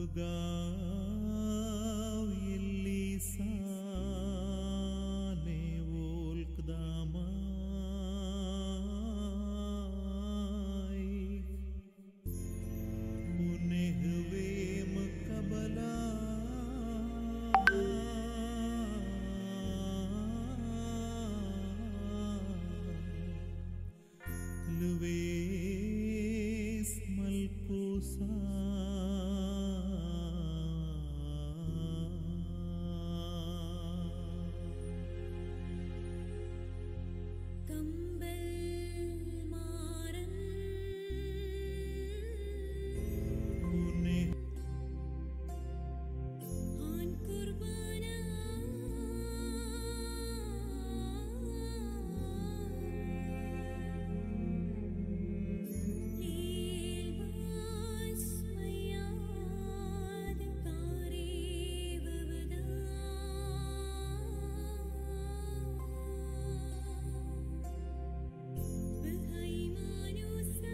Lugaw Yelisane Volkdamai Unehwe Makabala Luis Malkusa കമ്പൽ മാറൻ Une ആൻ കുർബാന ലീൽവാസ് മയ്യാദ് കാരീവവദാ ബഹൈമാനുസാ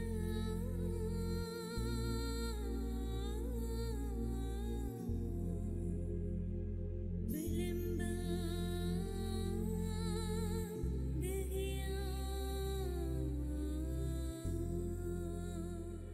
ബലംബാ ദഹയാ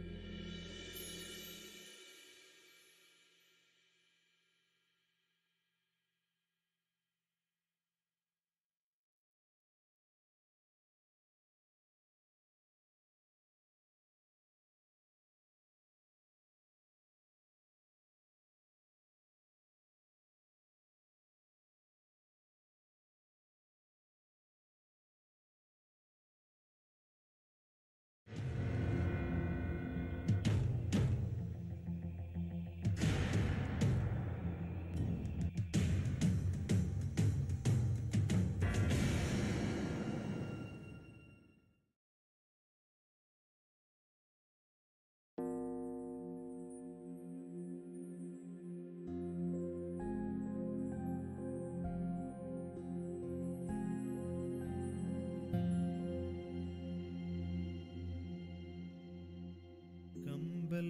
കമ്പൽ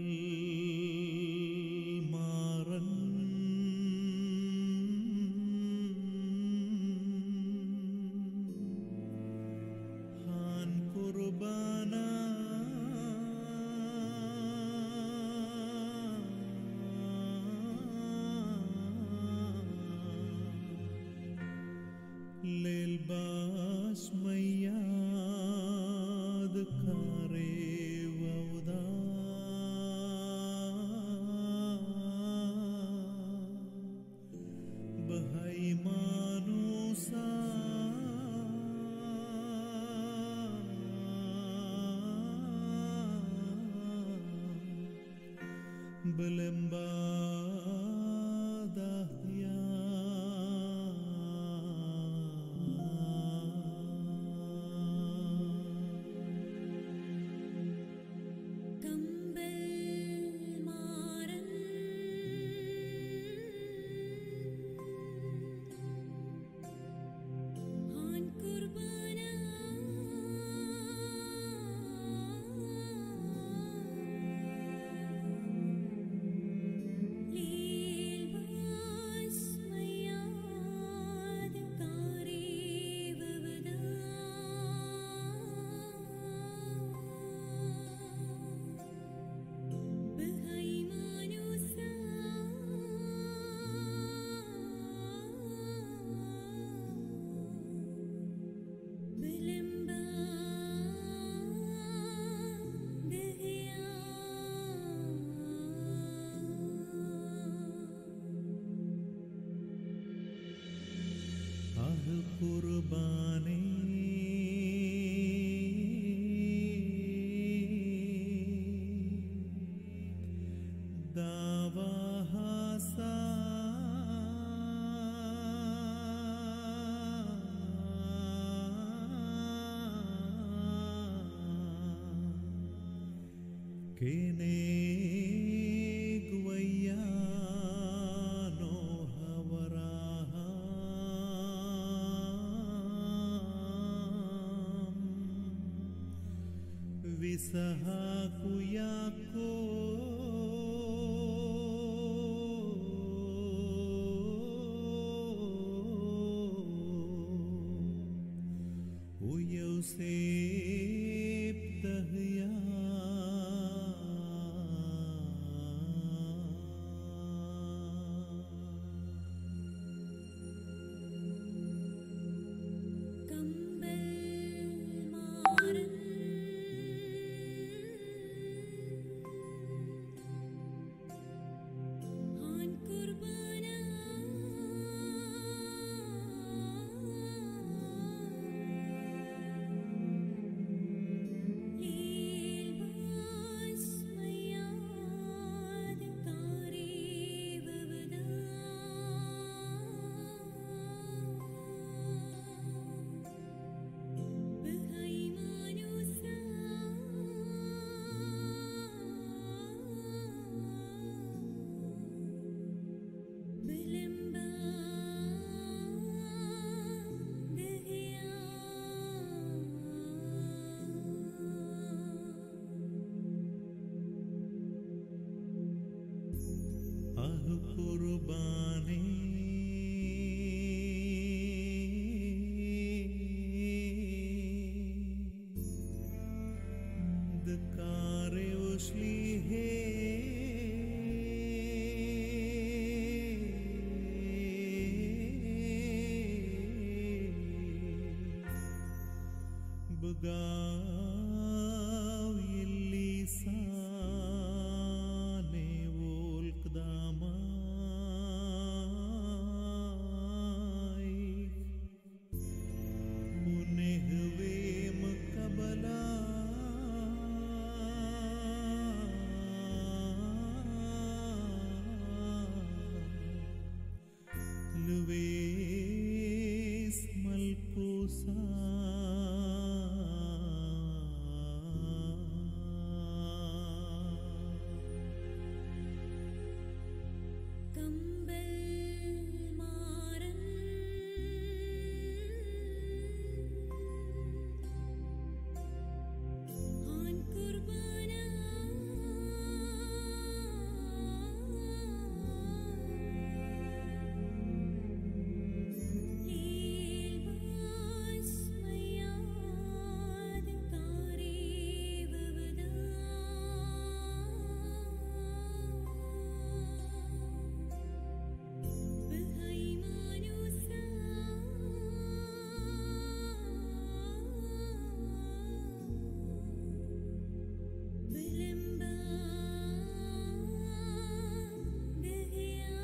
മാറൻ ഹാൻ കുർബാന للباس مياد كاري وودا بهاي مانوسا കമ്പൽ മാറൻ ആൻ കുർബാന ലീൽവാസ് മയ്യാദ് കാരീവവദാ ബഹൈമാനുസാ ബലംബാ ദഹയാ അഹ് കുർബാനേ ദാവാഹാസ Kenegwayano hawaraham Visahaku Yaakov يسيب دهيا കമ്പൽ മാറൻ ഹാൻ കുർബാന ലീൽ ബാസ്മയാദ് കാരേവവദാ ബഹൈമാനുസാ ബലംബ ദഹയാ അഹ് കുർബാനേ ദക്കാരെ ഉസ്ലിഹേ بقاو يلي صاني والقداماي ونهوي مقبلا لويس ملكوسا കമ്പൽ മാറൻ ഹാൻ കുർബാന ലീൽ ബാസ്മയാദ് കാരേവവദാ ബഹൈമാനുസാ ബലംബ ദഹയാ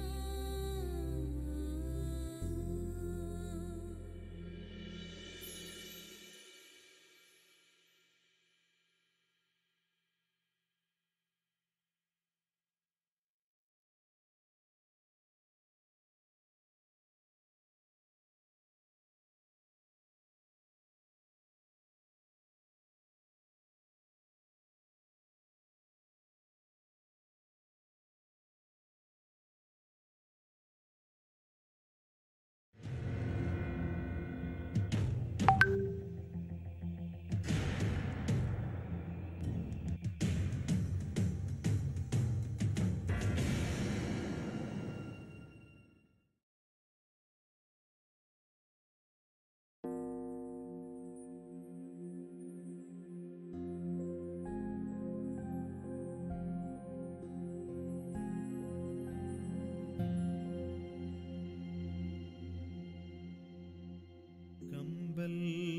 കമ്പൽ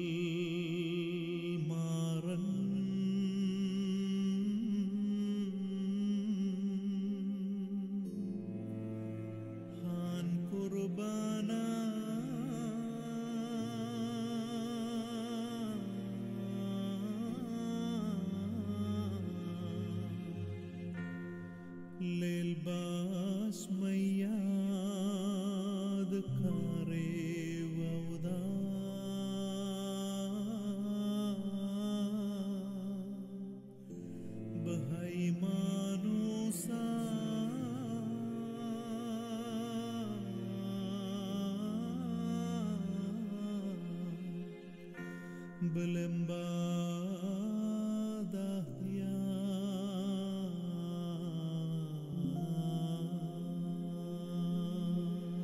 മാറൻ ഹാൻ കുർബാന للباس مياد كاري وودا بهاي مانوسا بلمبادahya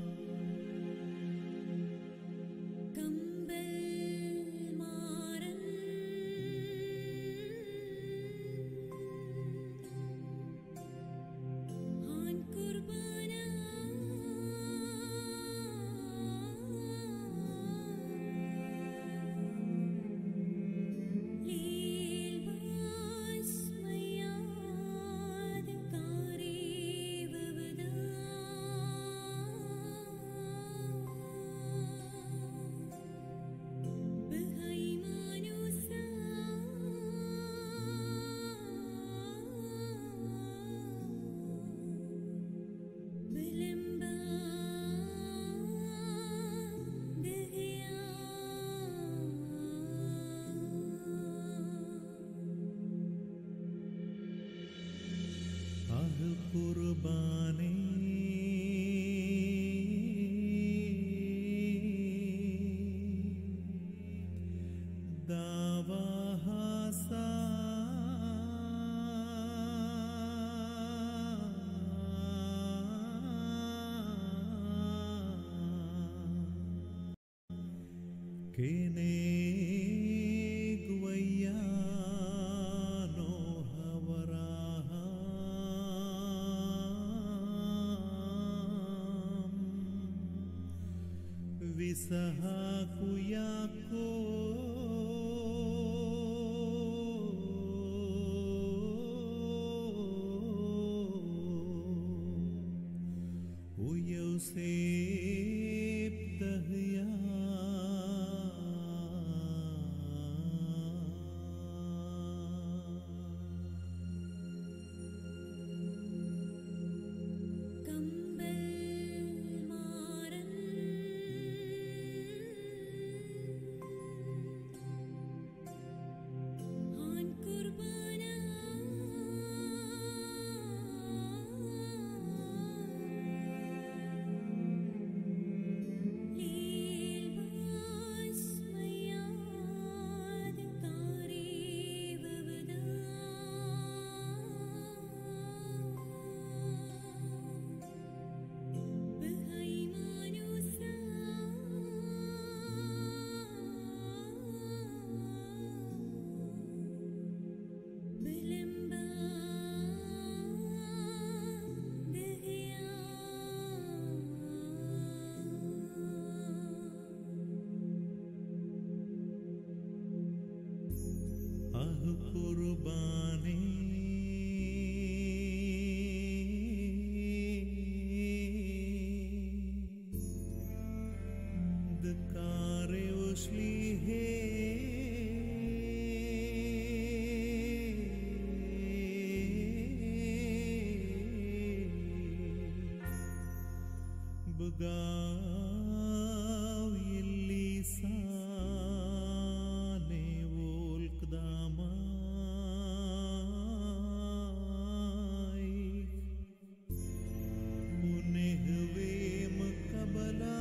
കമ്പൽ മാറൻ അഹ് കുർബാനേ ദാവാഹാസ Kenegwayano havaraham Visahakuyako ويوسف دهيا കമ്പൽ മാറൻ ആൻ കുർബാന ലീൽ ബാസ് മയാദ് താരീവവദാ بهيمانوسا بلمبا دهيا അഹ് കുർബാനേ ദക്കാരെ ഉസ്ലിഹേ ബഗാവ് ലിസാനെ വോൽക്ദാമായി ونهوي مقبلا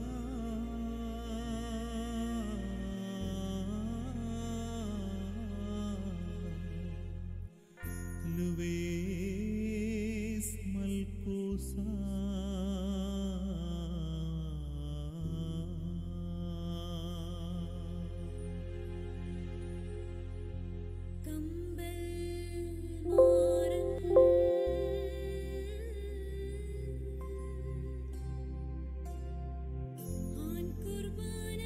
لويس ملكوسا കമ്പൽ മാറൻ ആൻ കുർബാന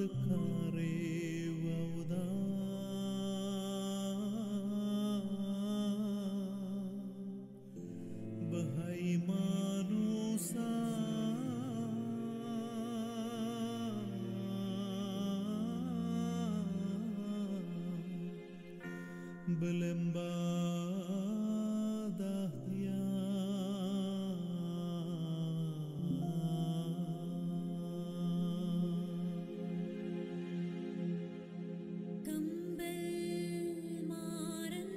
കമ്പൽ മാറൻ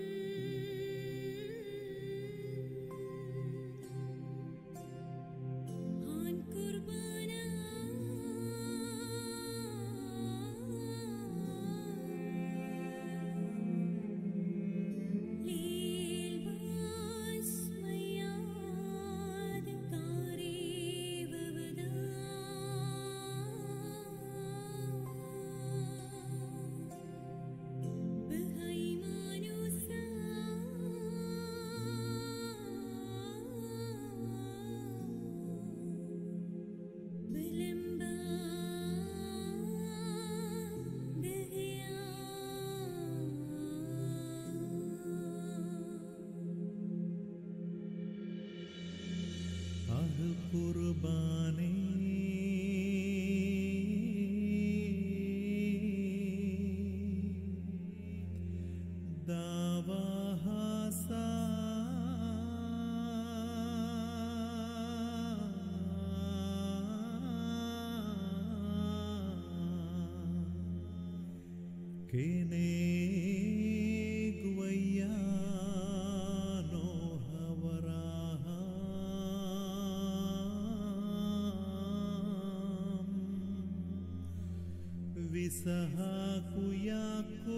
ആൻ കുർബാന ലീൽ വാസ്മയാദ കാരീവവദാ بهيمانوسا بلمبا دهيا അഹ് കുർബാനേ ദാവാഹാസ കേനേഗുവയ്യാനോ ഹവരാഹാം വിസഹാകുയാക്കോ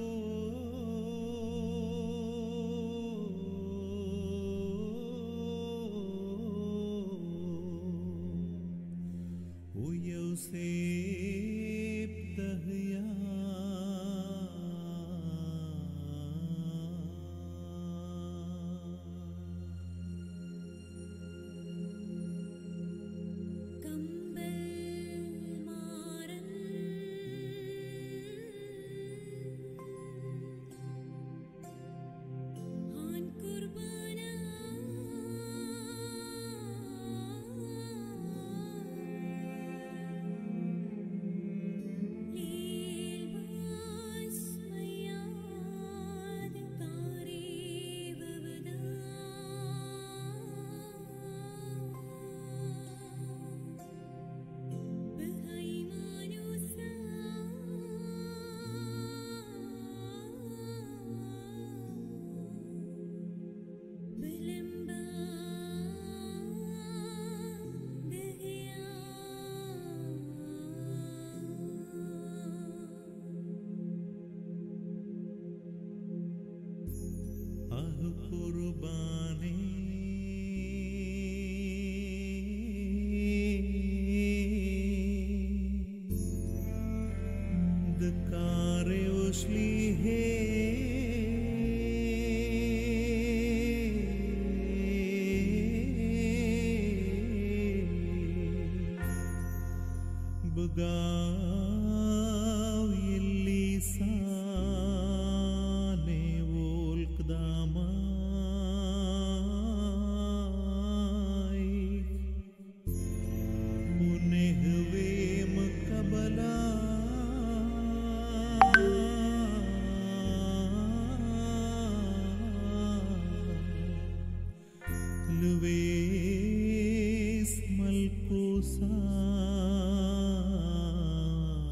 ويوسف دهيا കമ്പൽ മാറൻ ആൻ കുർബാന ലീൽ വാസ്മയാദ കാരീവവദാ بهيمانوسا بلمبا دهيا അഹ് കുർബാനേ ദക്കാരെ ഉസ്ലിഹേ بقاو يلي ساني والقداماي ونهوي مقبلا لويس ملكوسا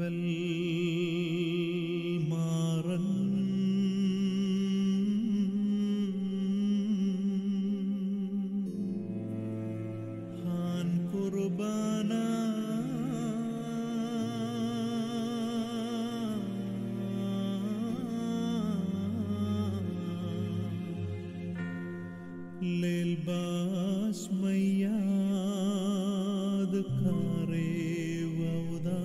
കമ്പൽ മാറൻ ഹാൻ കുർബാന للباس مياد كاري وودا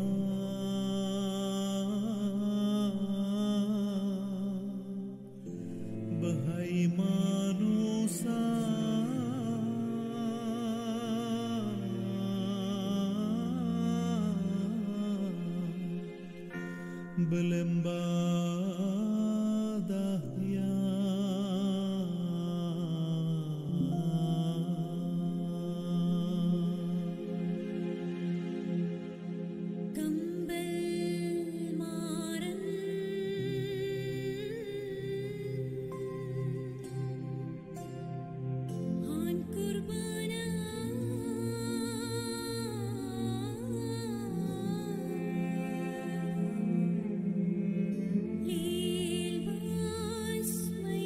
بهاي مانوسا ബലംബാദഹ്യ കമ്പൽ മാറൻ ഹാൻ കുർബാന ലീൽ ബാസ്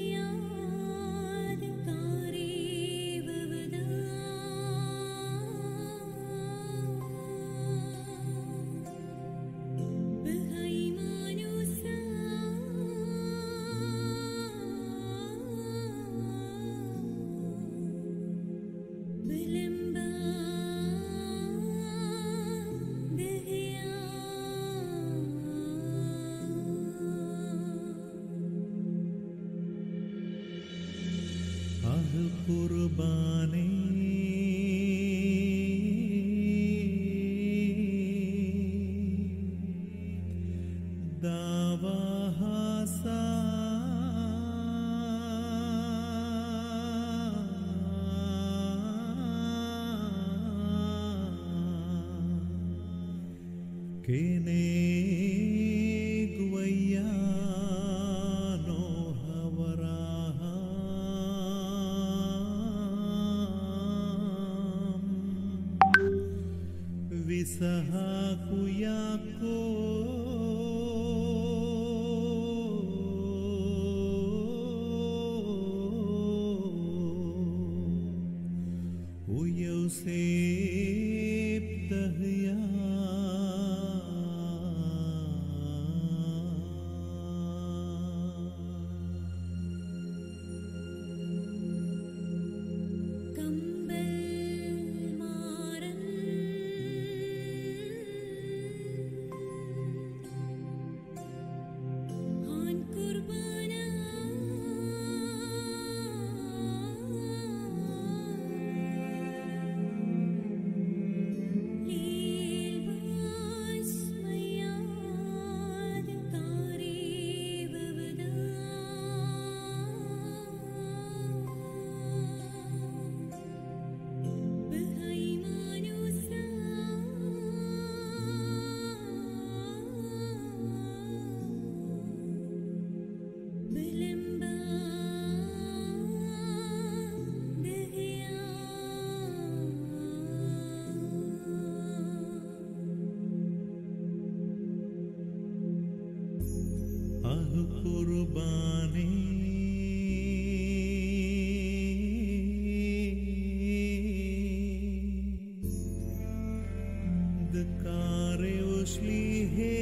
മയാദ് കാരീവവദാ بهيمانوسا بلمبا دهيا അഹ് കുർബാനേ ദാവാഹാസ كينيغويانو هوراهام وسهاكو ياكو ويوسف دهيا കമ്പൽ മാറൻ ഹാൻ കുർബാന ലീൽ ബാസ് മയാദ് കാരീവവദാ بهيمانوسا بلمبا دهيا അഹ് കുർബാനേ ദക്കാരെ ഉസ്ലിഹേ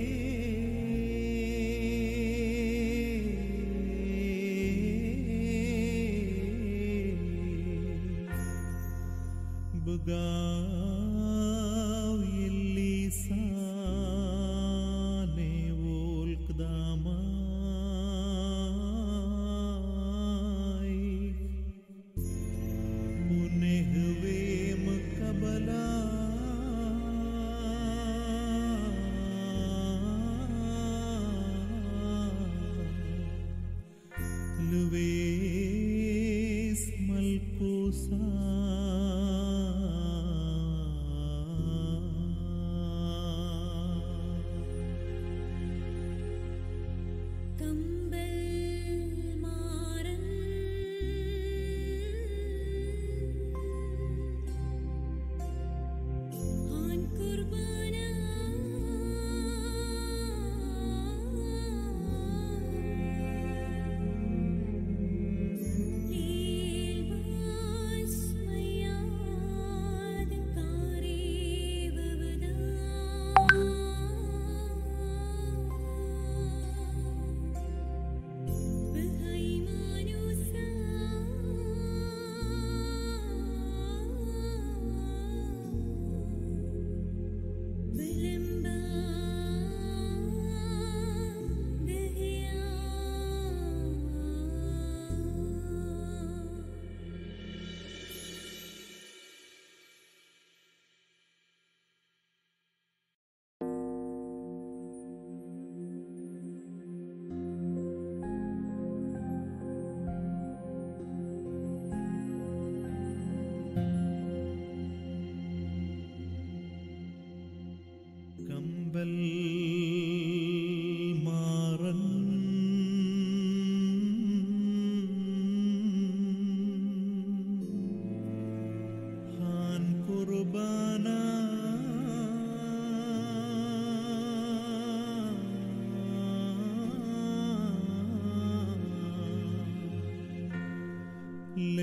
بقاو يلي ساني والقداماي ونهوي مقبلا لويس ملكوسا കമ്പൽ മാറൻ ഹാൻ കുർബാന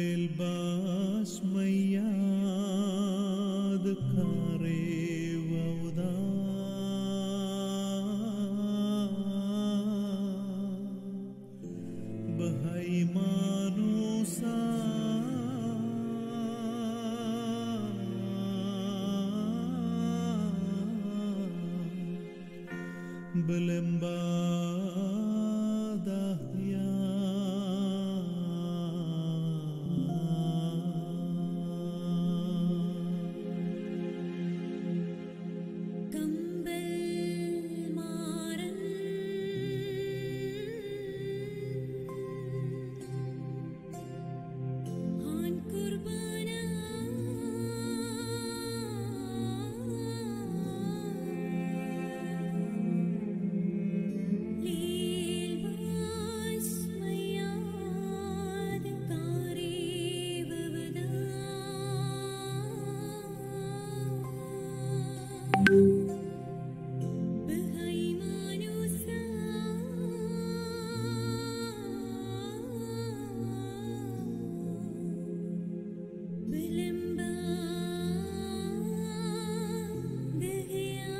للباس مياد كاري وودا بهاي مانوسا ബലംബാദഹ്യ കമ്പൽ മാറൻ ഹാൻ കുർബാന ലീൽ ബാസ് മയാദ് കാരീവവദാ بهيمانوسا بلمبا دهيا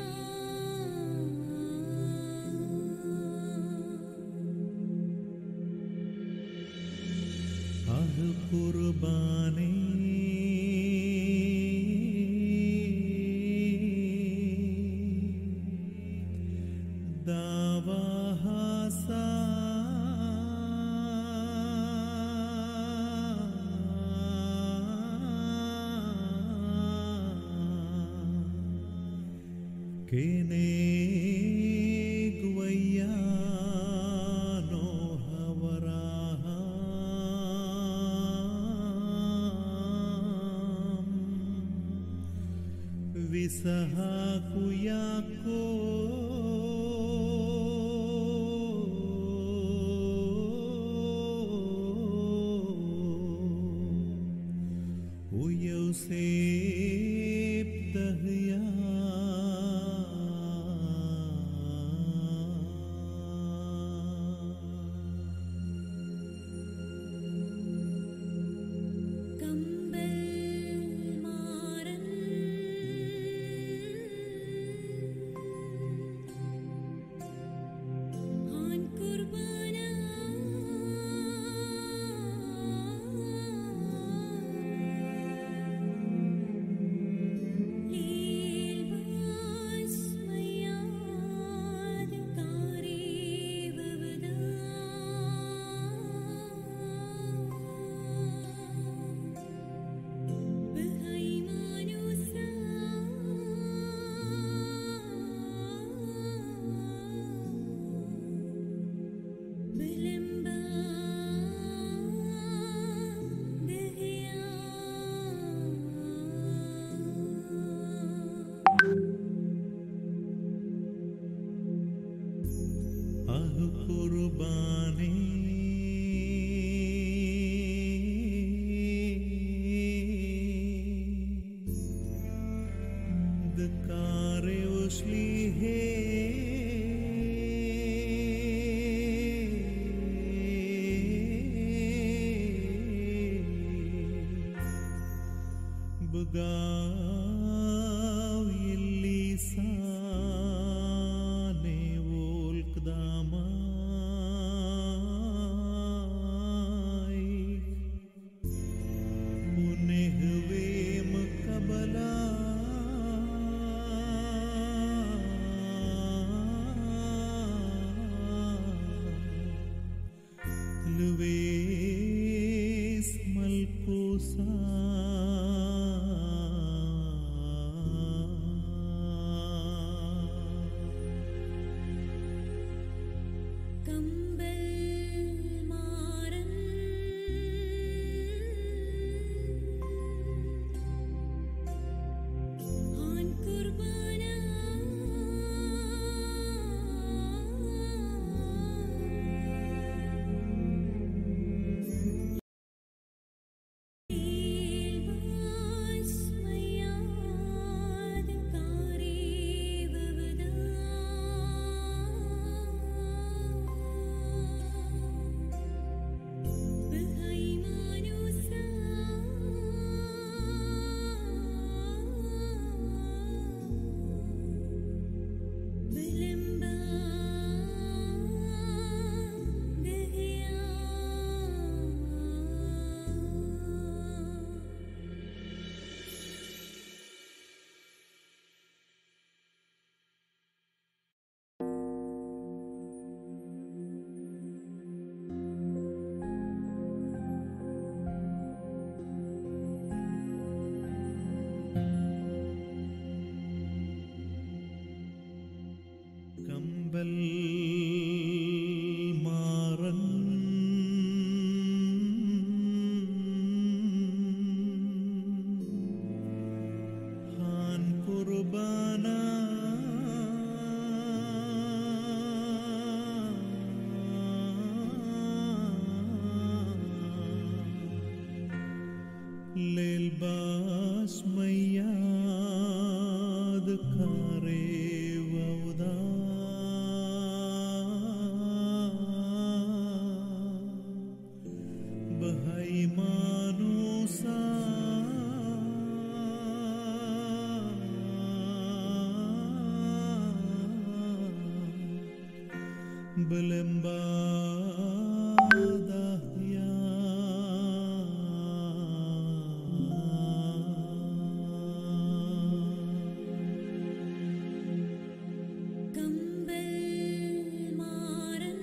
ആഹ് കുർബാനേ ദാവാഹാസ കേനേഗുവയ്യാനോ ഹവരാഹാം വിസഹാകുയാക്കോ ويوسف دهيا കമ്പൽ മാറൻ ഹാൻ കുർബാന ലീൽ ബാസ് മയാദ് കാരീവവദാ بهيمانوسا بلمبا دهيا അഹ് കുർബാനേ ദക്കാരെ ഉസ്ലിഹേ بقاو يلي ساني والقداماي ونهوي مقبلا لويس ملكوسا കമ്പൽ മാറൻ ഹാൻ കുർബാന ലീൽ ליל בשמיד קרב עודה בהימנוסה ബലംബാദഹ്യ കമ്പൽ മാറൻ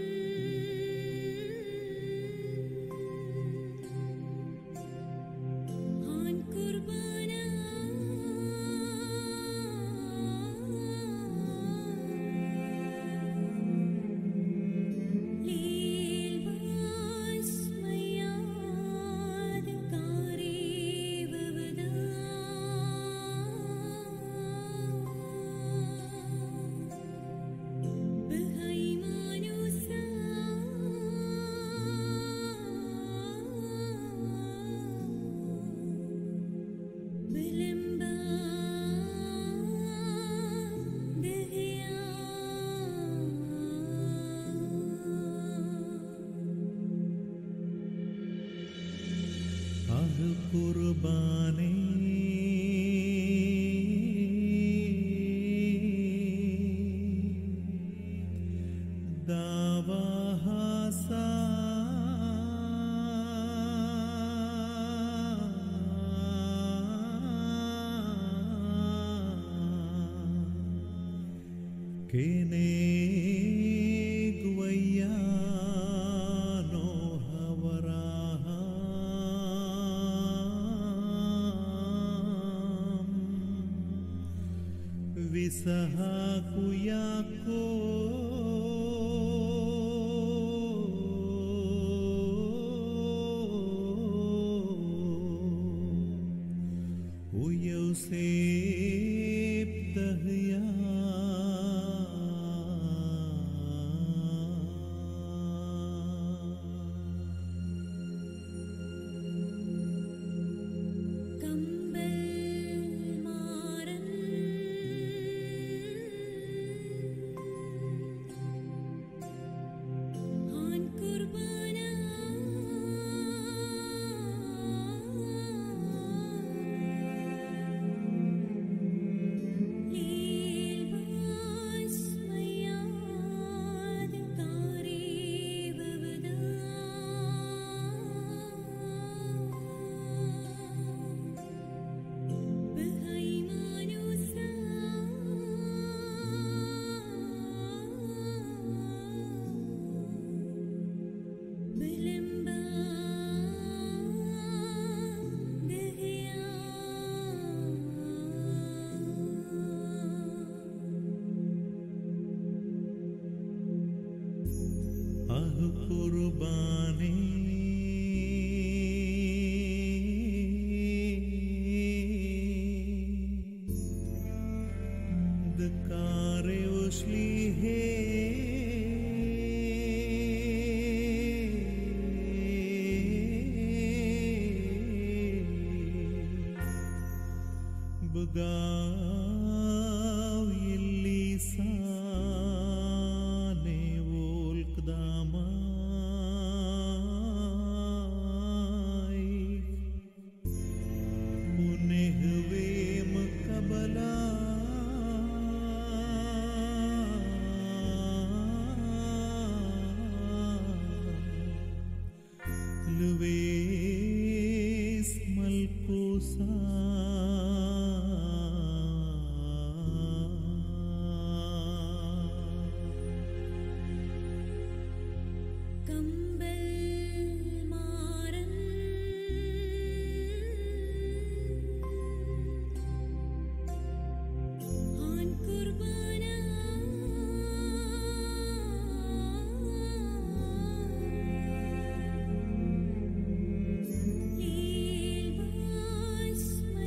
ഹാൻ കുർബാന ലീൽ ബാസ്മയാദ് കാരീവവദാ بهيمانوسا بلمبا دهيا അഹ് കുർബാനേ ദാവാഹാസ കേനേഗുവയ്യാനോ ഹവരാഹാം വിസഹാകുയാക്കോ ويوسف دهيا കമ്പൽ മാറൻ ഹാൻ കുർബാന ലീൽ ബാസ്മയാദ് കാരീവവദാ بهيمانوسا بلمبا دهيا അഹ് കുർബാനേ ദക്കാരെ ഉസ്ലിഹേ بقاو يلي صاني والقداماي ونهوي مقبلا لويس ملكوسا കമ്പൽ മാറൻ ഹാൻ കുർബാന ലീൽ ബാസ്മയാദ്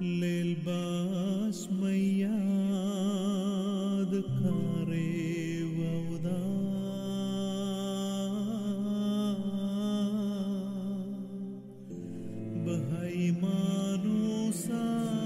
ליל בשמיד קרב עודה בהימנוסה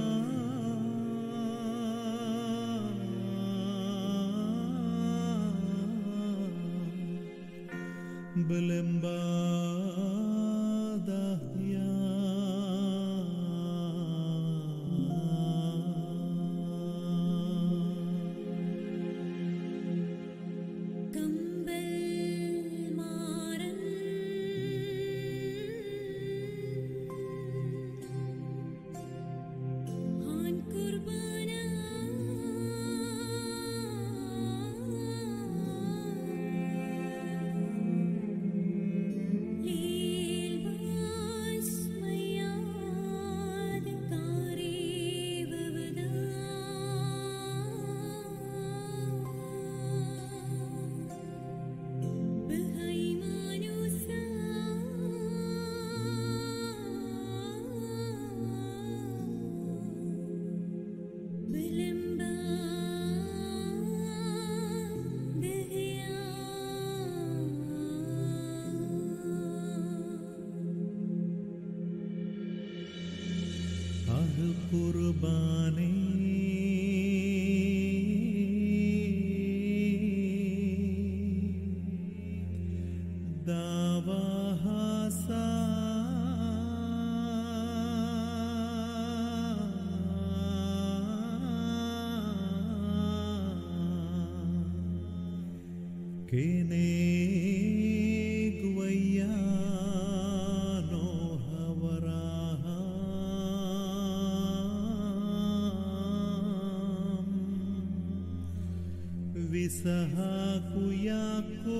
ബലംബാദഹ്യ കമ്പൽ മാറൻ ഹാൻ കുർബാന ലീൽ ബാസ് മയാദ് കാരീവവദാ بهيمانوسا بلمبا دهيا അഹ് കുർബാനേ ദാവാഹാസ കേനേഗുവയ്യാനോ ഹവരാഹാം വിസഹാകുയാക്കോ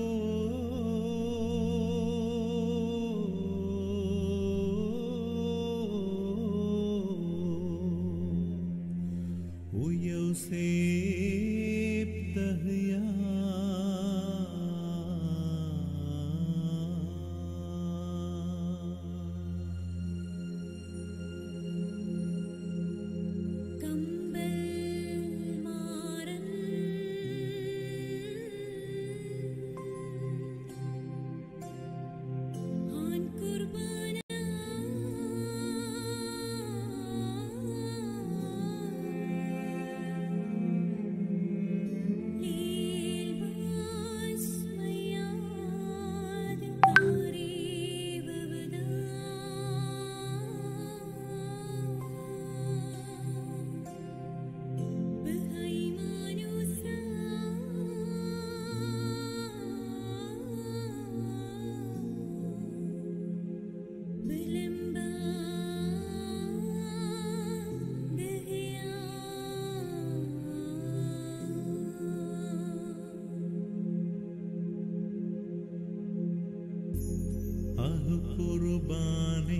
ويوسف دهيا കമ്പൽ മാറൻ ഹാൻ കുർബാന ലീൽ ബാസ് മയാദ് കാരീവവദാ بهيمانوسا بلمبا دهيا അഹ് കുർബാനേ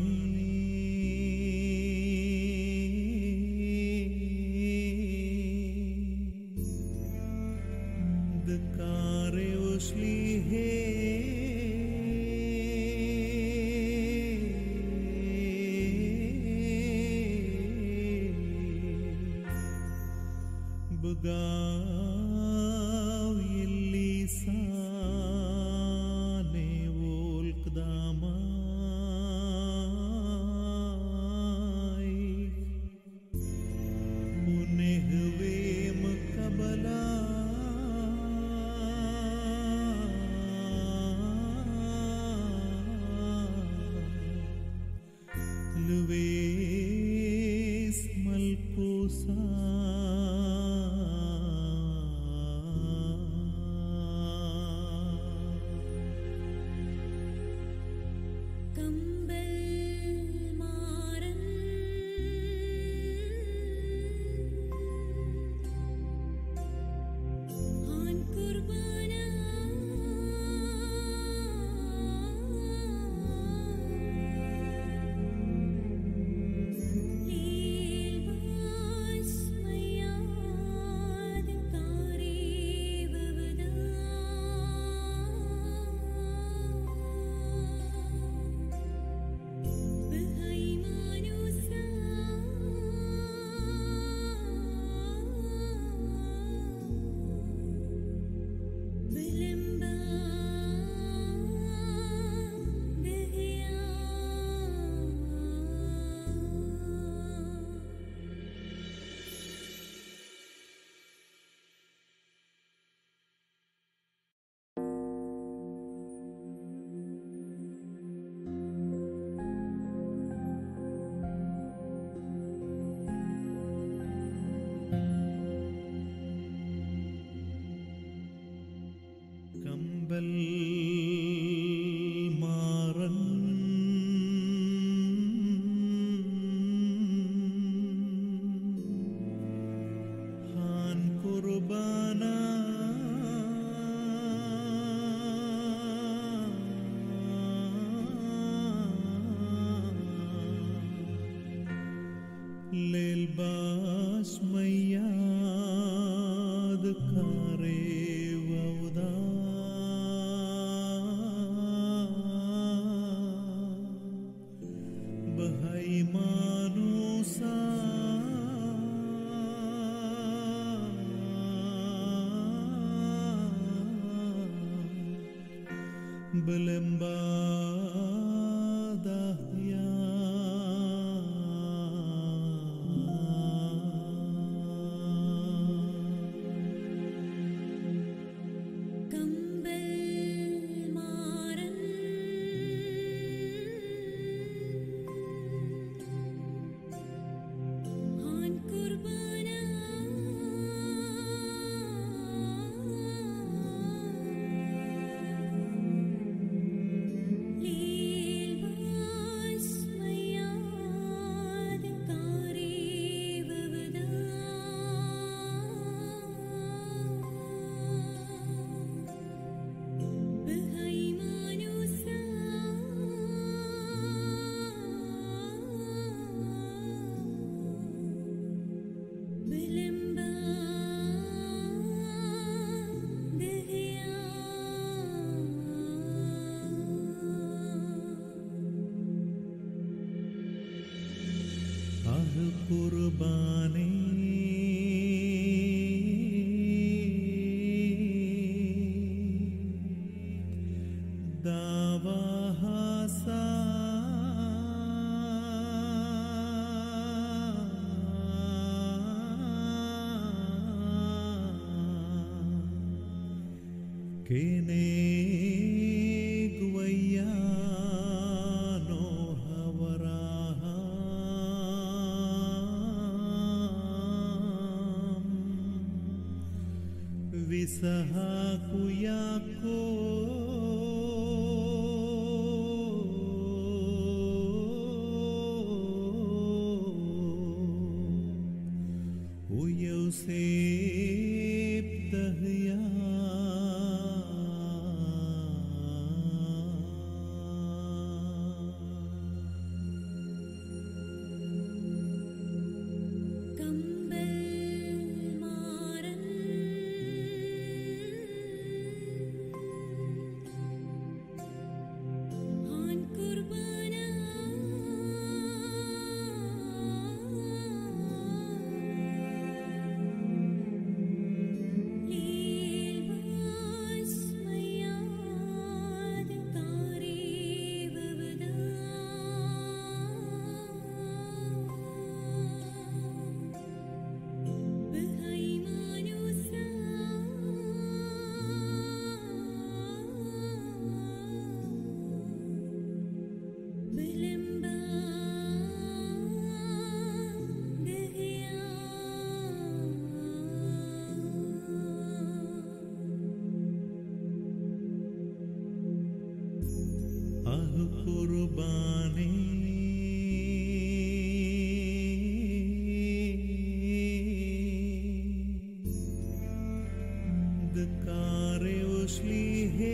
ദക്കാരെ ഉസ്ലിഹേ بقاو يلي ساني والقداماي ونهوي مقبلا لويس ملكوسا കമ്പൽ മാറൻ ഹാൻ കുർബാന ലീൽ ബാസ് മയാദ് कुर्बाना للباس مياد كاري وودا بهاي مانوسا കമ്പൽ കമ്പൽ മാറൻ ഹാൻ കുർബാന ലീൽ ബാസ് മയാദ് കാരീവവദാ بهيمانوسا بلمبا دهيا ആഹ് കുർബാനേ ദാവാഹാസ كينيغويانو هوراهام وسهاكو ياكو ويوسف دهيا കമ്പൽ മാറൻ ഹാൻ കുർബാന ലീൽ ബാസ് മയാദ് കാരീവവദാ بهيمانوسا بلمبا دهيا ആഹ് കുർബാനേ ദക്കാരെ ഉസ്ലിഹേ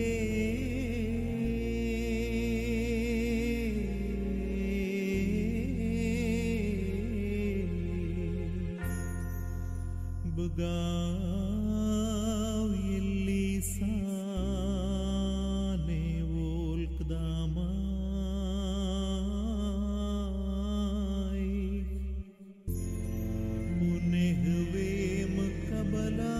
بقاو يلي ساني والقداماي ونهوي مقبلا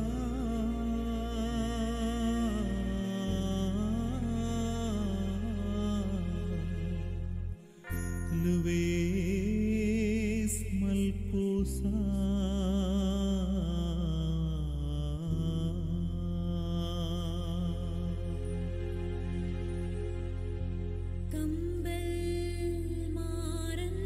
لويس ملكوسا കമ്പൽ മാറൻ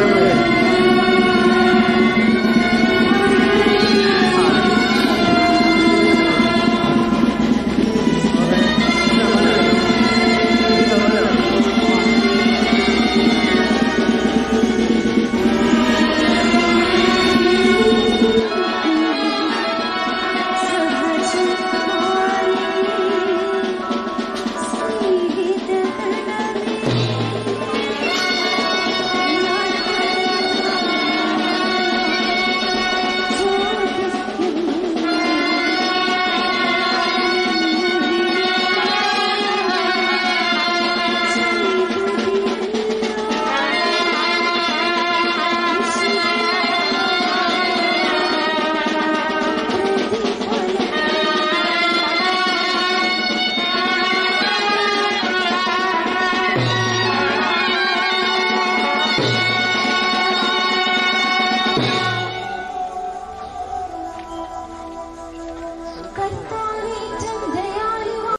ആ കർത്താവേറ്റം ദയാലുവാ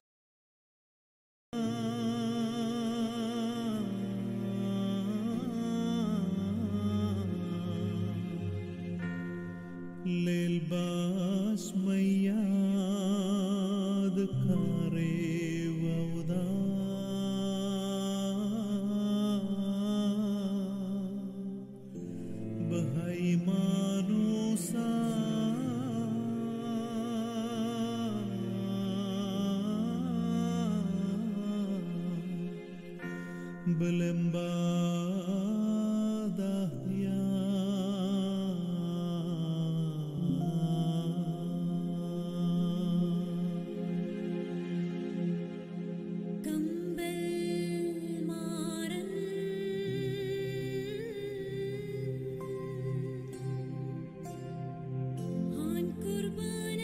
للباس مياد كاري وودا بهاي مانوسا ബലംബാദഹ്യ കമ്പൽ മാറൻ ഹാൻ കുർബാന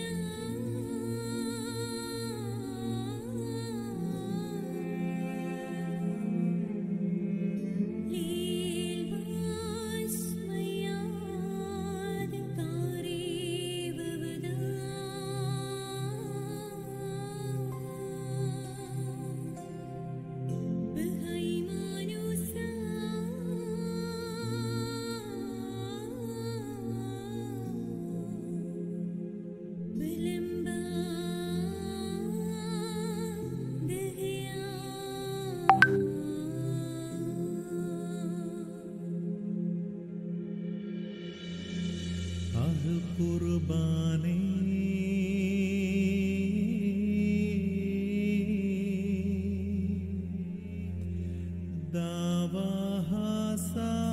ലീൽ ബാസ് മയാദ് കാരീവവദാ بهيمانوسا بلمبا دهيا അഹ് കുർബാനേ ദാവാഹാസ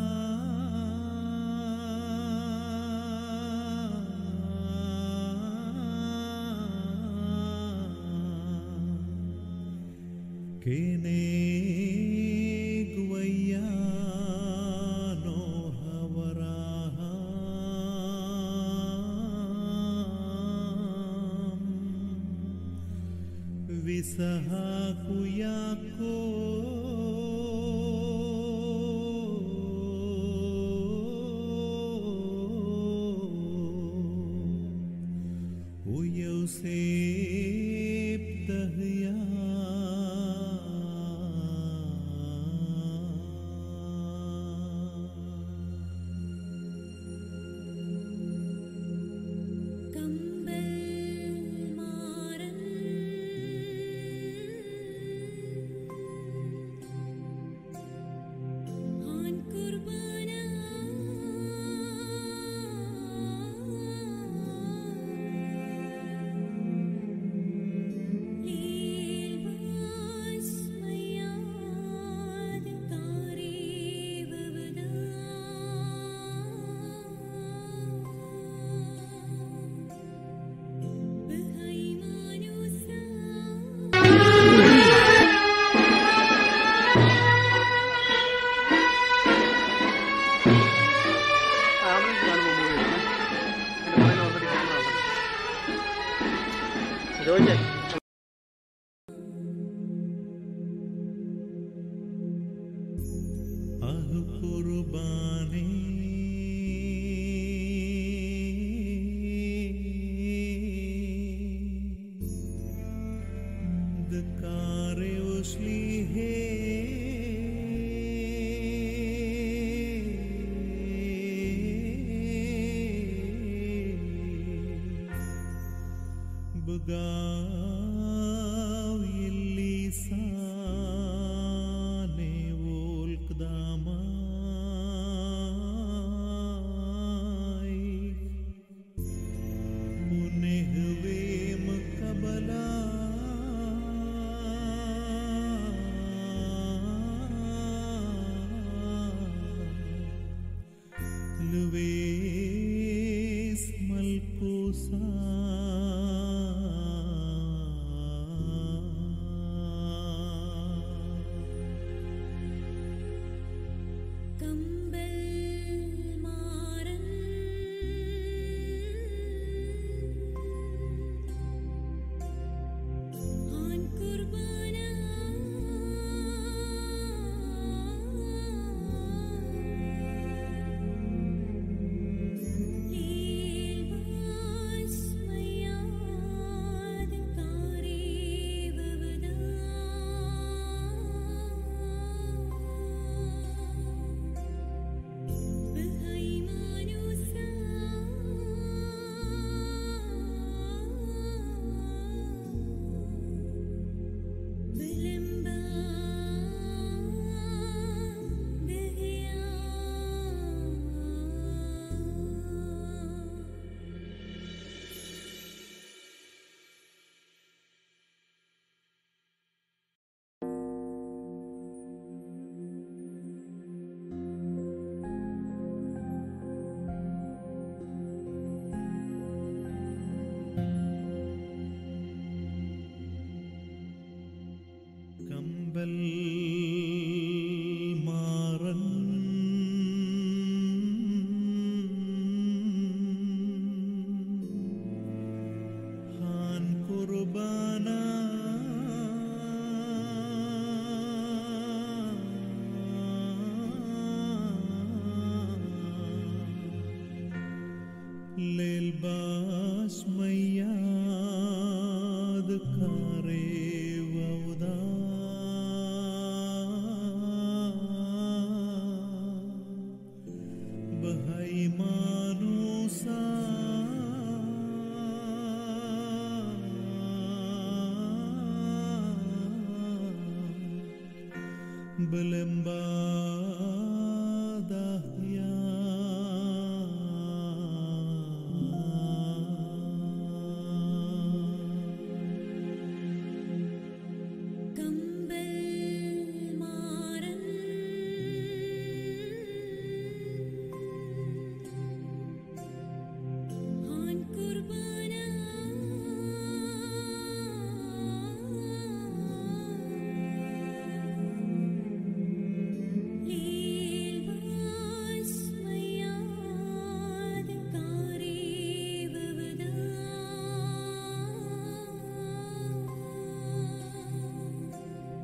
كينيغويانو هوراهام വിസഹാകുയാക്കോ ويوسف دهيا കമ്പൽ മാറൻ ഹാൻ കുർബാന ലീൽ ബാസ് മയാദ് കാരീവവദാ بهيمانوسا ആംബുലൻസ് കാണുമ്പോൾ മൂവി എടുക്കണം എൻ്റെ മോനെ ഓൾറെഡി ക്യാമറ ഉള്ളത് ചോദിച്ചേ അഹ് കുർബാനേ ദക്കാരെ ഉസ്ലിഹേ بقاو يلي ساني والقداماي ونهوي مقبلا لويس ملكوسا കമ്പൽ മാറൻ കമ്പൽ മാറൻ ഹാൻ കുർബാന للباس مياد كاري وودا بهاي مانوسا ബലംബാദഹ്യ കമ്പൽ മാറൻ ഹാൻ കുർബാന ലീൽ ബാസ് മയാദ് കാരീവവദാ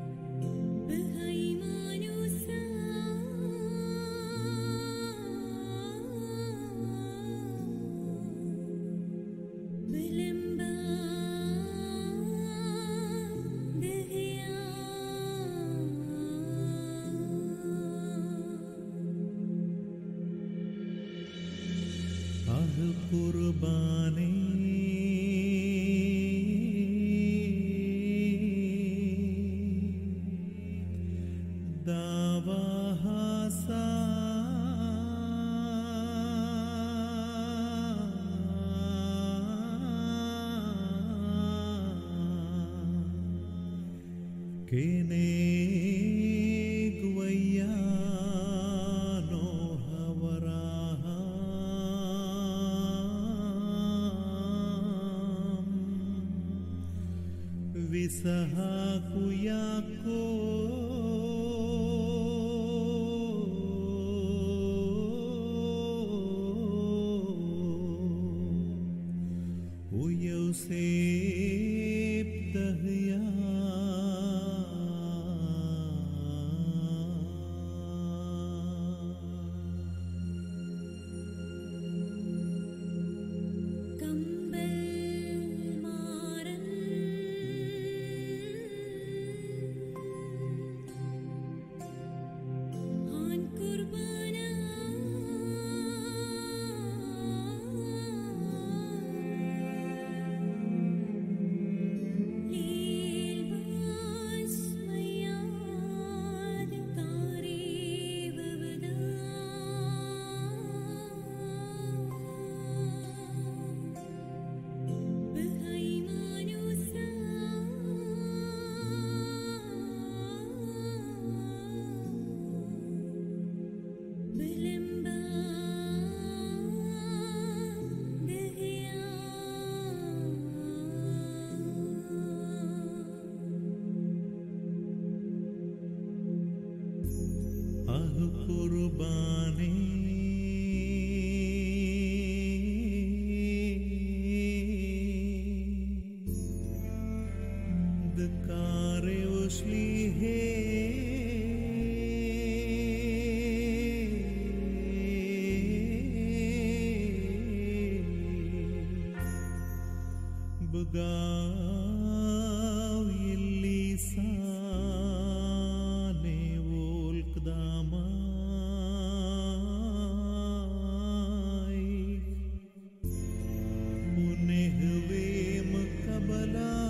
بهيمانوسا بلمبا دهيا അഹ് കുർബാനേ ദാവാഹാസ كينيغويانو هوراهام وسهاكو ياكو ويوسف دهيا കമ്പൽ മാറൻ ഹാൻ കുർബാന ലീൽ ബാസ് മയാദ് കാരീവവദാ بهيمانوسا بلمبا دهيا അഹ് കുർബാനേ ദക്കാരെ ഉസ്ലിഹേ بقاو يلي ساني والك داماي ونهوي مقبلا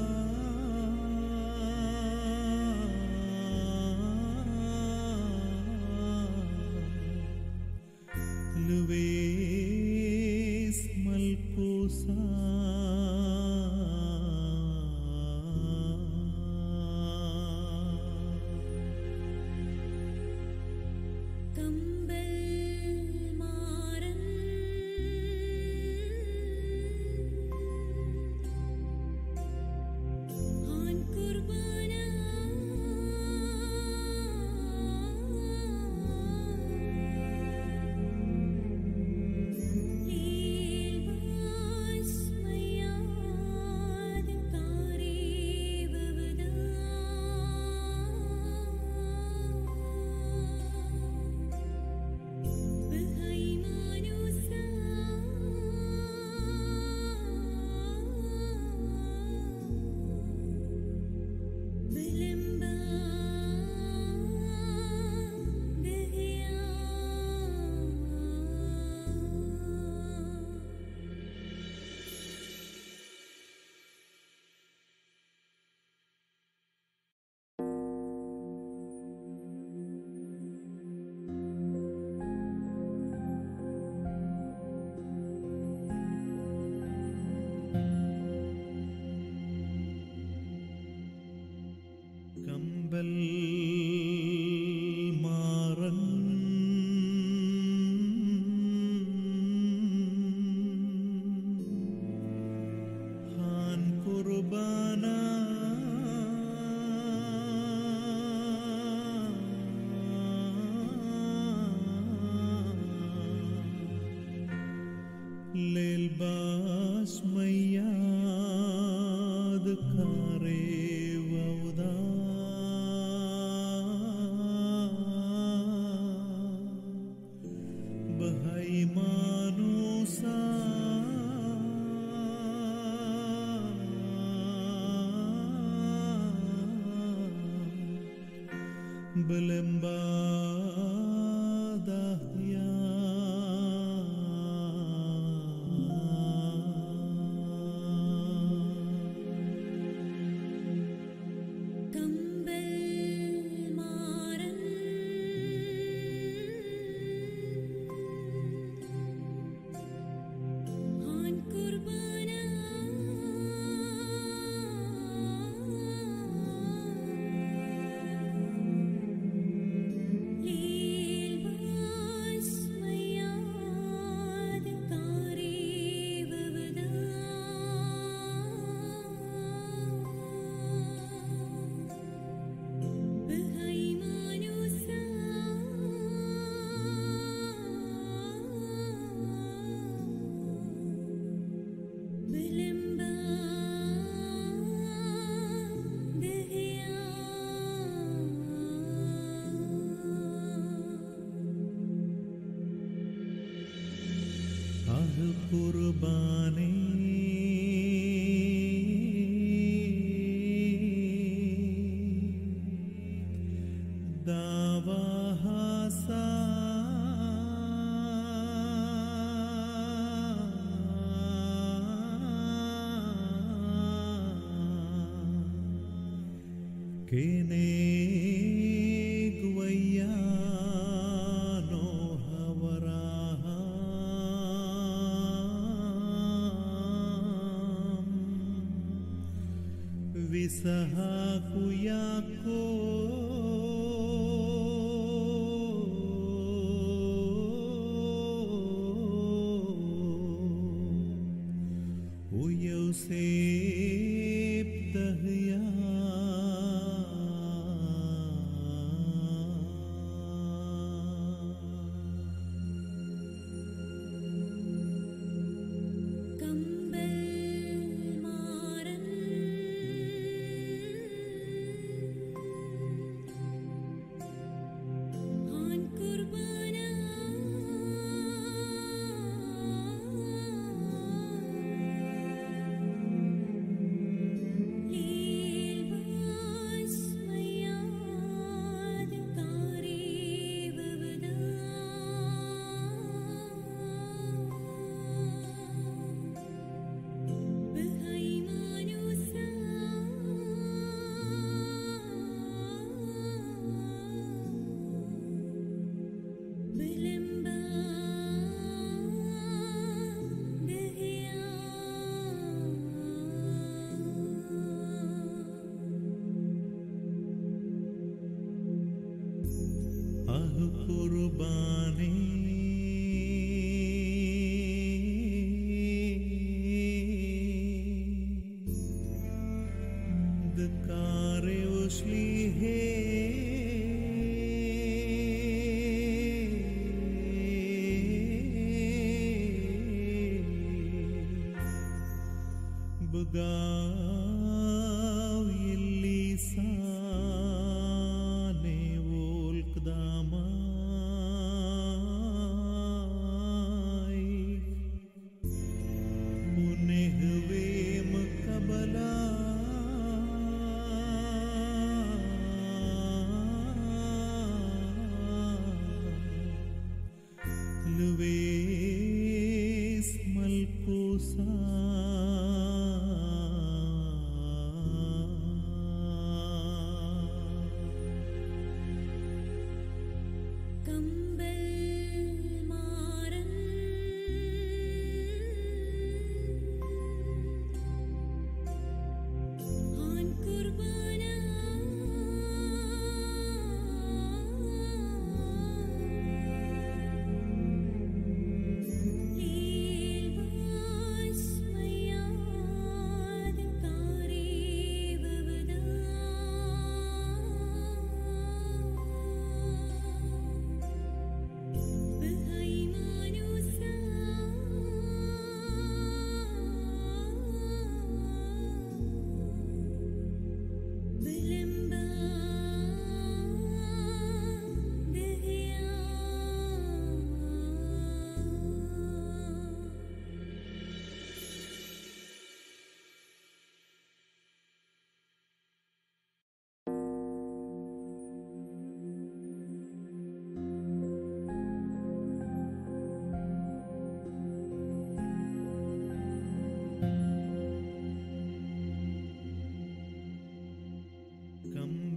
لويس ملكوسا കമ്പൽ മാറൻ ഹാൻ കുർബാന للباس مياد كاري وودا بهاي مانوسا ബലംബാദഹ്യ കമ്പൽ മാറൻ ഹാൻ കുർബാന ലീൽ ബാസ് മയാദ് കാരേ വവദാ بهيمانوسا بلمبا دهيا അഹ് കുർബാനേ ദാവാഹാസ കേനേഗ്വയ്യാനോ ഹവരാഹാം വിസഹാകുയാക്കോ ويوسف دهيا കമ്പൽ മാറൻ ഹാൻ കുർബാന ലീൽ ബാസ് മയാദ് കാരേ വവദാ بهيمانوسا بلمبا دهيا അഹ് കുർബാനേ ദക്കാരെ ഉസ്ലിഹേ ബഗാവ് യല്ലീസാനെ വോൽക്ദാമായി ഉനെഹ്വേ മക്കബല ലുവേസ് മൽക്കൂസാ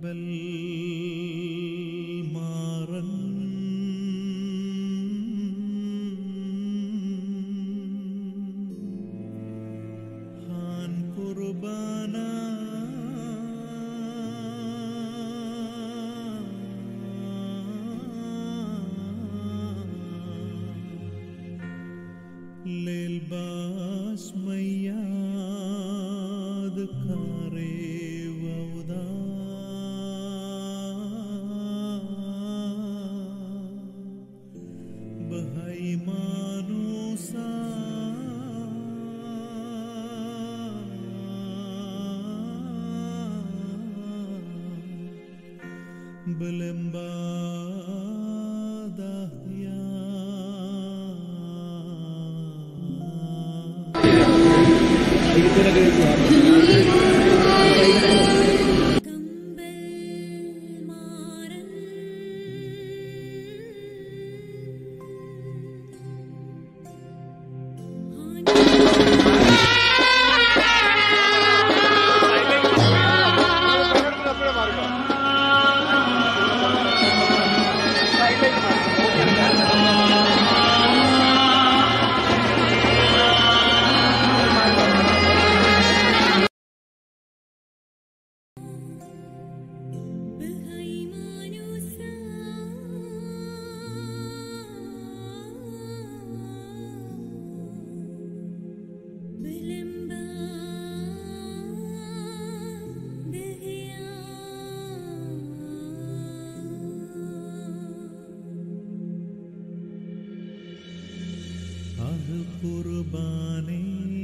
കബൽ മാറൻ ഹാൻ കുർബാന للباس مياد كاري وودا بهاي مانوسا بلمبا കമ്പൽ മാറൻ ബഹൈമാനുസാ ബലംബാ ദഹയാ আহ কুরবানে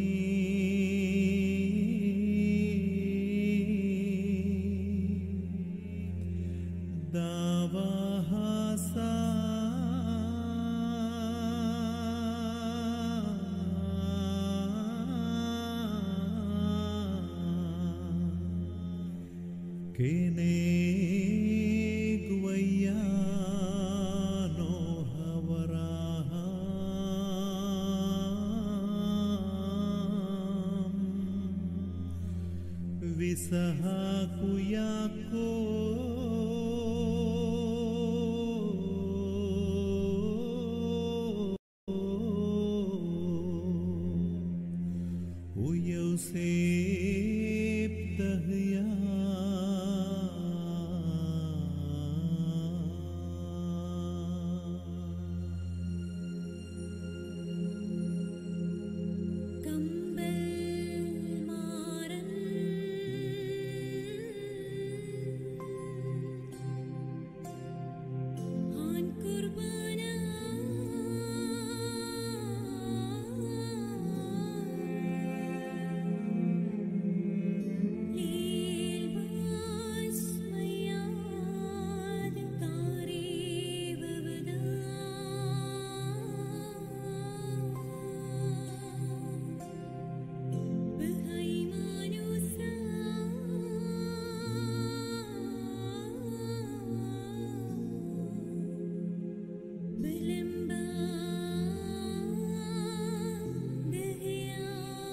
দাওয়া হাসা কেনে গুয়ানো হওয়ারাহা విసహాకు యాకో ويوسف دهيا കമ്പൽ മാറൻ ഹാൻ കുർബാന ലീൽബാസ് മയാദ് കാരീവവദാ ബഹൈമാനുസാ ബലംബാ ദഹയാ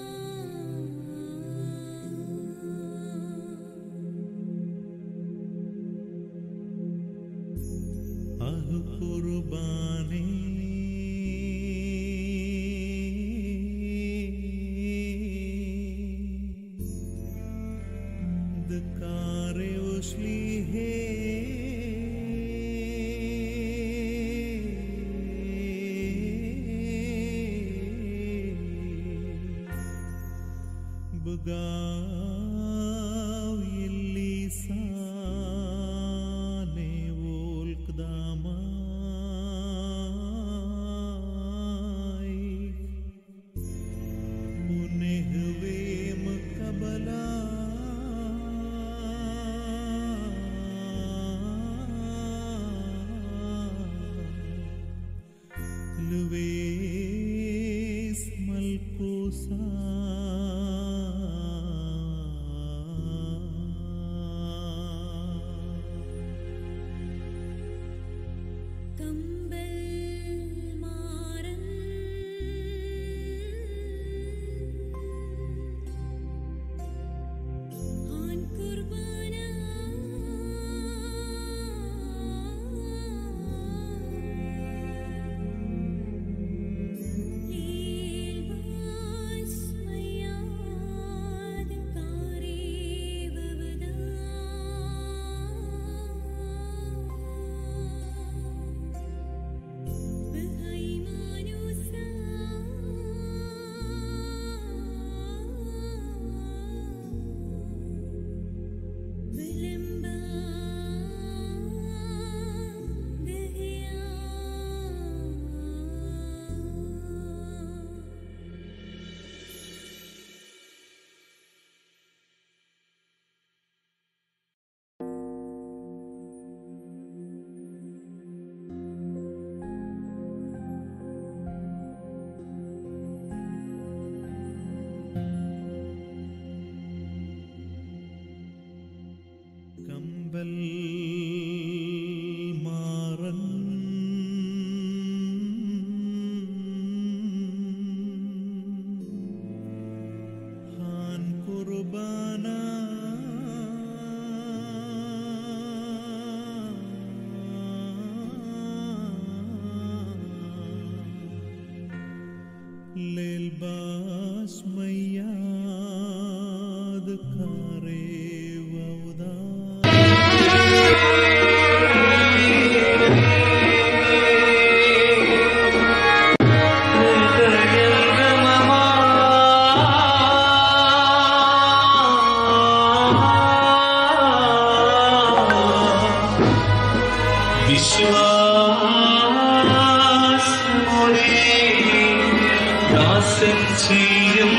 আহ কুরবানে দকারে উসলি হে بقاو يلي ساني والقداماي ونهوي مقبلا لويس ملكوسا കമ്പൽ മാറൻ ഹാൻ കുർബാന للباس مياد كاري وودا വിശ്വാസമോടെ ദാസൻ ചെയ്യും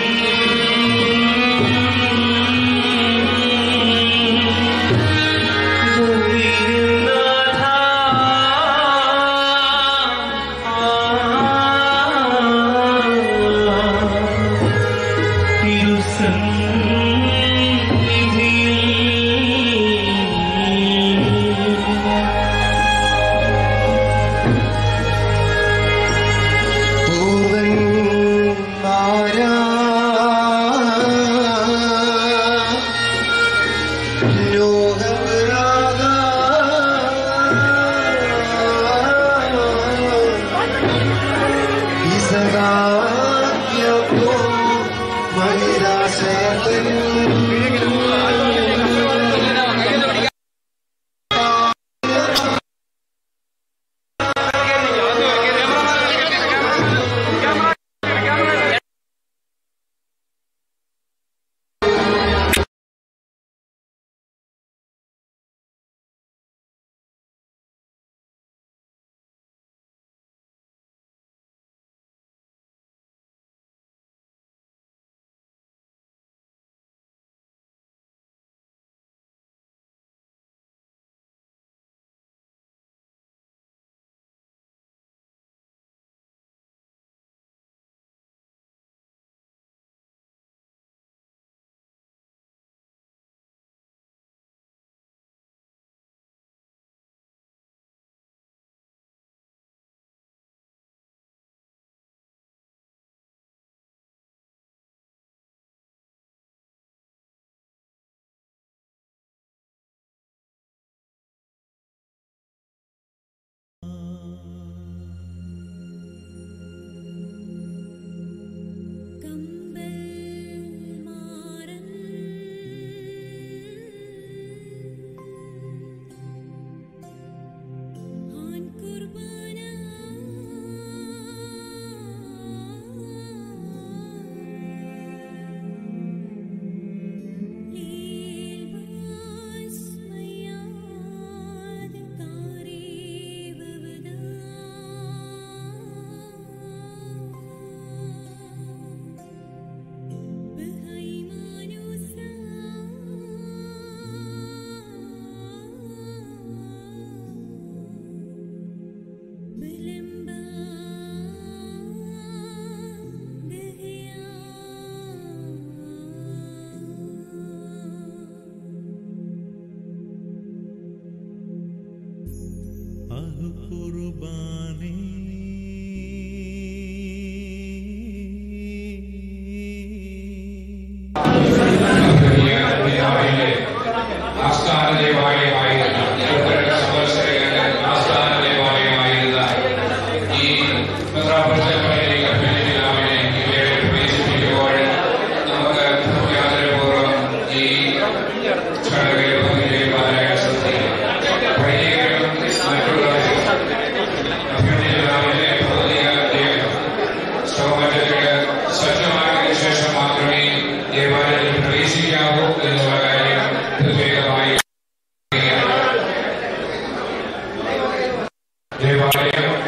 കമ്പൽ മാറൻ ഹാൻ കുർബാന ലീൽബാസ് മയാദ് കാരേ വവദാ بهيمانوسا بلمبا അഹ് കുർബാനേ ആസ്ഥാന ദേവാലയമായിരുന്ന ഉത്തര സഹോദരങ്ങളുടെ ആസ്ഥാന ദേവാലയമായിരുന്ന ഈ മെത്രാപ്പൊലീത്ത കപ്പലിനെ ഇവരെ പ്രവേശിപ്പിക്കുമ്പോൾ നമുക്ക് യാതൊരുപൂർവ്വം ഈ ചടങ്ങിൽ പങ്കുചേരുവാനായ ശ്രദ്ധിക്കും വൈദികരും മറ്റുള്ളവരും അഭ്യർത്ഥിക്കുന്നതിനെ ഭൗതിക ദേവം സൗകര്യത്തിന് സജ്ജമായതിനു ശേഷം മാത്രമേ ദേവാലയത്തിൽ പ്രവേശിക്കാവൂ എന്നുള്ള കാര്യം പ്രത്യേകമായി ദേവാലയം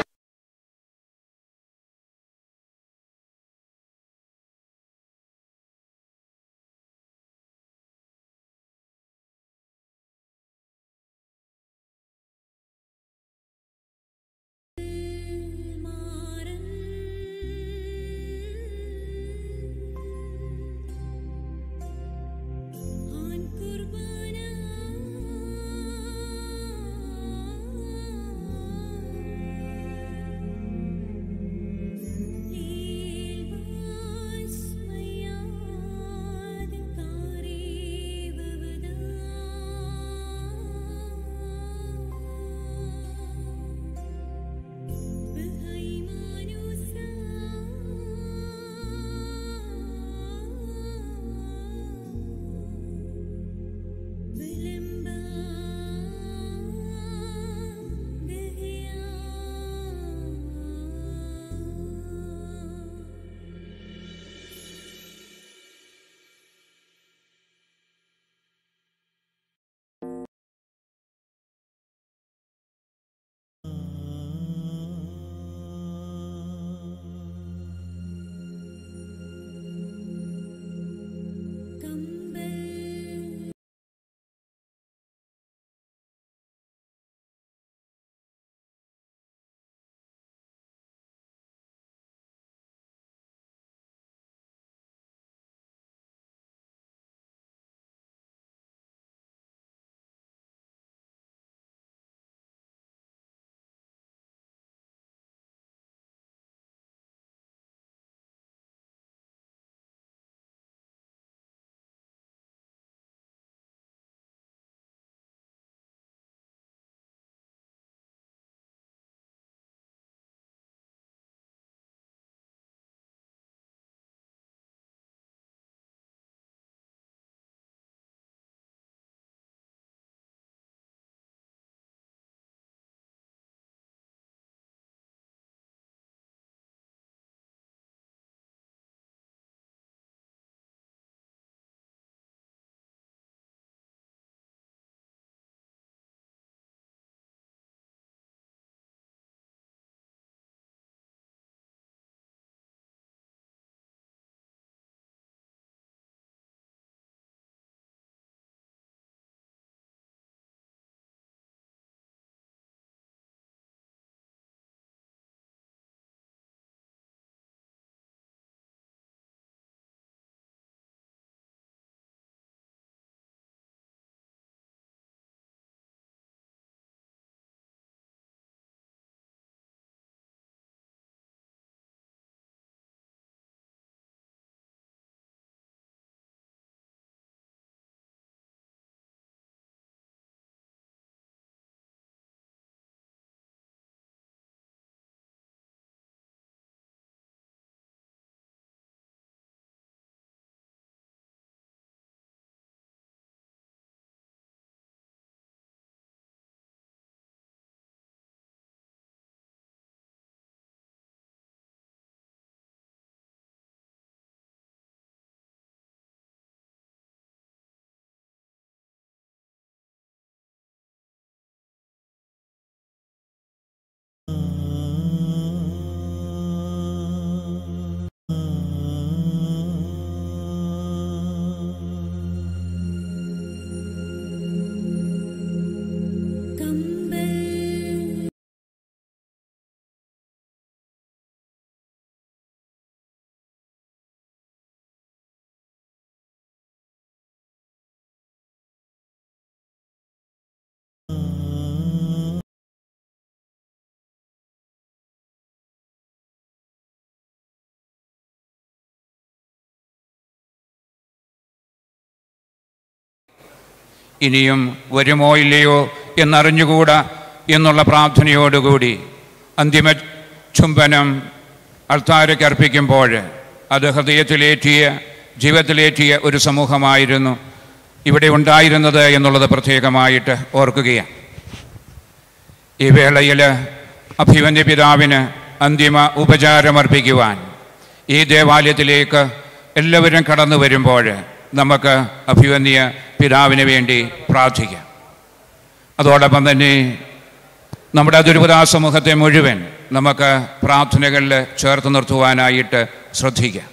ഇനിയും വരുമോ ഇല്ലയോ എന്നറിഞ്ഞുകൂടാ എന്നുള്ള പ്രാർത്ഥനയോടുകൂടി അന്തിമ ചുംബനം അൾത്താരയ്ക്ക് അർപ്പിക്കുമ്പോൾ അത് ഹൃദയത്തിലേറ്റിയ ജീവിതത്തിലേറ്റിയ ഒരു സമൂഹമായിരുന്നു ഇവിടെ ഉണ്ടായിരുന്നത് എന്നുള്ളത് പ്രത്യേകമായിട്ട് ഓർക്കുകയാണ് ഈ വേളയിൽ അഭിവന്യ പിതാവിന് അന്തിമ ഉപചാരമർപ്പിക്കുവാൻ ഈ ദേവാലയത്തിലേക്ക് എല്ലാവരും കടന്നു വരുമ്പോൾ നമുക്ക് അഭിവന്യ പിതാവിന് വേണ്ടി പ്രാർത്ഥിക്കാം അതോടൊപ്പം തന്നെ നമ്മുടെ ദുരിപുരാ സമൂഹത്തെ മുഴുവൻ നമുക്ക് പ്രാർത്ഥനകളിൽ ചേർത്ത് നിർത്തുവാനായിട്ട് ശ്രദ്ധിക്കാം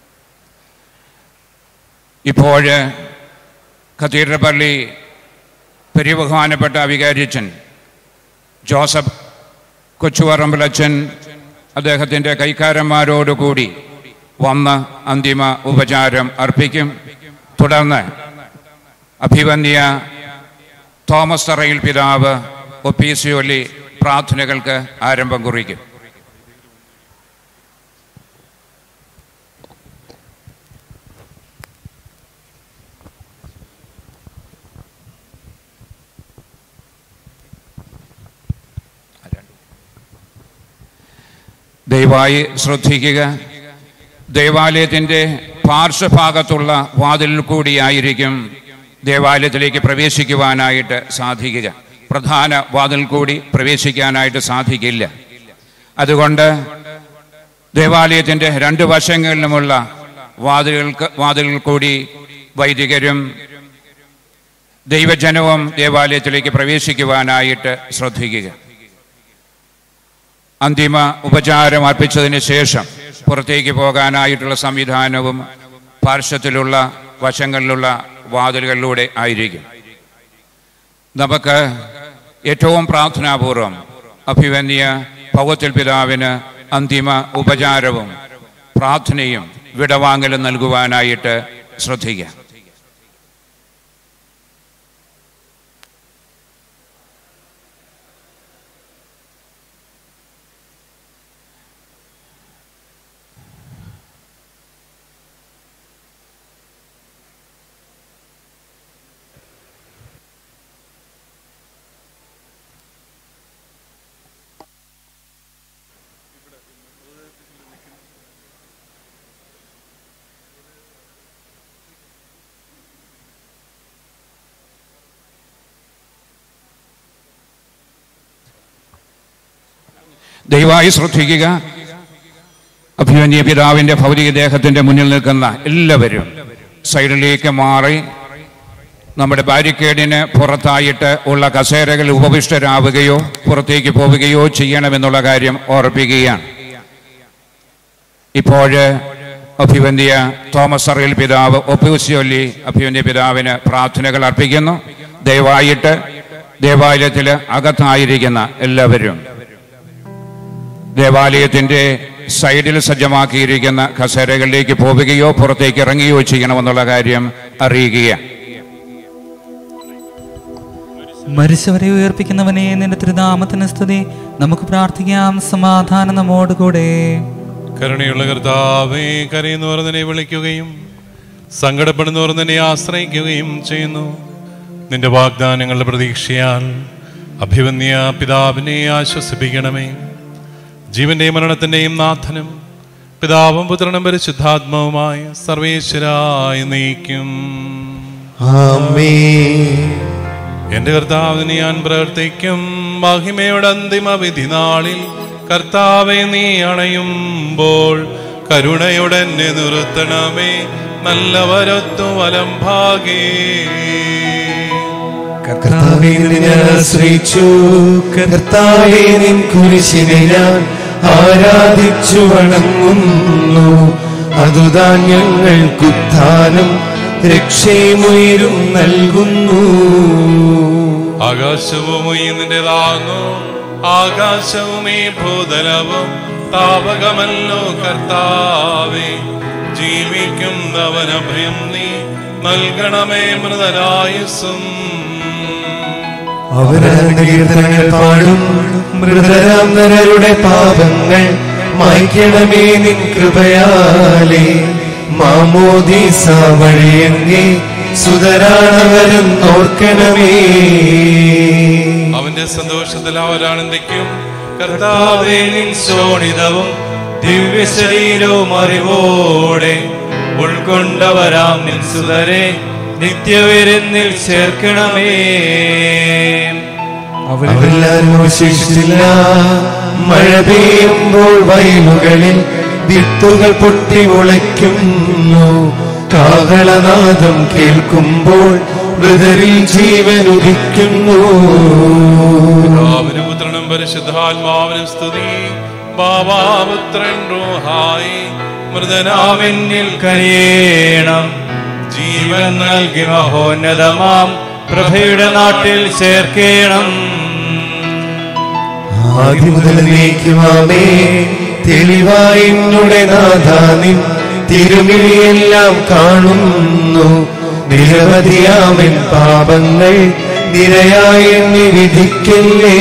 ഇപ്പോൾ ഖത്തീഡ്രൽ പള്ളി പെരിയബഹുമാനപ്പെട്ട വികാരിച്ചൻ ജോസഫ് കൊച്ചുവറമ്പലച്ചൻ അദ്ദേഹത്തിൻ്റെ കൈക്കാരന്മാരോടുകൂടി വന്ന് അന്തിമ ഉപചാരം അർപ്പിക്കും തുടർന്ന് അഭിവന്യ തോമസ് തറയിൽ പിതാവ് ഒപ്പീസിയൊല്ലി പ്രാർത്ഥനകൾക്ക് ആരംഭം കുറിക്കും ദയവായി ശ്രദ്ധിക്കുക ദേവാലയത്തിൻ്റെ പാർശ്വഭാഗത്തുള്ള വാതിലിൽ കൂടിയായിരിക്കും ദേവാലയത്തിലേക്ക് പ്രവേശിക്കുവാനായിട്ട് സാധിക്കുക പ്രധാന വാതിൽ കൂടി പ്രവേശിക്കാനായിട്ട് സാധിക്കില്ല അതുകൊണ്ട് ദേവാലയത്തിൻ്റെ രണ്ട് വശങ്ങളിലുമുള്ള വാതിലുകൾക്ക് വാതിലുകൾ കൂടി വൈദികരും ദൈവജനവും ദേവാലയത്തിലേക്ക് പ്രവേശിക്കുവാനായിട്ട് ശ്രദ്ധിക്കുക അന്തിമ ഉപചാരം അർപ്പിച്ചതിന് ശേഷം പുറത്തേക്ക് പോകാനായിട്ടുള്ള സംവിധാനവും പാർശ്വത്തിലുള്ള വശങ്ങളിലുള്ള വാതിലുകളിലൂടെ ആയിരിക്കും നമുക്ക് ഏറ്റവും പ്രാർത്ഥനാപൂർവം അഭിവന്യ പൗവത്തിൽ പിതാവിന് അന്തിമ ഉപചാരവും പ്രാർത്ഥനയും വിടവാങ്ങലും നൽകുവാനായിട്ട് ശ്രദ്ധിക്കാം ദയവായി ശ്രദ്ധിക്കുക അഭിമന്യ പിതാവിന്റെ ഭൗതിക ദേഹത്തിന്റെ മുന്നിൽ നിൽക്കുന്ന എല്ലാവരും സൈഡിലേക്ക് മാറി നമ്മുടെ ബാരിക്കേഡിന് പുറത്തായിട്ട് ഉള്ള കസേരകൾ ഉപവിഷ്ടരാവുകയോ പുറത്തേക്ക് പോവുകയോ ചെയ്യണമെന്നുള്ള കാര്യം ഓർപ്പിക്കുകയാണ് ഇപ്പോൾ അഭിവന്യ തോമസ് അറിയൽ പിതാവ് ഒപ്പൂസിയൊല്ലി അഭിവന്യ പിതാവിന് പ്രാർത്ഥനകൾ അർപ്പിക്കുന്നു ദയവായിട്ട് ദേവാലയത്തിൽ അകത്തായിരിക്കുന്ന എല്ലാവരും ദേവാലയത്തിന്റെ സൈഡിൽ സജ്ജമാക്കിയിരിക്കുന്ന കസേരകളിലേക്ക് പോവുകയോ പുറത്തേക്ക് ഇറങ്ങുകയോ ചെയ്യണമെന്നുള്ള കാര്യം അറിയുകയാണ് മരിച്ചവരെ ഉയർപ്പിക്കുന്നവനെ നിന്റെ തിരുനാമത്തിന് സ്തുതി നമുക്ക് പ്രാർത്ഥിക്കാം സമാധാനം നമ്മോടുകൂടെ കരുണയുള്ള കർത്താവേ കരയുന്നവർ നിന്നെ വിളിക്കുകയും സങ്കടപ്പെടുന്നവർ നിന്നെ ആശ്രയിക്കുകയും ചെയ്യുന്നു നിന്റെ വാഗ്ദാനങ്ങളുടെ പ്രതീക്ഷയാൽ അഭിവന്യ പിതാവിനെ ആശ്വസിപ്പിക്കണമേ ജീവന്റെയും മരണത്തിന്റെയും നാഥനും പിതാവും പുത്രനും പരിശുദ്ധാത്മാവുമായ സർവേശ്വരായി നീക്കും എന്റെ കർത്താവിന് ഞാൻ പ്രവർത്തിക്കും മഹിമയുടെ അന്തിമ വിധി നാളിൽ കർത്താവെ നീ അണയുമ്പോൾ കരുണയുടെ എന്നെ നിർത്തണമേ നല്ലവരൊത്തു വലം ഭാഗേ കർത്താവേ നിന്നെ ആശ്രയിച്ചു കർത്താവേ നിൻ കുരിശിനെ ഞാൻ ആരാധിച്ചു വണങ്ങുന്നു അതുതാൻ ഞങ്ങൾക്കുത്ഥാനം രക്ഷയുമുയരും നൽകുന്നു ആകാശവും നിന്റേതാകുന്നു ആകാശവും ഈ ഭൂതലവും താപകമല്ലോ കർത്താവേ ജീവിക്കുന്നവനഭയം നീ നൽകണമേ മൃതരായുസും അവരന്റെ കീർത്തനങ്ങൾ പാടും മൃതരാം നരരുടെ പാപങ്ങൾ മായ്ക്കണമേ നിൻ കൃപയാലേ മാമോദീസ വഴിയങ്ങേ സുതരാണവരും ഓർക്കണമേ അവന്റെ സന്തോഷത്തിൽ അവരാനന്ദിക്കും കർത്താവേ നിൻ ശോണിതവും ദിവ്യ ശരീരവും അറിവോടെ ഉൾക്കൊണ്ടവരാം നിൻ സുതരെ നിത്യവിരുന്നിൽ ചേർക്കണമേ അവരെല്ലാരും അവശേഷിച്ചില്ല മഴ പെയ്യുമ്പോൾ വയലുകളിൽ വിത്തുകൾ പൊട്ടി മുളയ്ക്കുന്നു കാഹളനാദം കേൾക്കുമ്പോൾ മൃതരിൽ ജീവൻ ഉദിക്കുന്നു പിതാവിനും പുത്രനും പരിശുദ്ധാത്മാവിനും സ്തുതി ബാബാപുത്രൻ റൂഹായി മൃതനാവിന്നിൽ കനിയേണം ജീവൻ നൽകി മഹോന്നതമാം പ്രഭയുടെ നാട്ടിൽ ചേർക്കേണം ആദ്യം മുതൽ നീക്കുവാമേ തെളിവായി എന്നുടെ നാഥാനിൻ തിരുമിഴിയെല്ലാം കാണുന്നു നിരവധിയാമൻ പാപങ്ങൾ നിരയായി എണ്ണി വിധിക്കല്ലേ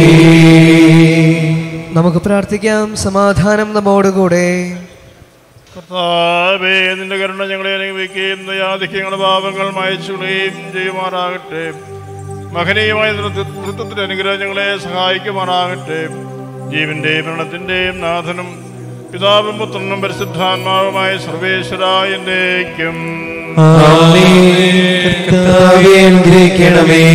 നമുക്ക് പ്രാർത്ഥിക്കാം സമാധാനം നമ്മോടുകൂടെ കർത്താവേ നിന്റെ കരുണ ഞങ്ങളെ അനുഭവിക്കുകയും ദയാദിക്ക് ഞങ്ങളുടെ പാപങ്ങൾ മായച്ചുകളയും ചെയ്യുമാറാകട്ടെ മഹനീയമായ നൃത്തത്തിന്റെ അനുഗ്രഹം ഞങ്ങളെ സഹായിക്കുമാറാകട്ടെ ജീവന്റെയും മരണത്തിന്റെയും നാഥനും പിതാവും പുത്രനും പരിശുദ്ധാത്മാവുമായ സർവേശ്വര എന്നേക്കും കർത്താവേ അനുഗ്രഹിക്കണമേ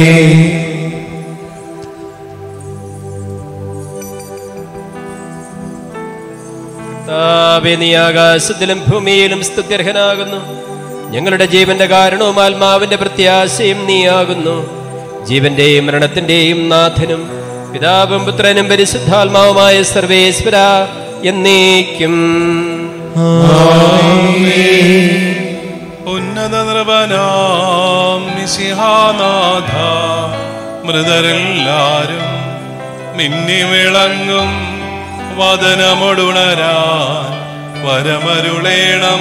കർത്താവേ, നീ ആകാശത്തിലും ഭൂമിയിലും സ്തുത്യർഹനാകുന്നു ഞങ്ങളുടെ ജീവന്റെ കാരണവും ആത്മാവിന്റെ പ്രത്യാശയും നീയാകുന്നു ജീവന്റെയും മരണത്തിന്റെയും നാഥനും പിതാവും പുത്രനും പരിശുദ്ധാത്മാവുമായ സർവേശ്വര എന്നേക്കും ഉന്നത നൃപനാം മിശിഹാനാഥ മൃതരെല്ലാരും മിന്നി വിളങ്ങും വദനമൊടുണരാൻ വരമരുളേണം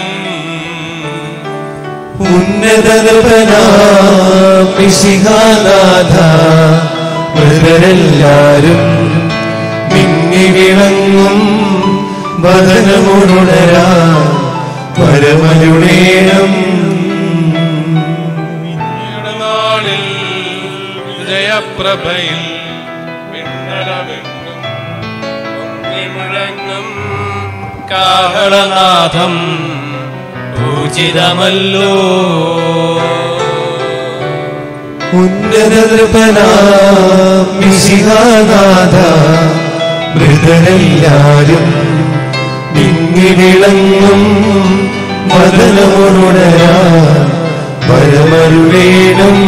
ഉന്നത പിശികാനാഥ മൃതരെല്ലാരും മിന്നി വിളങ്ങും വദനമുണരാ പരമരുടേണം നാളിൽ ജയപ്രഭയിൽ പിന്നലമെങ്ങും മുഴങ്ങും കാഹളനാഥം പൂജിതമല്ലോ ഉന്നത പിശികാനാഥ മൃതരെല്ലാരും മിന്നി വിളങ്ങും വദനമുണരാ പരമരുടേണം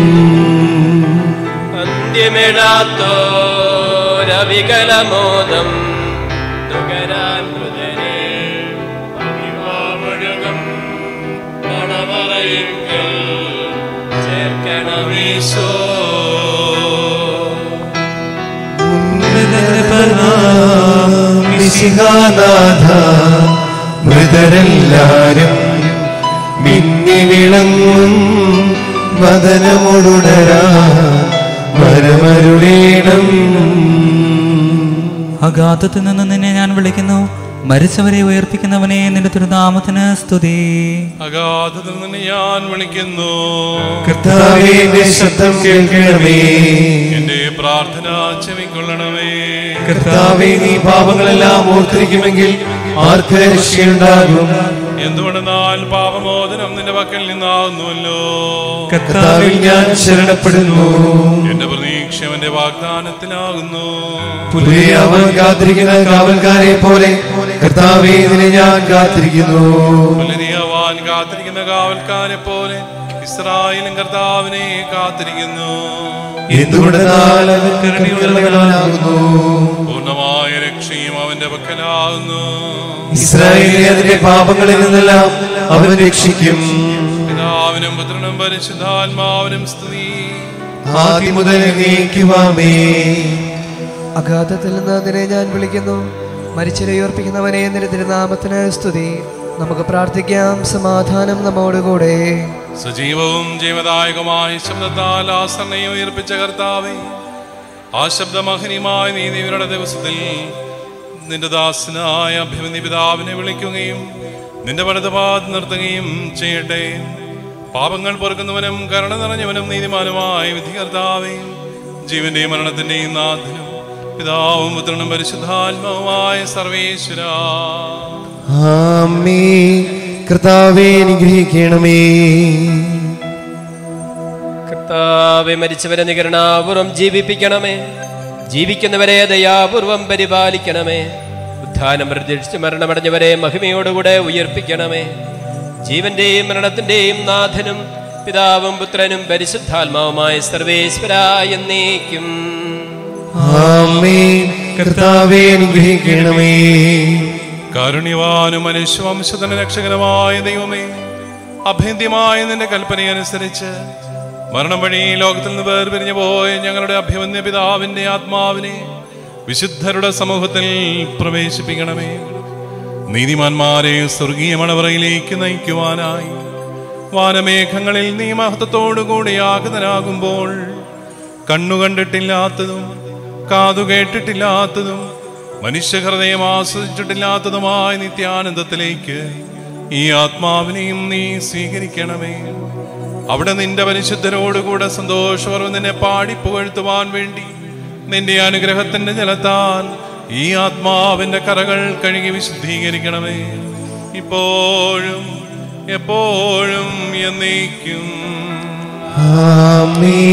അന്ത്യമിടാത്തോരവികലമോദം തുകരാൻ മൃതരെ അഭിവാമൊഴുകും മണവറയിങ്കൽ ചേർക്കണമീശോ മിശിഹാനാഥ മൃതരെല്ലാരും മിന്നി വിളങ്ങും വദനമുടുണരാ വരമരുടേണം അഗാധത്തിൽ നിന്ന് നിന്നെ ഞാൻ വിളിക്കുന്നു മരിച്ചവരെ ഉയർപ്പിക്കുന്നവനെ നിന്റെ തിരുനാമത്തിന് സ്തുതി അഗാധത്തിൽ നിന്ന് ഞാൻ വിളിക്കുന്നു കർത്താവേ എന്റെ ശബ്ദം കേൾക്കണമേ എന്റെ പ്രാർത്ഥന ചെവിക്കൊള്ളണമേ കർത്താവേ നീ പാപങ്ങളെല്ലാം ഓർത്തിരിക്കുമെങ്കിൽ ആർക്ക് രക്ഷയുണ്ടാകും എന്തുകൊണ്ടെന്നാൽ പാപമോചനം നിന്റെ പക്കൽ നിന്നാകുന്നുവല്ലോ കർത്താവിൽ ഞാൻ ശരണപ്പെടുന്നു എന്റെ പ്രതീക്ഷ അവന്റെ വാഗ്ദാനത്തിലാകുന്നു പുതിയ അവൻ കാത്തിരിക്കുന്ന കാവൽക്കാരെ പോലെ കർത്താവേ ഇതിനെ ഞാൻ കാത്തിരിക്കുന്നു പുലരിയവാൻ കാത്തിരിക്കുന്ന കാവൽക്കാരെ പോലെ ഇസ്രായേലും കർത്താവിനെ കാത്തിരിക്കുന്നു എന്തുകൊണ്ടെന്നാൽ അവൻ കരുണയുള്ളവനാകുന്നു പൂർണ്ണമായ രക്ഷയും അവന്റെ പക്കലാകുന്നു ഇസ്രായേലിനെ അതിന്റെ പാപങ്ങളിൽ നിന്നെല്ലാം അവൻ രക്ഷിക്കും പിതാവിനും പുത്രനും പരിശുദ്ധാത്മാവിനും സ്തുതി ആദ്യം മുതൽ നീക്കുവാമേ അഗാധത്തിൽ നിന്ന് അതിനെ ഞാൻ വിളിക്കുന്നു മരിച്ചവരെ ഉയർപ്പിക്കുന്നവനെ നിന്റെ തിരുനാമത്തിന് സ്തുതി നമുക്ക് പ്രാർത്ഥിക്കാം സമാധാനം നമ്മോടുകൂടെ സജീവവും ജീവദായകമായ ശബ്ദത്താൽ ആസരണയെ ഉയർപ്പിച്ച കർത്താവെ ആ ശബ്ദമഹനിമായ നീതിവരുടെ ദിവസത്തിൽ നിന്റെ ദാസനായ അഭിമന്യ പിതാവിനെ വിളിക്കുകയും നിന്റെ വലതുപാത് നിർത്തുകയും ചെയ്യട്ടെ പാപങ്ങൾ പൊറുക്കുന്നവനും കരുണ നിറഞ്ഞവനും നീതിമാനുമായ വിധികർത്താവേ ജീവന്റെയും മരണത്തിന്റെയും നാഥനും പിതാവും പുത്രനും പരിശുദ്ധാത്മാവുമായ സർവേശ്വര ആമേ കർത്താവേ അനുഗ്രഹിക്കണമേ കർത്താവെ മരിച്ചവരെ നികരണാപൂർവം ജീവിപ്പിക്കണമേ ജീവിക്കുന്നവരെ ദയാപൂർവം പരിപാലിക്കണമേ ഉത്ഥാനം പ്രതീക്ഷിച്ച് മരണമടഞ്ഞവരെ മഹിമയോടുകൂടെ ഉയർപ്പിക്കണമേ ജീവന്റെയും മരണത്തിന്റെയും നാഥനും പിതാവും പുത്രനും പരിശുദ്ധാത്മാവുമായ സർവേശ്വര എന്നേക്കും ആമേ കർത്താവേ അനുഗ്രഹിക്കണമേ കാരുണ്യവാനും മനുഷ്യവംശത്തിന് രക്ഷകരമായ ദൈവമേ അഭേദ്യമായ നിന്റെ കൽപ്പനയനുസരിച്ച് മരണം വഴി ലോകത്തിൽ നിന്ന് വേർപിരിഞ്ഞു പോയ ഞങ്ങളുടെ അഭിമന്യ പിതാവിന്റെ ആത്മാവിനെ വിശുദ്ധരുടെ സമൂഹത്തിൽ പ്രവേശിപ്പിക്കണമേ നീതിമാന്മാരെ സ്വർഗീയ മണവറയിലേക്ക് നയിക്കുവാനായി വാനമേഘങ്ങളിൽ നീ മഹത്വത്തോടുകൂടി ആഗതനാകുമ്പോൾ കണ്ണു കണ്ടിട്ടില്ലാത്തതും കാതു കേട്ടിട്ടില്ലാത്തതും മനുഷ്യഹൃദയം ആസ്വദിച്ചിട്ടില്ലാത്തതുമായ നിത്യാനന്ദത്തിലേക്ക് ഈ ആത്മാവിനെയും നീ സ്വീകരിക്കണമേ അവിടെ നിന്റെ പരിശുദ്ധരോടുകൂടെ സന്തോഷപൂർവ്വം നിന്നെ പാടി പുകഴ്ത്തുവാൻ വേണ്ടി നിന്റെ അനുഗ്രഹത്തിന്റെ ജലത്താൽ ഈ ആത്മാവിന്റെ കറകൾ കഴുകി വിശുദ്ധീകരിക്കണമേ ഇപ്പോഴും എപ്പോഴും എന്നേക്കും ആമേ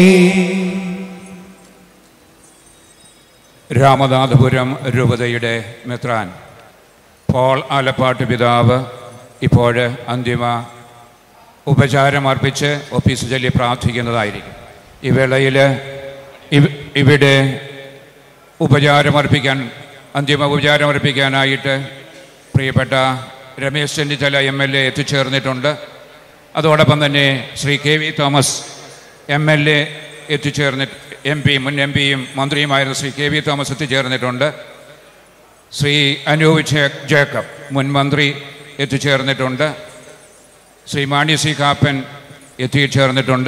രാമനാഥപുരം രൂപതയുടെ മെത്രാൻ പോൾ ആലപ്പാട്ട് പിതാവ് ഇപ്പോൾ അന്തിമ ഉപചാരമർപ്പിച്ച് ഒഫീസ് ചൊല്ലി പ്രാർത്ഥിക്കുന്നതായിരിക്കും ഈ വേളയിൽ ഇവ- ഇവിടെ ഉപചാരമർപ്പിക്കാൻ അന്തിമ ഉപചാരമർപ്പിക്കാനായിട്ട് പ്രിയപ്പെട്ട Ramesh Chennithala M L A എത്തിച്ചേർന്നിട്ടുണ്ട് അതോടൊപ്പം തന്നെ Shri K V Thomas M L A എത്തിച്ചേർന്നിട്ട് എം പി മുൻ എം പിയും മന്ത്രിയുമായിരുന്ന ശ്രീ കെ വി തോമസ് എത്തിച്ചേർന്നിട്ടുണ്ട് ശ്രീ അനൂപ് ജേ- ജേക്കബ് മുൻ മന്ത്രി എത്തിച്ചേർന്നിട്ടുണ്ട് ശ്രീ മാണി സി കാപ്പൻ എത്തിച്ചേർന്നിട്ടുണ്ട്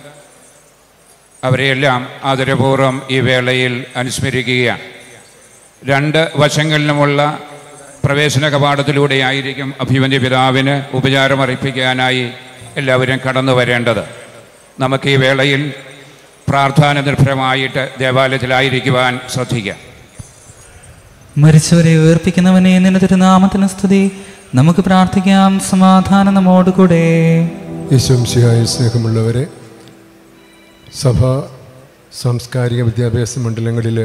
അവരെയെല്ലാം ആദരപൂർവ്വം ഈ വേളയിൽ അനുസ്മരിക്കുകയാണ് രണ്ട് വശങ്ങളിലുമുള്ള പ്രവേശന കവാടത്തിലൂടെയായിരിക്കും അഭിമന്യ പിതാവിന് ഉപചാരമർപ്പിക്കാനായി എല്ലാവരും കടന്നു വരേണ്ടത് നമുക്ക് ഈ വേളയിൽ പ്രാർത്ഥന നിർഭരമായിട്ട് ദേവാലയത്തിലായിരിക്കുവാൻ ശ്രദ്ധിക്കാം മരിച്ചവരെ ഉയർപ്പിക്കുന്നവനെ നിന്റെ തിരുനാമത്തിന് സ്തുതി നമുക്ക് പ്രാർത്ഥിക്കാം സമാധാനം നമ്മോടുകൂടെ യശംശിയായ സ്നേഹമുള്ളവരെ സഭ സാംസ്കാരിക വിദ്യാഭ്യാസ മണ്ഡലങ്ങളിൽ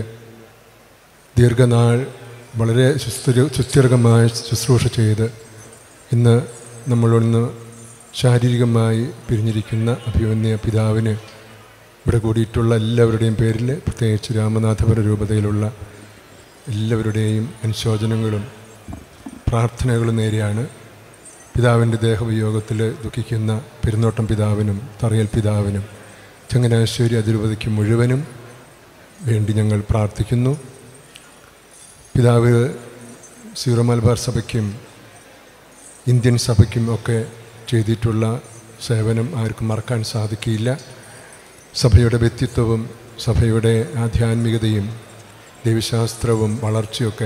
ദീർഘനാൾ വളരെ സുസ്ഥിര സുസ്ഥിരമായ ശുശ്രൂഷ ചെയ്ത് ഇന്ന് നമ്മളൊന്ന് ശാരീരികമായി പിരിഞ്ഞിരിക്കുന്ന അഭിമന്യ പിതാവിന് ഇവിടെ കൂടിയിട്ടുള്ള എല്ലാവരുടെയും പേരിൽ പ്രത്യേകിച്ച് രാമനാഥപുര രൂപതയിലുള്ള എല്ലാവരുടെയും അനുശോചനങ്ങളും പ്രാർത്ഥനകളും നേരെയാണ് പിതാവിൻ്റെ ദേഹവിയോഗത്തിൽ ദുഃഖിക്കുന്ന പെരുന്നോട്ടം പിതാവിനും തറയൽ പിതാവിനും ചങ്ങനാശ്ശേരി അതിരൂപതയ്ക്ക് മുഴുവനും വേണ്ടി ഞങ്ങൾ പ്രാർത്ഥിക്കുന്നു പിതാവ് സീറോ മലബാർ സഭയ്ക്കും ഇന്ത്യൻ സഭയ്ക്കും ഒക്കെ ചെയ്തിട്ടുള്ള സേവനം ആർക്കും മറക്കാൻ സാധിക്കില്ല സഭയുടെ വ്യക്തിത്വവും സഭയുടെ ആധ്യാത്മികതയും ദൈവശാസ്ത്രവും വളർച്ചയൊക്കെ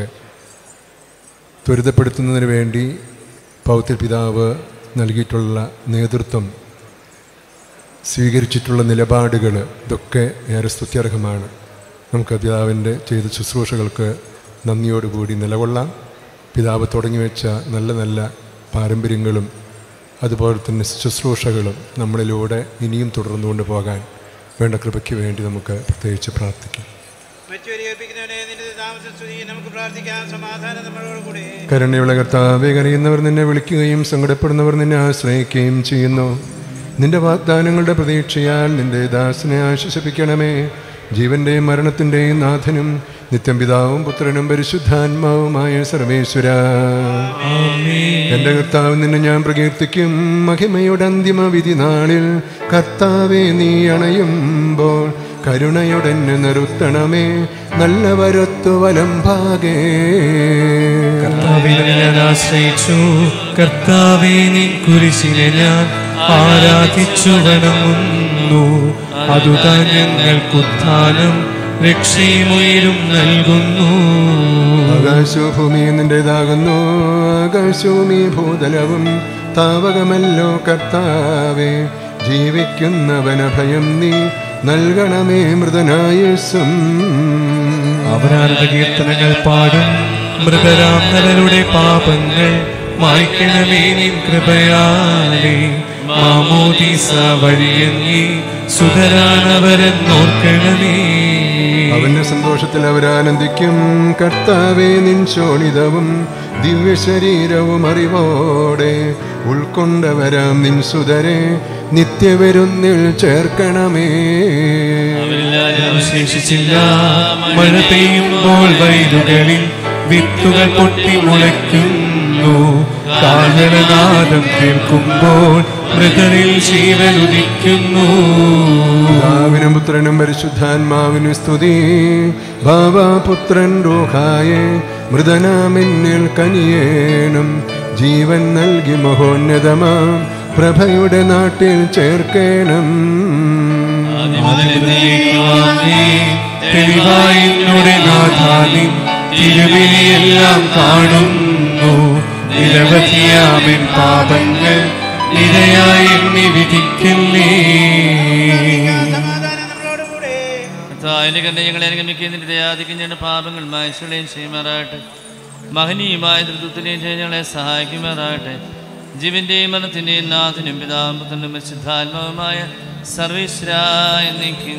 ത്വരിതപ്പെടുത്തുന്നതിന് വേണ്ടി പൗത്യ പിതാവ് നൽകിയിട്ടുള്ള നേതൃത്വം സ്വീകരിച്ചിട്ടുള്ള നിലപാടുകൾ ഇതൊക്കെ ഏറെ സ്തുത്യർഹമാണ് നമുക്ക് പിതാവിൻ്റെ ചെയ്ത ശുശ്രൂഷകൾക്ക് നന്ദിയോടുകൂടി നിലകൊള്ളാം പിതാവ് തുടങ്ങി വെച്ച നല്ല നല്ല പാരമ്പര്യങ്ങളും അതുപോലെ തന്നെ ശുശ്രൂഷകളും നമ്മളിലൂടെ ഇനിയും തുടർന്നുകൊണ്ട് പോകാൻ വേണ്ട കൃപയ്ക്ക് വേണ്ടി നമുക്ക് പ്രത്യേകിച്ച് പ്രാർത്ഥിക്കാം നമുക്ക് പ്രാർത്ഥിക്കാം സമാധാനം നമ്മളോട് കൂടെ കരുണയുള്ള കർത്താവെ കരയുന്നവർ നിന്നെ വിളിക്കുകയും സങ്കടപ്പെടുന്നവർ നിന്നെ ആശ്രയിക്കുകയും ചെയ്യുന്നു നിന്റെ വാഗ്ദാനങ്ങളുടെ പ്രതീക്ഷയാൽ നിന്റെ ദാസനെ ആശ്വസിപ്പിക്കണമേ ജീവന്റെയും മരണത്തിന്റെയും നാഥനും നിത്യം പിതാവും പുത്രനും പരിശുദ്ധാത്മാവുമായ സർവേശ്വര എന്റെ കർത്താവ് നിന്നെ ഞാൻ പ്രകീർത്തിക്കും മഹിമയുടെ അന്തിമ വിധി നാളിൽ കർത്താവെ നീ അണയുമ്പോൾ കരുണയുടെന്നെ നിർത്തണമേ നല്ല വരത്തു വലം ഭാഗേ കർത്താവിനെ ഞാൻ ആശ്രയിച്ചു കർത്താവെ നീ കുരിശിനെ ഞാൻ ആരാധിച്ചു വണങ്ങുന്നു അതുതാൻ ഞങ്ങൾക്കുത്ഥാനം രക്ഷയുമുയരും നൽകുന്നു ആകാശഭൂമി നിന്റേതാകുന്നു ആകാശവും ഈ ഭൂതലവും താവകമല്ലോ കർത്താവേ ജീവിക്കുന്നവനഭയം നീ നൽകണമേ മൃതനായുസ്സും അവരാരുടെ കീർത്തനങ്ങൾ പാടും മൃതരാം നരരുടെ പാപങ്ങൾ മായ്ക്കണമേ നിൻ കൃപയാലേ മാമോദീസ വഴിയങ്ങി സുതരാനവരെന്നോർക്കണമേ അവന്റെ സന്തോഷത്തിൽ അവരാനന്ദിക്കും കർത്താവേ നിൻ ശോണിതവും ദിവ്യശരീരവും അറിവോടെ ഉൾക്കൊണ്ടവരാം നിൻ സുതരെ നിത്യവരുന്നിൽ ചേർക്കണമേ അവശേഷിച്ചില്ല മഴ പെയ്യുമ്പോൾ വയലുകളിൽ വിത്തുകൾ പൊട്ടി മുളയ്ക്കുന്നു കാഹളനാദം കേൾക്കുമ്പോൾ മൃതരിൽ ജീവൻ ഉദിക്കുന്നു പിതാവിനും പുത്രനും പരിശുദ്ധാത്മാവിനും സ്തുതി ഭാവാപുത്രൻ റൂഹായെ മൃതനാമെന്നിൽ കനിയേണം ജീവൻ നൽകി മഹോന്നതമാം പ്രഭയുടെ നാട്ടിൽ ചേർക്കേണം തെളിവായി എന്നോട് നാഥാനി തിരുവിലിയെല്ലാം കാണുന്നു നിരവധിയാമിൻ പാപങ്ങൾ നിരയായി എണ്ണി വിധിക്കല്ലേ കർത്താവിന്റെ കണ്ടെ ഞങ്ങളെ അനുഗമിക്കുന്നതിന്റെ ദയാധികം ഞങ്ങളുടെ പാപങ്ങൾ മായച്ചുകളെയും ചെയ്യുമാറാകട്ടെ മഹനീയമായ ധൃതത്തിനെയും ഞങ്ങളെ സഹായിക്കുമാറാകട്ടെ ജീവന്റെയും മരണത്തിന്റെയും നാഥനും പിതാവും പുത്രനും ശുദ്ധാത്മാവുമായ സർവീശ്വരായ നീക്കും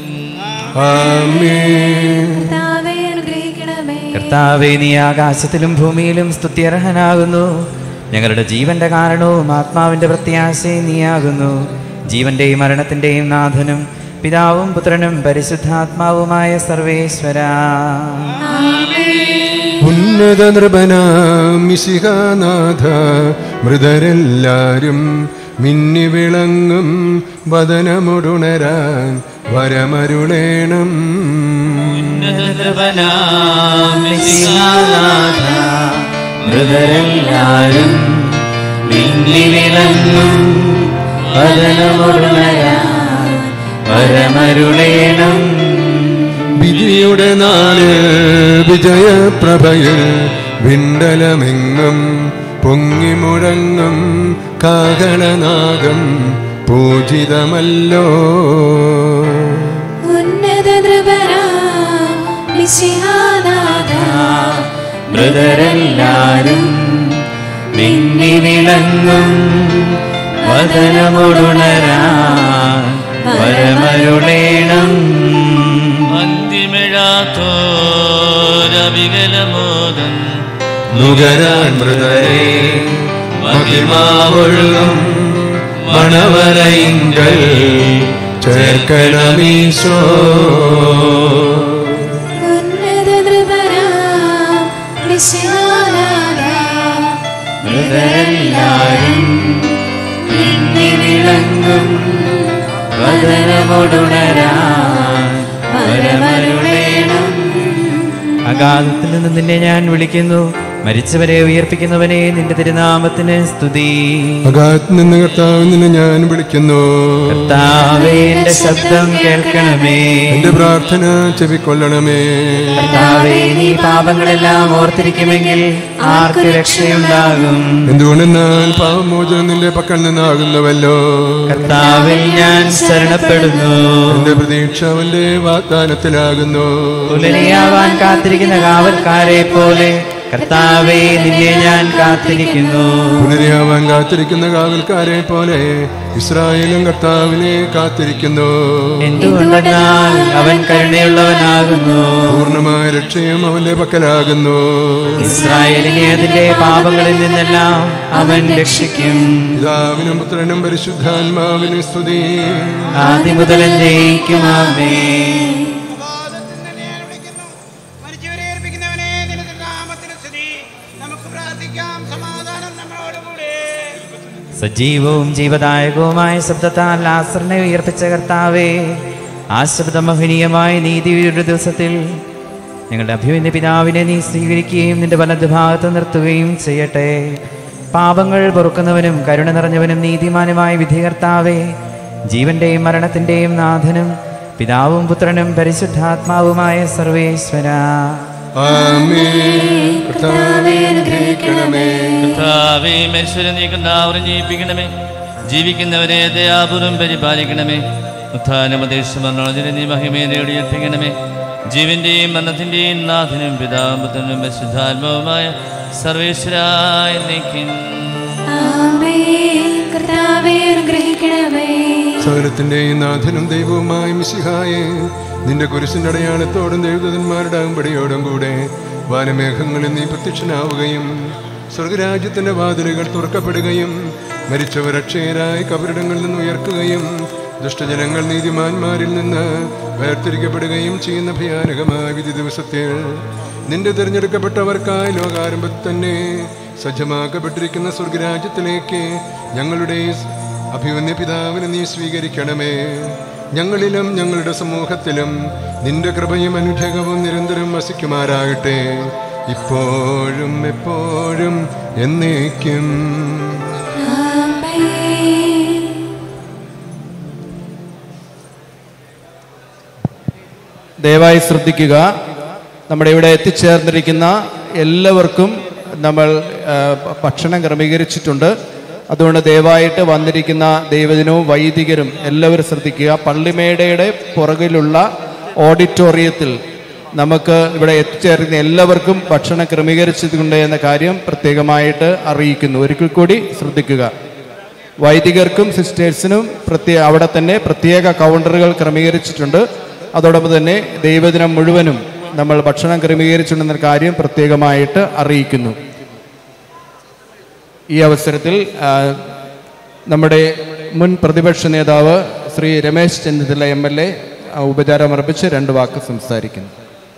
കർത്താവേ അനുഗ്രഹിക്കണമേ കർത്താവേ നീ ആകാശത്തിലും ഭൂമിയിലും സ്തുത്യർഹനാകുന്നു ഞങ്ങളുടെ ജീവന്റെ കാരണവും ആത്മാവിന്റെ പ്രത്യാശയും നീയാകുന്നു ജീവന്റെയും മരണത്തിന്റെയും നാഥനും പിതാവും പുത്രനും പരിശുദ്ധാത്മാവുമായ സർവേശ്വര ഉന്നത നൃപനാമിശികാനാഥ മൃതരെല്ലാരും മിന്നി വിളങ്ങും വദനമുടുണരാൻ വരമരുളേണം മൃതരെല്ലാരും മിന്നി വിളങ്ങും വദനമുടുണരാൻ വരമരുളേണം വിധിയുടെ നാല് വിജയപ്രഭയിൽ വിണ്ടലമെങ്ങും പൊങ്ങി മുഴങ്ങും കാഹളനാഗം പൂജിതമല്ലോ ഉന്നത നൃപനാം മിശിഹാനാഥ മൃതരെല്ലാരും മിന്നി വിളങ്ങും വദനമുടുണരാൻ വരമരുളേണം അന്തിമിഴാത്തോരവികലമോദൻ നുകരാൻ മൃതരെ മഹിമാവൊഴുകും മണവരയിങ്കൽ ചേർക്കണമീശോ ഉന്നത നൃപനാം മിശിഹാനാഥ മൃതരെല്ലാരും മിന്നി വിളങ്ങും വദനമുടുണരാൻ വരമരുളേണം അഗാധത്തിൽ നിന്ന് നിന്നെ ഞാൻ വിളിക്കുന്നു മരിച്ചവരെ ഉയർപ്പിക്കുന്നവനെ നിന്റെ തിരുനാമത്തിന് സ്തുതി അകാത്ത് നിന്ന് കർത്താവ് നിന്നെ ഞാൻ വിളിക്കുന്നു കർത്താവേ എന്റെ ശബ്ദം കേൾക്കണമേ എന്റെ പ്രാർത്ഥന ചെവിക്കൊള്ളണമേ കർത്താവേ നീ പാപങ്ങളെല്ലാം ഓർത്തിരിക്കുമെങ്കിൽ ആർക്ക് രക്ഷയുണ്ടാകും എന്തുകൊണ്ടെന്നാൽ പാവമോചനം നിന്റെ പക്കൽ നിന്നാകുന്നുവല്ലോ കർത്താവിൽ ഞാൻ ശരണപ്പെടുന്നു എന്റെ പ്രതീക്ഷ അവന്റെ വാഗ്ദാനത്തിലാകുന്നു പുലരിയാവാൻ കാത്തിരിക്കുന്ന കാവൽക്കാരെ പോലെ കർത്താവേ നിന്നെ ഞാൻ കാത്തിരിക്കുന്നു പുനരയാവാൻ കാത്തിരിക്കുന്ന കാവൽക്കാരെ പോലെ ഇസ്രായേലും കർത്താവിനെ കാത്തിരിക്കുന്നു എന്തുകൊണ്ടെന്നാൽ അവൻ കരുണയുള്ളവനാകുന്നു പൂർണ്ണമായ രക്ഷയും അവന്റെ പക്കലാകുന്നു ഇസ്രായേലിനെ അതിന്റെ പാപങ്ങളിൽ നിന്നെല്ലാം അവൻ രക്ഷിക്കും പിതാവിനും പുത്രനും പരിശുദ്ധാത്മാവിനും സ്തുതി ആദ്യം മുതൽ ജയിക്കുമാമേ സജീവവും ജീവദായകവുമായ ശബ്ദത്താൽ ലാസറിനെ ഉയർപ്പിച്ച കർത്താവേ ആ ശബ്ദമഹനീയമായ നീതിയുടെ ദിവസത്തിൽ ഞങ്ങളുടെ അഭിമന്യ പിതാവിനെ നീ സ്വീകരിക്കുകയും നിന്റെ വലത് ഭാഗത്ത് നിർത്തുകയും ചെയ്യട്ടെ പാപങ്ങൾ പൊറുക്കുന്നവനും കരുണ നിറഞ്ഞവനും നീതിമാനുമായ വിധികർത്താവേ ജീവന്റെയും മരണത്തിന്റെയും നാഥനും പിതാവും പുത്രനും പരിശുദ്ധാത്മാവുമായ സർവേശ്വര ആമേൻ കർത്താവേ അനുഗ്രഹിക്കണമേ കർത്താവേ മനുഷ്യരെ നീ കണ്ടാവരും ജീവിപ്പിക്കണമേ ജീവിക്കുന്നവരെ ദയാപുരം പരിപാലിക്കണമേ ഉത്ഥാനമദേശമരണത്തിന് നീ മഹിമയെ നേടിയെത്തിക്കണമേ ജീവന്റെയും മരണത്തിന്റെയും നാഥനും പിതാവും പുത്രനും പരിശുദ്ധാത്മാവുമായ സർവേശ്വരായ നീക്കും ആമേൻ കർത്താവേ അനുഗ്രഹിക്കണമേ സകലത്തിന്റെയും നാഥനും ദൈവവുമായ മിശിഹായെ നിന്റെ കുരിശിന്റെ അടയാളത്തോടും ദൈവദന്മാരുടെ അമ്പടിയോടും കൂടെ വാനമേഘങ്ങളിൽ നീ പ്രത്യക്ഷനാവുകയും സ്വർഗരാജ്യത്തിന്റെ വാതിലുകൾ തുറക്കപ്പെടുകയും മരിച്ചവർ അക്ഷയരായി കബറിടങ്ങളിൽ നിന്ന് ഉയർക്കുകയും ദുഷ്ടജനങ്ങൾ നീതിമാന്മാരിൽ നിന്ന് വേർതിരിക്കപ്പെടുകയും ചെയ്യുന്ന ഭയാനകമായ വിധി ദിവസത്തിൽ നിന്റെ തിരഞ്ഞെടുക്കപ്പെട്ടവർക്കായി ലോകാരംഭത്തിൽ തന്നെ സജ്ജമാക്കപ്പെട്ടിരിക്കുന്ന സ്വർഗരാജ്യത്തിലേക്ക് ഞങ്ങളുടെ അഭിമന്യ പിതാവിനെ നീ സ്വീകരിക്കണമേ ഞങ്ങളിലും ഞങ്ങളുടെ സമൂഹത്തിലും നിന്റെ കൃപയും അനുഗ്രഹവും നിരന്തരം വസിക്കുമാറാകട്ടെ ഇപ്പോഴും എപ്പോഴും എന്നേക്കും ദയവായി ശ്രദ്ധിക്കുക നമ്മുടെ ഇവിടെ എത്തിച്ചേർന്നിരിക്കുന്ന എല്ലാവർക്കും നമ്മൾ ആ, ഭക്ഷണം ക്രമീകരിച്ചിട്ടുണ്ട് അതുകൊണ്ട് ദയവായിട്ട് വന്നിരിക്കുന്ന ദൈവജനവും വൈദികരും എല്ലാവരും ശ്രദ്ധിക്കുക പള്ളിമേടയുടെ പുറകിലുള്ള ഓഡിറ്റോറിയത്തിൽ നമുക്ക് ഇവിടെ എത്തിച്ചേർന്ന എല്ലാവർക്കും ഭക്ഷണം ക്രമീകരിച്ചിട്ടുണ്ട് എന്ന കാര്യം പ്രത്യേകമായിട്ട് അറിയിക്കുന്നു ഒരിക്കൽ കൂടി ശ്രദ്ധിക്കുക വൈദികർക്കും സിസ്റ്റേഴ്സിനും പ്രത്യേക അവിടെ തന്നെ പ്രത്യേക കൗണ്ടറുകൾ ക്രമീകരിച്ചിട്ടുണ്ട് അതോടൊപ്പം തന്നെ ദൈവദിനം മുഴുവനും നമ്മൾ ഭക്ഷണം ക്രമീകരിച്ചിട്ടുണ്ടെന്ന കാര്യം പ്രത്യേകമായിട്ട് അറിയിക്കുന്നു ഈ അവസരത്തിൽ ആ, നമ്മുടെ മുൻ പ്രതിപക്ഷ നേതാവ് Shri Ramesh Chennithala M L A ഉപചാരം അർപ്പിച്ച് രണ്ട് വാക്ക് സംസാരിക്കുന്നു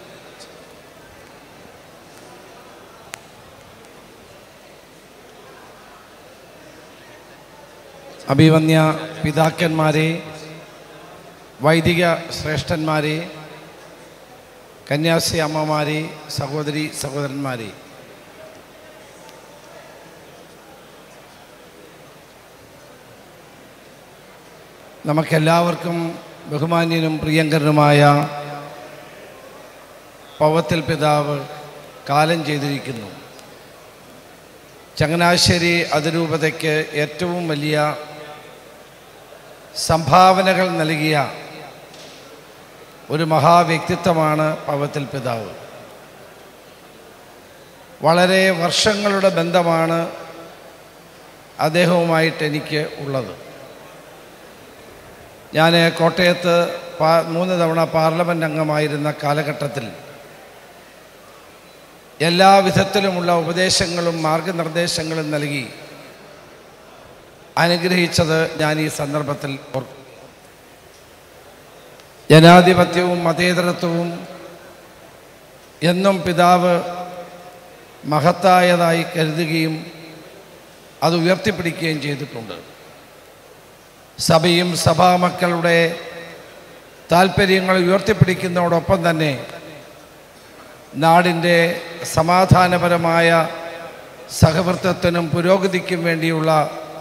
അഭിവന്യ പിതാക്കന്മാരെ വൈദിക ശ്രേഷ്ഠന്മാരെ കന്യാസി അമ്മമാരെ സഹോദരി സഹോദരന്മാരെ നമുക്കെല്ലാവർക്കും ബഹുമാന്യനും പ്രിയങ്കരനുമായ പവത്തിൽ പിതാവ് കാലം ചെയ്തിരിക്കുന്നു ചങ്ങനാശ്ശേരി അതിരൂപതയ്ക്ക് ഏറ്റവും വലിയ സംഭാവനകൾ നൽകിയ ഒരു മഹാവ്യക്തിത്വമാണ് പവത്തിൽ പിതാവ് വളരെ വർഷങ്ങളുടെ ബന്ധമാണ് അദ്ദേഹവുമായിട്ട് എനിക്ക് ഉള്ളത് ഞാൻ കോട്ടയത്ത് പാ മൂന്ന് തവണ പാർലമെൻ്റ് അംഗമായിരുന്ന കാലഘട്ടത്തിൽ എല്ലാ വിധത്തിലുമുള്ള ഉപദേശങ്ങളും മാർഗനിർദ്ദേശങ്ങളും നൽകി അനുഗ്രഹിച്ചത് ഞാൻ ഈ സന്ദർഭത്തിൽ ഓർക്കും ജനാധിപത്യവും മതേതരത്വവും എന്നും പിതാവ് മഹത്തായതായി കരുതുകയും അത് ഉയർത്തിപ്പിടിക്കുകയും ചെയ്തിട്ടുണ്ട് സഭയും സഭാമക്കളുടെ താല്പര്യങ്ങൾ ഉയർത്തിപ്പിടിക്കുന്നതോടൊപ്പം തന്നെ നാടിൻ്റെ സമാധാനപരമായ സഹവർത്തത്തിനും പുരോഗതിക്കും വേണ്ടിയുള്ള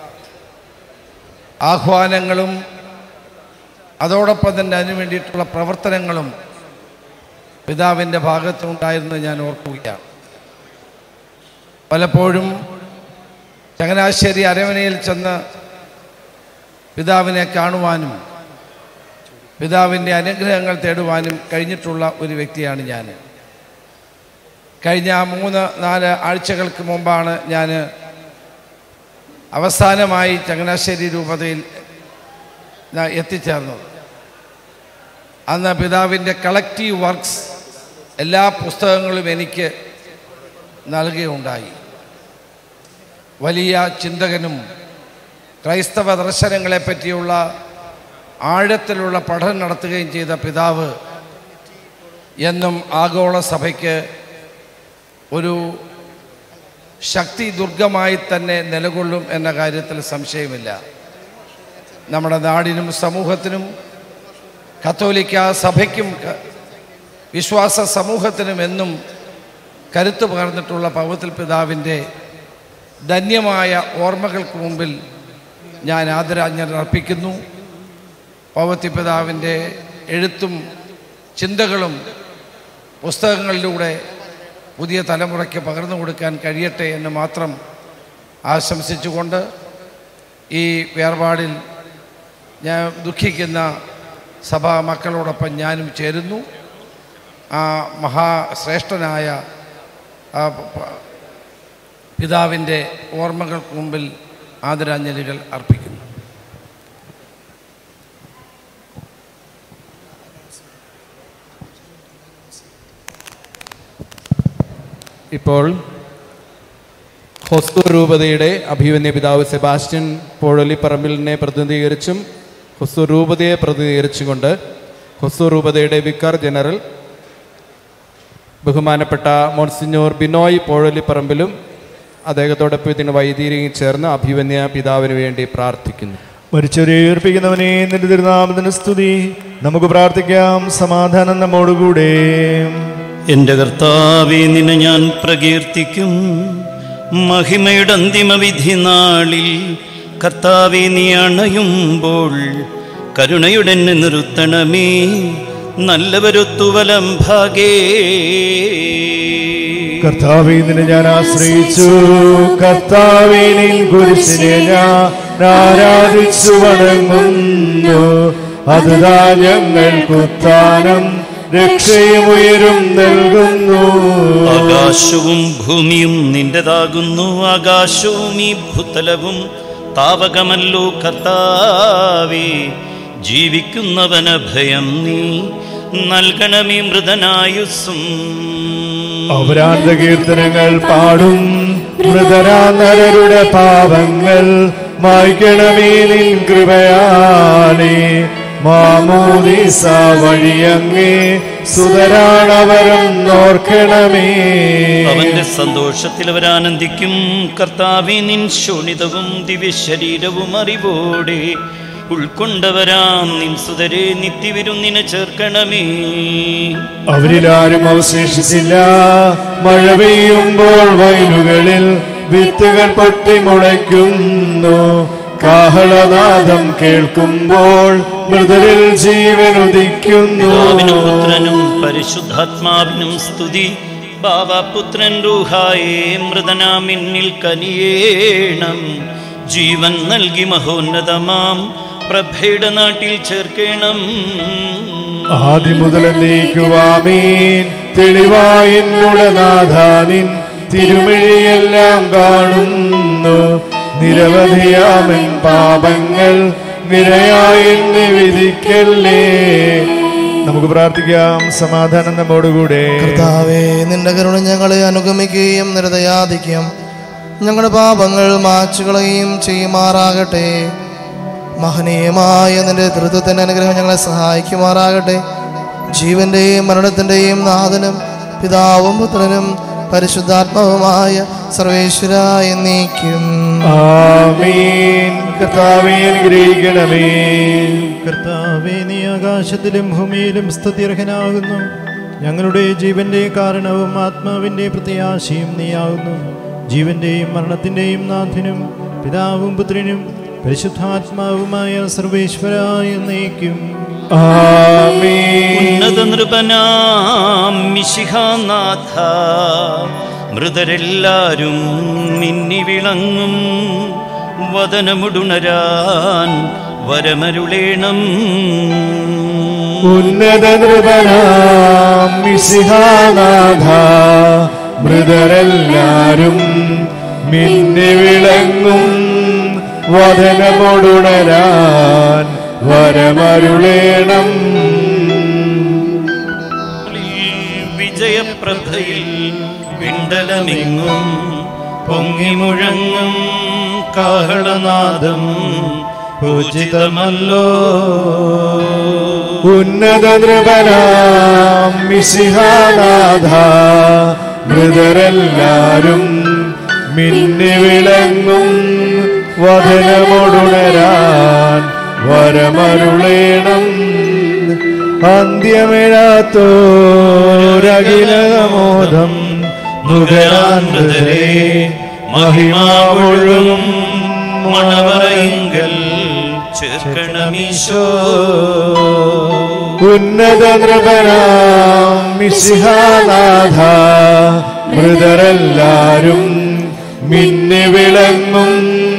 ആഹ്വാനങ്ങളും അതോടൊപ്പം തന്നെ അതിനു വേണ്ടിയിട്ടുള്ള പ്രവർത്തനങ്ങളും പിതാവിൻ്റെ ഭാഗത്തുണ്ടായിരുന്നു ഞാൻ ഓർക്കുകയാണ് പലപ്പോഴും ചങ്ങനാശ്ശേരി അരമനയിൽ ചെന്ന് പിതാവിനെ കാണുവാനും പിതാവിൻ്റെ അനുഗ്രഹങ്ങൾ തേടുവാനും കഴിഞ്ഞിട്ടുള്ള ഒരു വ്യക്തിയാണ് ഞാൻ കഴിഞ്ഞ മൂന്ന് നാല് ആഴ്ചകൾക്ക് മുമ്പാണ് ഞാൻ അവസാനമായി ചങ്ങനാശ്ശേരി രൂപതയിൽ ഞാൻ എത്തിച്ചേർന്നത് അന്ന് പിതാവിൻ്റെ കളക്റ്റീവ് വർക്ക്സ് എല്ലാ പുസ്തകങ്ങളും എനിക്ക് നൽകുകയുണ്ടായി വലിയ ചിന്തകനും ക്രൈസ്തവ ദർശനങ്ങളെ പറ്റിയുള്ള ആഴത്തിലുള്ള പഠനം നടത്തുകയും ചെയ്ത പിതാവ് എന്നും ആഗോള സഭയ്ക്ക് ഒരു ശക്തി ദുർഗമായി തന്നെ നിലകൊള്ളും എന്ന കാര്യത്തിൽ സംശയമില്ല നമ്മുടെ നാടിനും സമൂഹത്തിനും കത്തോലിക്ക സഭയ്ക്കും ക- വിശ്വാസ സമൂഹത്തിനും എന്നും കരുത്ത് പകർന്നിട്ടുള്ള പൗത്തിൽ പിതാവിൻ്റെ ധന്യമായ ഓർമ്മകൾക്ക് മുമ്പിൽ ഞാൻ ആദരാഞ്ജലി അർപ്പിക്കുന്നു പൗവത്തി പിതാവിൻ്റെ എഴുത്തും ചിന്തകളും പുസ്തകങ്ങളിലൂടെ പുതിയ തലമുറയ്ക്ക് പകർന്നു കൊടുക്കാൻ കഴിയട്ടെ എന്ന് മാത്രം ആശംസിച്ചുകൊണ്ട് ഈ വേർപാടിൽ ഞാൻ ദുഃഖിക്കുന്ന സഭാ മക്കളോടൊപ്പം ഞാനും ചേരുന്നു ആ മഹാശ്രേഷ്ഠനായ ആ പ- പിതാവിൻ്റെ ഓർമ്മകൾക്ക് മുമ്പിൽ ആദരാഞ്ജലികൾ അർപ്പിക്കുന്നു ഇപ്പോൾ ഹൊസ്തൂർ രൂപതയുടെ അഭിമന്യ പിതാവ് സെബാസ്റ്റ്യൻ പോഴലിപ്പറമ്പിലിനെ പ്രതിനിധീകരിച്ചും ഹൊസ്തൂർ രൂപതയെ പ്രതിനിധീകരിച്ചുകൊണ്ട് ഹൊസ്തൂർ രൂപതയുടെ വിക്കാർ ജനറൽ ബഹുമാനപ്പെട്ട മോൺസിഞ്ഞോർ ബിനോയ് പോഴലിപ്പറമ്പിലും അദ്ദേഹത്തോടൊപ്പം ഇതിന് വൈദ്യരിയും ചേർന്ന് അഭിമന്യ പിതാവിന് വേണ്ടി പ്രാർത്ഥിക്കുന്നു മരിച്ചവരെ ഉയർപ്പിക്കുന്നവനെ നിന്റെ തിരുനാമത്തിന് സ്തുതി നമുക്ക് പ്രാർത്ഥിക്കാം സമാധാനം നമ്മോടുകൂടെ എൻ്റെ കർത്താവെ നിന്നെ ഞാൻ പ്രകീർത്തിക്കും മഹിമയുടെ അന്തിമ വിധി നാളിൽ കർത്താവെ നീ അണയുമ്പോൾ കരുണയുടെ എന്നെ നിർത്തണമേ നല്ലവരൊത്തുവലം ഭാഗേ കർത്താവെ നിന്നെ ഞാൻ ആശ്രയിച്ചു കർത്താവെ നിൻ കുരിശിനെ ഞാൻ ആരാധിച്ചു വണങ്ങുന്നു അതുതാ ഞങ്ങൾക്കുത്താനം രക്ഷയും ഉയരും നൽകുന്നു ആകാശവും ഭൂമിയും നിന്റേതാകുന്നു ആകാശവും ഈ ഭൂതലവും താവകമല്ലോ കർത്താവേ ജീവിക്കുന്നവന ഭയം നീ നൽകണമേ മൃതനായുസ്സും അവരാന്ത കീർത്തനങ്ങൾ പാടും മൃതരാ നരരുടെ പാപങ്ങൾ മായ്ക്കണമേ നിൻ കൃപയാലേ മാമോദീസ വഴിയങ്ങേ സുതരാണവരും നോർക്കണമേ അവന്റെ സന്തോഷത്തിൽ അവർ ആനന്ദിക്കും കർത്താവെ നിൻ ശോണിതവും ദിവ്യശരീരവും അറിവോടെ ഉൾക്കൊണ്ടവരാം നിൻ സുതരെ നിത്യവിരുന്നിന് ചേർക്കണമേ അവരിലാരും അവശേഷിച്ചില്ല മഴ പെയ്യുമ്പോൾ വയലുകളിൽ വിത്തുകൾ പൊട്ടി മുളയ്ക്കുന്നു കാഹളനാദം കേൾക്കുമ്പോൾ മൃതരിൽ ജീവൻ ഉദിക്കുന്നു പിതാവിനും പുത്രനും പരിശുദ്ധാത്മാവിനും സ്തുതി ബാബാപുത്രൻ റൂഹായേ മൃതനാമിന്നിൽ കനിയേണം ജീവൻ നൽകി മഹോന്നതമാം പ്രഭയുടെ നാട്ടിൽ ചേർക്കണം ആദ്യം മുതൽ നീക്കുവാമീൻ തെളിവായ എന്നുടെ നാഥാനിൻ തിരുമിഴിയെല്ലാം കാണുന്നു നിരവധിയാമൻ പാപങ്ങൾ നിരയായി എന്നെ വിധിക്കല്ലേ നമുക്ക് പ്രാർത്ഥിക്കാം സമാധാനം നമ്മോടുകൂടെ കർത്താവേ നിന്റെ കരുണ ഞങ്ങളെ അനുഗമിക്കുകയും നിരതയാദിക്കും ഞങ്ങളുടെ പാപങ്ങൾ മാച്ചുകളയും ചെയ്യുമാറാകട്ടെ മഹനീയമായ നിന്റെ തൃത്വത്തിൻ്റെ അനുഗ്രഹം ഞങ്ങളെ സഹായിക്കുമാറാകട്ടെ ജീവന്റെയും മരണത്തിൻ്റെയും നാഥനും പിതാവും പുത്രനും പരിശുദ്ധാത്മാവുമായ സർവേശ്വര എന്നേക്കും ആമീൻ കർത്താവേ അനുഗ്രഹിക്കണമേ കർത്താവേ നീ ആകാശത്തിലും ഭൂമിയിലും സ്തുത്യർഹനാകുന്നു ഞങ്ങളുടെ ജീവന്റെ കാരണവും ആത്മാവിന്റെ പ്രത്യാശയും നീയാകുന്നു ജീവന്റെയും മരണത്തിന്റെയും നാഥനും പിതാവും പുത്രനും പരിശുദ്ധാത്മാവുമായ സർവേശ്വരായ എന്നേക്കും ഉന്നത നൃപനാം മിശിഹാനാഥ മൃതരെല്ലാരും മിന്നി വിളങ്ങും വദനമുടുണരാൻ വരമരുളേണം ഉന്നത നൃപനാം മിശിഹാനാഥ മൃതരെല്ലാരും മിന്നി വിളങ്ങും വദനമൊടുണരാൻ വരമരുളേണം വിജയപ്രഭയിൽ വിണ്ടലമിങ്ങും പൊങ്ങി മുഴങ്ങും കാഹളനാദം പൂജിതമല്ലോ ഉന്നത നൃപനാം മിശിഹാനാഥ മൃതരെല്ലാരും മിന്നി വിളങ്ങും വചനമൊടുണരാൻ വരമരുളേണം അന്ത്യമിഴാത്തോരകിലമോദം നുകരാൻ മൃതരെ മഹിമാവൊഴും മണവറയിങ്കൽ ചേർക്കണമീശോ ഉന്നത നൃപനാം മിശിഹാനാഥ മൃതരെല്ലാരും മിന്നി വിളങ്ങും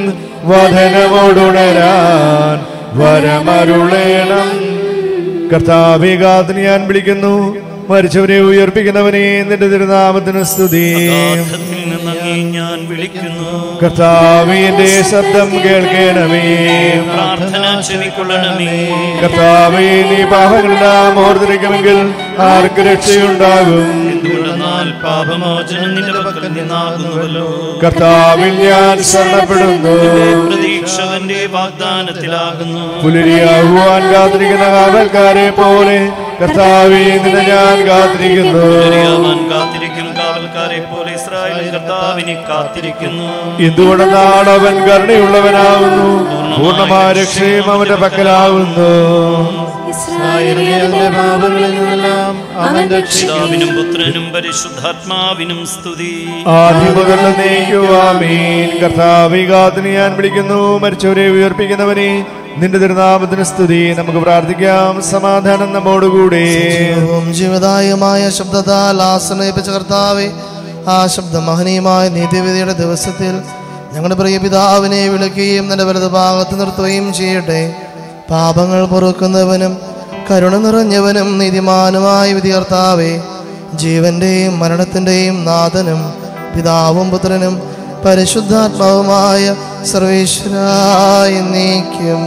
വധനമോടുണരാൻ വരമരുളേണം കർത്താവികാത്തിന് ഞാൻ വിളിക്കുന്നു മരിച്ചവരെ ഉയർപ്പിക്കുന്നവനെ നിന്റെ തിരുനാമത്തിന് സ്തുതി അഗാധത്തിൽ നിന്നങ്ങേ ഞാൻ വിളിക്കുന്നു കർത്താവിന്റെ ശബ്ദം കേൾക്കണമേ പ്രാർത്ഥന ചെവിക്കൊള്ളണമേ കർത്താവേ നീ പാപങ്ങളെല്ലാം ഓർത്തിരിക്കുമെങ്കിൽ ആർക്ക് രക്ഷയുണ്ടാകും എന്തുകൊണ്ടെന്നാൽ പാപമോചനം നിന്റെ പക്കൽ നിന്നാകുന്നുവല്ലോ കർത്താവിൽ ഞാൻ ശരണപ്പെടുന്നു പ്രതീക്ഷവന്റെ വാഗ്ദാനത്തിലാകുന്നു പുലരിയാകുവാൻ കാത്തിരിക്കുന്ന കാവൽക്കാരെ പോലെ കർത്താവെ നിന്നെ ഞാൻ കാത്തിരിക്കുന്നു പുലരിയാവാൻ കാത്തിരിക്കും കാവൽക്കാരെ പോലെ ഇസ്രായേൽ കർത്താവിനെ കാത്തിരിക്കുന്നു എന്തുകൊണ്ടെന്നാൽ അവൻ കരുണയുള്ളവനാകുന്നു പൂർണ്ണമായ രക്ഷയും അവന്റെ പക്കലാകുന്നു ഇസ്രായേലിന്റെ പാപങ്ങളിൽ നിന്നെല്ലാം അവൻ രക്ഷിക്കും പിതാവിനും പുത്രനും പരിശുദ്ധാത്മാവിനും സ്തുതി ആദ്യം മുതൽ നീക്കുവാമീൻ കർത്താവികാത്തിന് ഞാൻ വിളിക്കുന്നു മരിച്ചവരെ ഉയർപ്പിക്കുന്നവനെ നിന്റെ തിരുനാമത്തിന് സ്തുതി നമുക്ക് പ്രാർത്ഥിക്കാം സമാധാനം നമ്മോടുകൂടെ ജീവവും ജീവദായകമായ ശബ്ദത്താൽ ആശ്രയിപ്പിച്ച കർത്താവെ ആ ശബ്ദം മഹനീയമായ നീതിവിധിയുടെ ദിവസത്തിൽ ഞങ്ങളുടെ പ്രിയ പിതാവിനെ വിളിക്കുകയും നിന്റെ വലത് ഭാഗത്ത് നിർത്തുകയും ചെയ്യട്ടെ പാപങ്ങൾ പൊറുക്കുന്നവനും കരുണ നിറഞ്ഞവനും നീതിമാനുമായ വിധികർത്താവെ ജീവന്റെയും മരണത്തിന്റെയും നാഥനും പിതാവും പുത്രനും പരിശുദ്ധാത്മാവുമായ സർവേശ്വരായ നീക്കും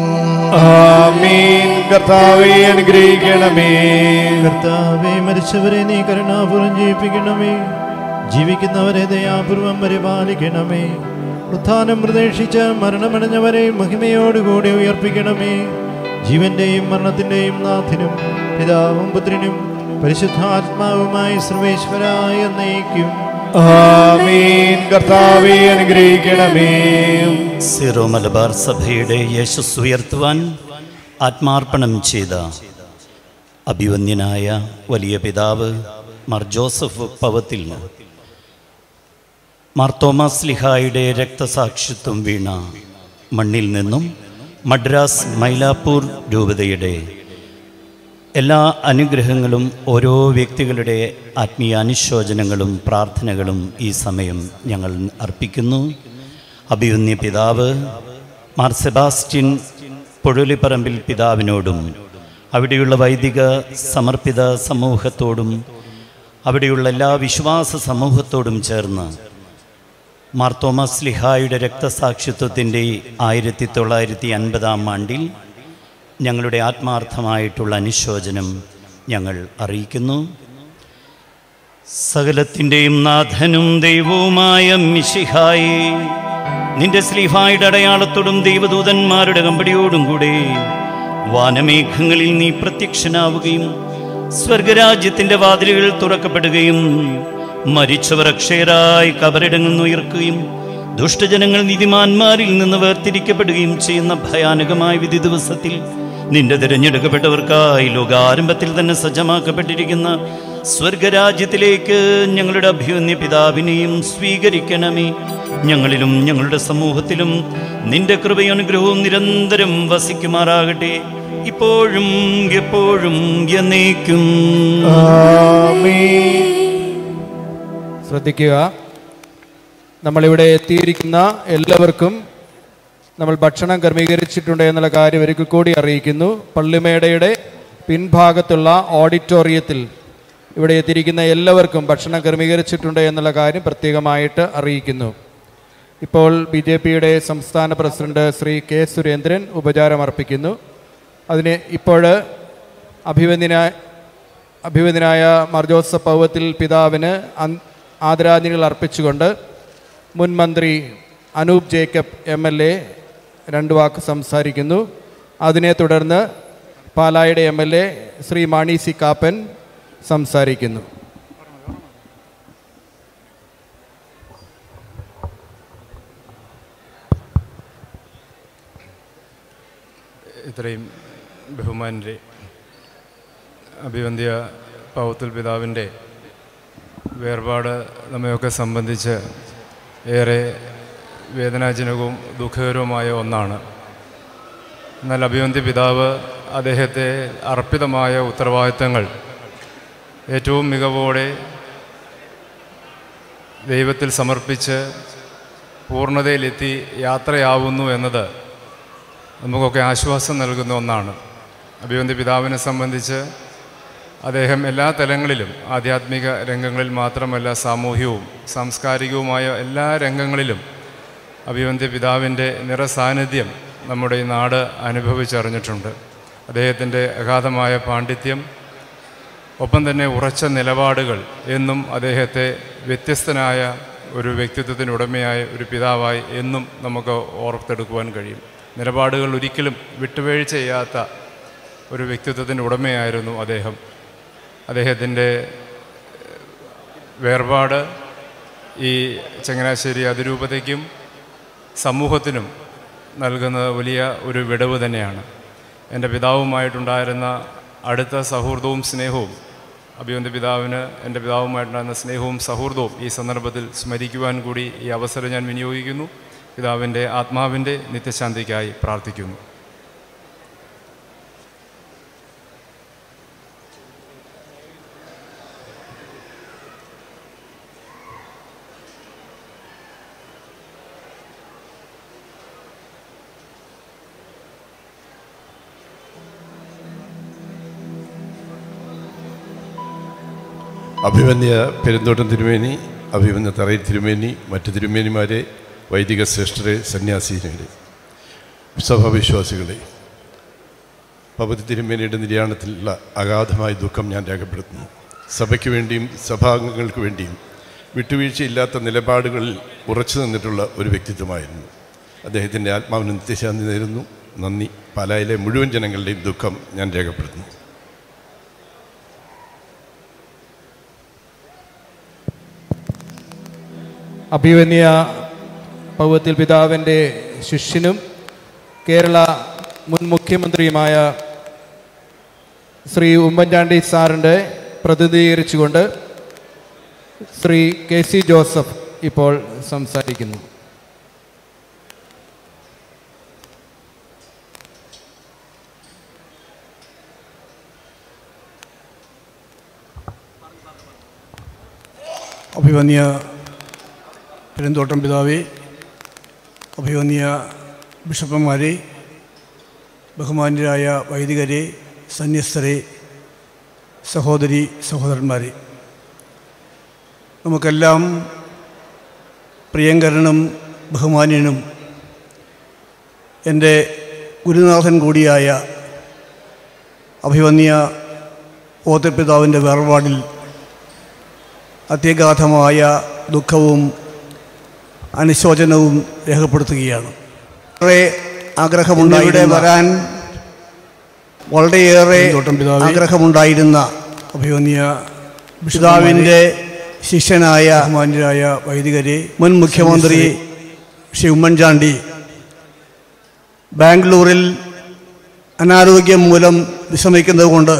ആമീൻ കർത്താവെ അനുഗ്രഹിക്കണമേ കർത്താവെ മരിച്ചവരെ നീ കരുണാപൂർവം ജീവിപ്പിക്കണമേ ജീവിക്കുന്നവരെ ദയാപൂർവം പരിപാലിക്കണമേ ഉത്ഥാനം പ്രതീക്ഷിച്ച് മരണമടഞ്ഞവരെ മഹിമയോടുകൂടി ഉയർപ്പിക്കണമേ ജീവന്റെയും മരണത്തിന്റെയും നാഥനും പിതാവും പുത്രനും പരിശുദ്ധാത്മാവുമായി സർവേശ്വരായ നയിക്കും ആമീൻ കർത്താവെ അനുഗ്രഹിക്കണമേ സിറോ മലബാർ സഭയുടെ യശസ് ഉയർത്തുവാൻ ആത്മാർപ്പണം ചെയ്ത അഭിവന്യനായ വലിയ പിതാവ് മാർ ജോസഫ് പവത്തിൽ മാർ തോമസ് ലിഹായുടെ രക്തസാക്ഷിത്വം വീണ മണ്ണിൽ നിന്നും മദ്രാസ് മൈലാപ്പൂർ രൂപതയുടെ എല്ലാ അനുഗ്രഹങ്ങളും ഓരോ വ്യക്തികളുടെ ആത്മീയ അനുശോചനങ്ങളും പ്രാർത്ഥനകളും ഈ സമയം ഞങ്ങൾ അർപ്പിക്കുന്നു അഭിയുന്യ പിതാവ് മാർ സെബാസ്റ്റ്യൻ പൊഴുലിപ്പറമ്പിൽ പിതാവിനോടും അവിടെയുള്ള വൈദിക സമർപ്പിത സമൂഹത്തോടും അവിടെയുള്ള എല്ലാ വിശ്വാസ സമൂഹത്തോടും ചേർന്ന് മാർ തോമസ് ലിഹായുടെ രക്തസാക്ഷിത്വത്തിൻ്റെ ആയിരത്തി തൊള്ളായിരത്തി അൻപതാം ആണ്ടിൽ ഞങ്ങളുടെ ആത്മാർത്ഥമായിട്ടുള്ള അനുശോചനം ഞങ്ങൾ അറിയിക്കുന്നു സകലത്തിൻ്റെയും നാഥനും ദൈവവുമായ മിശിഹായി നിന്റെ സ്ലീഹായുടെ അടയാളത്തോടും ദൈവദൂതന്മാരുടെ കമ്പടിയോടും കൂടെ വാനമേഘങ്ങളിൽ നീ പ്രത്യക്ഷനാവുകയും സ്വർഗരാജ്യത്തിന്റെ വാതിലുകൾ തുറക്കപ്പെടുകയും മരിച്ചവർ അക്ഷയരായി കബറിടങ്ങൾ നിന്ന് ഉയർക്കുകയും ദുഷ്ടജനങ്ങൾ നീതിമാന്മാരിൽ നിന്ന് വേർതിരിക്കപ്പെടുകയും ചെയ്യുന്ന ഭയാനകമായ വിധി ദിവസത്തിൽ നിന്റെ തിരഞ്ഞെടുക്കപ്പെട്ടവർക്കായി ലോകാരംഭത്തിൽ തന്നെ സജ്ജമാക്കപ്പെട്ടിരിക്കുന്ന സ്വർഗരാജ്യത്തിലേക്ക് ഞങ്ങളുടെ അഭ്യുന്യ പിതാവിനെയും സ്വീകരിക്കണമേ ഞങ്ങളിലും ഞങ്ങളുടെ സമൂഹത്തിലും നിന്റെ കൃപയനുഗ്രഹവും നിരന്തരം വസിക്കുമാറാകട്ടെ ഇപ്പോഴും എപ്പോഴും എന്നേക്കും ശ്രദ്ധിക്കുക നമ്മളിവിടെ എത്തിയിരിക്കുന്ന എല്ലാവർക്കും നമ്മൾ ഭക്ഷണം ക്രമീകരിച്ചിട്ടുണ്ട് എന്നുള്ള കാര്യം ഒരിക്കൽ കൂടി അറിയിക്കുന്നു പള്ളിമേടയുടെ പിൻഭാഗത്തുള്ള ഓഡിറ്റോറിയത്തിൽ ഇവിടെ എത്തിയിരിക്കുന്ന എല്ലാവർക്കും ഭക്ഷണം ക്രമീകരിച്ചിട്ടുണ്ട് എന്നുള്ള കാര്യം പ്രത്യേകമായിട്ട് അറിയിക്കുന്നു ഇപ്പോൾ ബി ജെ പിയുടെ സംസ്ഥാന പ്രസിഡന്റ് ശ്രീ കെ സുരേന്ദ്രൻ ഉപചാരം അർപ്പിക്കുന്നു അതിന് ഇപ്പോൾ അഭിവന്ദനായ അഭിവന്ദനായ മാർ ജോസഫ് പൗവത്തിൽ പിതാവിന് അൻ- ആദരാഞ്ജലികൾ അർപ്പിച്ചുകൊണ്ട് മുൻ മന്ത്രി Anoop Jacob M L A രണ്ട് വാക്ക് സംസാരിക്കുന്നു അതിനെ തുടർന്ന് പാലായുടെ M L A Shri Mani C Kappan സംസാരിക്കുന്നു ഇത്രയും ബഹുമാനരെ അഭിവന്ധ്യ പൗത്തുൽ പിതാവിൻ്റെ വേർപാട് നമ്മയൊക്കെ സംബന്ധിച്ച് ഏറെ വേദനാജനകവും ദുഃഖകരവുമായ ഒന്നാണ് എന്നാൽ അഭിവന്ധ്യ പിതാവ് അദ്ദേഹത്തെ അർപ്പിതമായ ഉത്തരവാദിത്തങ്ങൾ ഏറ്റവും മികവോടെ ദൈവത്തിൽ സമർപ്പിച്ച് പൂർണ്ണതയിലെത്തി യാത്രയാവുന്നു എന്നത് നമുക്കൊക്കെ ആശ്വാസം നൽകുന്ന ഒന്നാണ് അഭിവന്തി പിതാവിനെ സംബന്ധിച്ച് അദ്ദേഹം എല്ലാ തലങ്ങളിലും ആധ്യാത്മിക രംഗങ്ങളിൽ മാത്രമല്ല സാമൂഹ്യവും സാംസ്കാരികവുമായ എല്ലാ രംഗങ്ങളിലും അഭിവന്തി പിതാവിൻ്റെ നിറസാന്നിധ്യം നമ്മുടെ ഈ നാട് അനുഭവിച്ചറിഞ്ഞിട്ടുണ്ട് അദ്ദേഹത്തിൻ്റെ അഗാധമായ പാണ്ഡിത്യം ഒപ്പം തന്നെ ഉറച്ച നിലപാടുകൾ എന്നും അദ്ദേഹത്തെ വ്യത്യസ്തനായ ഒരു വ്യക്തിത്വത്തിനുടമയായ ഒരു പിതാവായി എന്നും നമുക്ക് ഓർത്തെടുക്കുവാൻ കഴിയും നിലപാടുകൾ ഒരിക്കലും വിട്ടുവീഴ്ച ചെയ്യാത്ത ഒരു വ്യക്തിത്വത്തിൻ്റെ ഉടമയായിരുന്നു അദ്ദേഹം അദ്ദേഹത്തിൻ്റെ വേർപാട് ഈ ചങ്ങനാശ്ശേരി അതിരൂപതയ്ക്കും സമൂഹത്തിനും നൽകുന്ന വലിയ ഒരു വിടവ് തന്നെയാണ് എൻ്റെ പിതാവുമായിട്ടുണ്ടായിരുന്ന അടുത്ത സൗഹൃദവും സ്നേഹവും അഭിവന്തി പിതാവിന് എൻ്റെ പിതാവുമായിട്ടുണ്ടായിരുന്ന സ്നേഹവും സൗഹൃദവും ഈ സന്ദർഭത്തിൽ സ്മരിക്കുവാൻ കൂടി ഈ അവസരം ഞാൻ വിനിയോഗിക്കുന്നു പിതാവിൻ്റെ ആത്മാവിൻ്റെ നിത്യശാന്തിക്കായി പ്രാർത്ഥിക്കുന്നു അഭിമന്യ പെരുന്തോട്ടം തിരുമേനി അഭിമന്യ തറയിൽ തിരുമേനി മറ്റ് തിരുമേനിമാരെ വൈദിക ശ്രേഷ്ഠരെ സന്യാസിനികളെ സഭാവിശ്വാസികളെ പവതി തിരുമേനിയുടെ നിര്യാണത്തിലുള്ള അഗാധമായ ദുഃഖം ഞാൻ രേഖപ്പെടുത്തുന്നു സഭയ്ക്ക് വേണ്ടിയും സഭാംഗങ്ങൾക്ക് വേണ്ടിയും വിട്ടുവീഴ്ചയില്ലാത്ത നിലപാടുകളിൽ ഉറച്ചു നിന്നിട്ടുള്ള ഒരു വ്യക്തിത്വമായിരുന്നു അദ്ദേഹത്തിൻ്റെ ആത്മാവിന് നിത്യശാന്തി നേരുന്നു നന്ദി പാലായിലെ മുഴുവൻ ജനങ്ങളുടെയും ദുഃഖം ഞാൻ രേഖപ്പെടുത്തുന്നു അഭിവന്യ പൗവത്തിൽ പിതാവിൻ്റെ ശിഷ്യനും കേരള മുൻ മുഖ്യമന്ത്രിയുമായ ശ്രീ ഉമ്മൻചാണ്ടി സാറിൻ്റെ പ്രതിനിധീകരിച്ചുകൊണ്ട് ശ്രീ കെ സി ജോസഫ് ഇപ്പോൾ സംസാരിക്കുന്നു അഭിവന്യ പെരുന്തോട്ടം പിതാവേ അഭിവന്യ ബിഷപ്പന്മാരെ ബഹുമാന്യരായ വൈദികരെ സന്യസ്തരെ സഹോദരി സഹോദരന്മാരെ നമുക്കെല്ലാം പ്രിയങ്കരനും ബഹുമാന്യനും എൻ്റെ ഗുരുനാഥൻ കൂടിയായ അഭിവന്യ ഓത്തപ്പിതാവിൻ്റെ വേർപാടിൽ അത്യഗാധമായ ദുഃഖവും അനുശോചനവും രേഖപ്പെടുത്തുകയാണ് വളരെ ആഗ്രഹമുണ്ടായി വരാൻ വളരെയേറെ ആഗ്രഹമുണ്ടായിരുന്ന അഭിമന്യ പിതാവിൻ്റെ ശിഷ്യനായ ബഹുമാന്യരായ വൈദികരെ മുൻ മുഖ്യമന്ത്രി ശ്രീ ഉമ്മൻചാണ്ടി ബാംഗ്ലൂരിൽ അനാരോഗ്യം മൂലം വിശ്രമിക്കുന്നത് കൊണ്ട്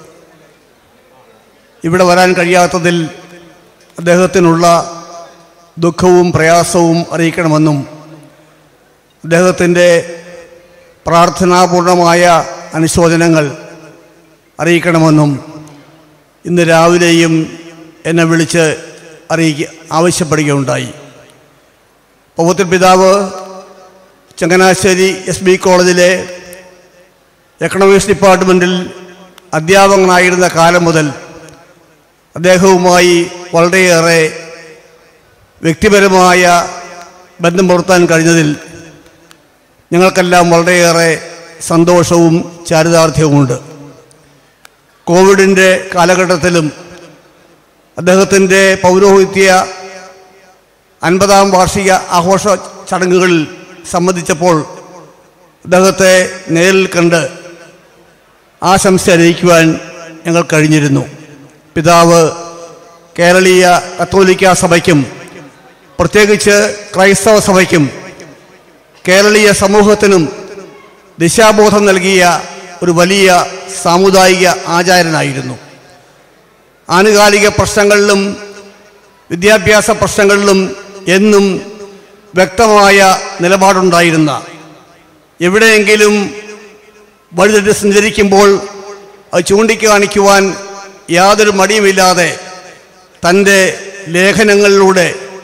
ഇവിടെ വരാൻ കഴിയാത്തതിൽ അദ്ദേഹത്തിനുള്ള ദുഃഖവും പ്രയാസവും അറിയിക്കണമെന്നും അദ്ദേഹത്തിൻ്റെ പ്രാർത്ഥനാപൂർണമായ അനുശോചനങ്ങൾ അറിയിക്കണമെന്നും ഇന്ന് രാവിലെയും എന്നെ വിളിച്ച് അറിയിക്ക ആവശ്യപ്പെടുകയുണ്ടായി പൗത്തിൽ പിതാവ് ചങ്ങനാശ്ശേരി എസ് ബി കോളേജിലെ എക്കണോമിക്സ് ഡിപ്പാർട്ട്മെൻറ്റിൽ അധ്യാപകനായിരുന്ന കാലം മുതൽ അദ്ദേഹവുമായി വളരെയേറെ വ്യക്തിപരമായ ബന്ധം പുലർത്താൻ കഴിഞ്ഞതിൽ ഞങ്ങൾക്കെല്ലാം വളരെയേറെ സന്തോഷവും ചാരിതാർത്ഥ്യവുമുണ്ട് കോവിഡിൻ്റെ കാലഘട്ടത്തിലും അദ്ദേഹത്തിൻ്റെ പൗരോഹിത്യ അൻപതാം വാർഷിക ആഘോഷ ചടങ്ങുകളിൽ സംബന്ധിച്ചപ്പോൾ അദ്ദേഹത്തെ നേരിൽ കണ്ട് ആശംസ അറിയിക്കുവാൻ ഞങ്ങൾ കഴിഞ്ഞിരുന്നു പിതാവ് കേരളീയ കത്തോലിക്ക സഭയ്ക്കും പ്രത്യേകിച്ച് ക്രൈസ്തവ സഭയ്ക്കും കേരളീയ സമൂഹത്തിനും ദിശാബോധം നൽകിയ ഒരു വലിയ സാമുദായിക ആചാര്യനായിരുന്നു ആനുകാലിക പ്രശ്നങ്ങളിലും വിദ്യാഭ്യാസ പ്രശ്നങ്ങളിലും എന്നും വ്യക്തമായ നിലപാടുണ്ടായിരുന്ന എവിടെയെങ്കിലും വഴിതെറ്റി സഞ്ചരിക്കുമ്പോൾ അത് ചൂണ്ടിക്കാണിക്കുവാൻ യാതൊരു മടിയുമില്ലാതെ തൻ്റെ ലേഖനങ്ങളിലൂടെ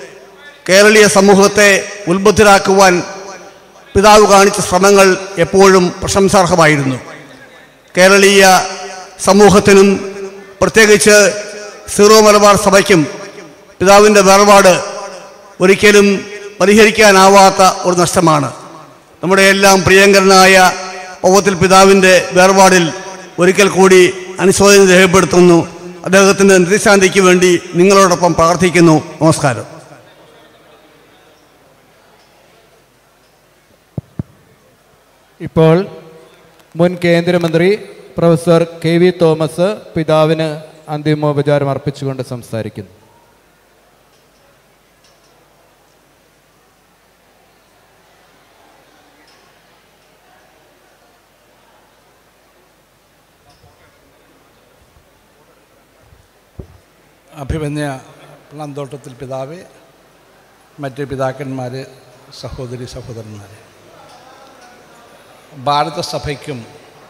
കേരളീയ സമൂഹത്തെ ഉത്ബുദ്ധരാക്കുവാൻ പിതാവ് കാണിച്ച ശ്രമങ്ങൾ എപ്പോഴും പ്രശംസാർഹമായിരുന്നു കേരളീയ സമൂഹത്തിനും പ്രത്യേകിച്ച് സീറോ മലബാർ സഭയ്ക്കും പിതാവിൻ്റെ വേർപാട് ഒരിക്കലും പരിഹരിക്കാനാവാത്ത ഒരു നഷ്ടമാണ് നമ്മുടെ എല്ലാം പ്രിയങ്കരനായ പൗവത്തിൽ പിതാവിൻ്റെ വേർപാടിൽ ഒരിക്കൽ കൂടി അനുശോചനം രേഖപ്പെടുത്തുന്നു അദ്ദേഹത്തിൻ്റെ നിത്യശാന്തിക്ക് വേണ്ടി നിങ്ങളോടൊപ്പം പ്രാർത്ഥിക്കുന്നു നമസ്കാരം ഇപ്പോൾ മുൻ കേന്ദ്രമന്ത്രി പ്രൊഫസർ കെ വി തോമസ് പിതാവിന് അന്തിമോപചാരം അർപ്പിച്ചുകൊണ്ട് സംസാരിക്കുന്നു അഭിമന്യ പ്ലാന്തോട്ടത്തിൽ പിതാവ് മറ്റ് പിതാക്കന്മാർ സഹോദരി സഹോദരന്മാർ ഭാരതസഭയ്ക്കും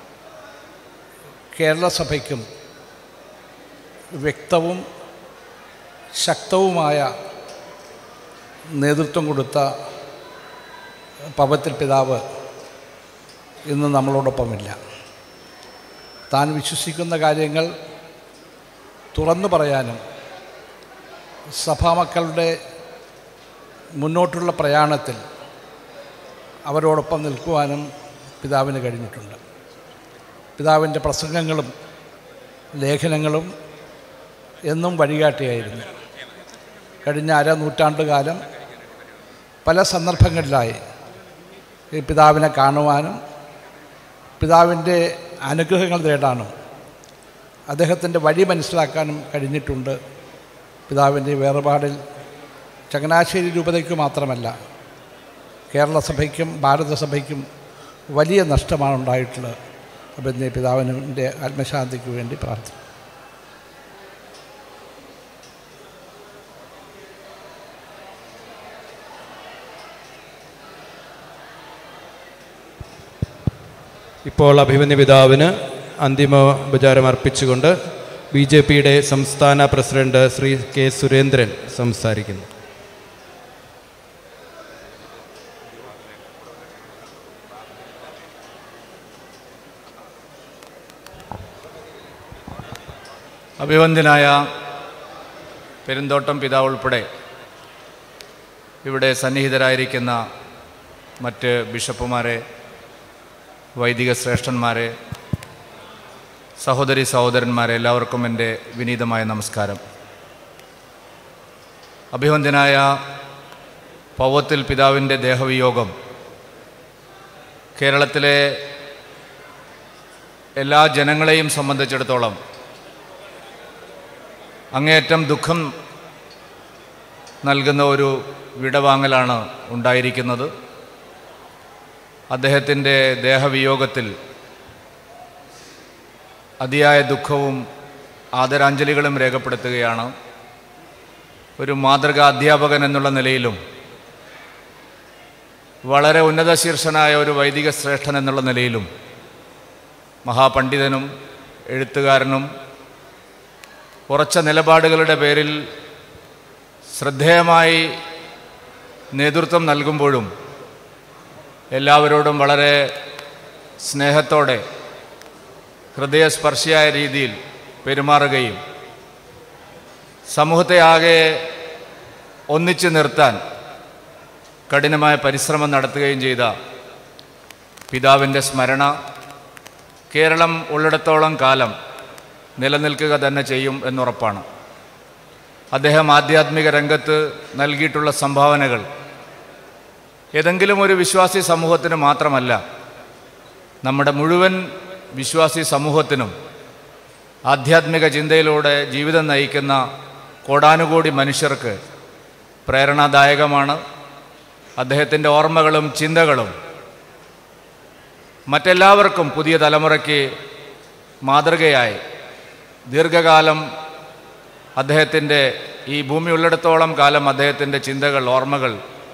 കേരള സഭയ്ക്കും വ്യക്തവും ശക്തവുമായ നേതൃത്വം കൊടുത്ത പവത്തിൽ പിതാവ് ഇന്ന് നമ്മളോടൊപ്പമില്ല താൻ വിശ്വസിക്കുന്ന കാര്യങ്ങൾ തുറന്നു പറയാനും സഭാമക്കളുടെ മുന്നോട്ടുള്ള പ്രയാണത്തിൽ അവരോടൊപ്പം നിൽക്കുവാനും പിതാവിന് കഴിഞ്ഞിട്ടുണ്ട് പിതാവിൻ്റെ പ്രസംഗങ്ങളും ലേഖനങ്ങളും എന്നും വഴികാട്ടിയായിരുന്നു കഴിഞ്ഞ അര നൂറ്റാണ്ട് കാലം പല സന്ദർഭങ്ങളിലായി ഈ പിതാവിനെ കാണുവാനും പിതാവിൻ്റെ അനുഗ്രഹങ്ങൾ നേടാനും അദ്ദേഹത്തിൻ്റെ വഴി മനസ്സിലാക്കാനും കഴിഞ്ഞിട്ടുണ്ട് പിതാവിൻ്റെ വേർപാടിൽ ചങ്ങനാശ്ശേരി രൂപതയ്ക്ക് മാത്രമല്ല കേരള സഭയ്ക്കും ഭാരതസഭയ്ക്കും വലിയ നഷ്ടമാണ് ഉണ്ടായിട്ടുള്ളത് അപ്പം പിതാവിൻ്റെ ആത്മശാന്തിക്ക് വേണ്ടി പ്രാർത്ഥിക്കും ഇപ്പോൾ അഭിമന്യ പിതാവിന് അന്തിമോപചാരം അർപ്പിച്ചുകൊണ്ട് ബി ജെ പിയുടെ സംസ്ഥാന പ്രസിഡന്റ് ശ്രീ കെ സുരേന്ദ്രൻ സംസാരിക്കുന്നു അഭിവന്ദ്യനായ പെരുന്തോട്ടം പിതാവ് ഉൾപ്പെടെ ഇവിടെ സന്നിഹിതരായിരിക്കുന്ന മറ്റ് ബിഷപ്പുമാരെ വൈദിക ശ്രേഷ്ഠന്മാരെ സഹോദരി സഹോദരന്മാരെ എല്ലാവർക്കും എൻ്റെ വിനീതമായ നമസ്കാരം അഭിവന്ദ്യനായ പൗവത്തിൽ പിതാവിൻ്റെ ദേഹവിയോഗം കേരളത്തിലെ എല്ലാ ജനങ്ങളെയും സംബന്ധിച്ചിടത്തോളം അങ്ങേയറ്റം ദുഃഖം നൽകുന്ന ഒരു വിടവാങ്ങലാണ് ഉണ്ടായിരിക്കുന്നത് അദ്ദേഹത്തിൻ്റെ ദേഹവിയോഗത്തിൽ അതിയായ ദുഃഖവും ആദരാഞ്ജലികളും രേഖപ്പെടുത്തുകയാണ് ഒരു മാതൃകാ അധ്യാപകൻ എന്നുള്ള നിലയിലും വളരെ ഉന്നത ശീർഷനായ ഒരു വൈദിക ശ്രേഷ്ഠൻ എന്നുള്ള നിലയിലും മഹാപണ്ഡിതനും എഴുത്തുകാരനും ഉറച്ച നിലപാടുകളുടെ പേരിൽ ശ്രദ്ധേയമായി നേതൃത്വം നൽകുമ്പോഴും എല്ലാവരോടും വളരെ സ്നേഹത്തോടെ ഹൃദയസ്പർശിയായ രീതിയിൽ പെരുമാറുകയും സമൂഹത്തെ ആകെ ഒന്നിച്ചു നിർത്താൻ കഠിനമായ പരിശ്രമം നടത്തുകയും ചെയ്ത പിതാവിൻ്റെ സ്മരണ കേരളം ഉള്ളിടത്തോളം കാലം നിലനിൽക്കുക തന്നെ ചെയ്യും എന്നുറപ്പാണ് അദ്ദേഹം ആധ്യാത്മിക രംഗത്ത് നൽകിയിട്ടുള്ള സംഭാവനകൾ ഏതെങ്കിലും ഒരു വിശ്വാസി സമൂഹത്തിന് മാത്രമല്ല നമ്മുടെ മുഴുവൻ വിശ്വാസി സമൂഹത്തിനും ആധ്യാത്മിക ചിന്തയിലൂടെ ജീവിതം നയിക്കുന്ന കോടാനുകോടി മനുഷ്യർക്ക് പ്രേരണാദായകമാണ് അദ്ദേഹത്തിൻ്റെ ഓർമ്മകളും ചിന്തകളും മറ്റെല്ലാവർക്കും പുതിയ തലമുറയ്ക്ക് മാതൃകയായി ദീർഘകാലം അദ്ദേഹത്തിൻ്റെ ഈ ഭൂമി ഉള്ളിടത്തോളം കാലം അദ്ദേഹത്തിൻ്റെ ചിന്തകൾ ഓർമ്മകൾ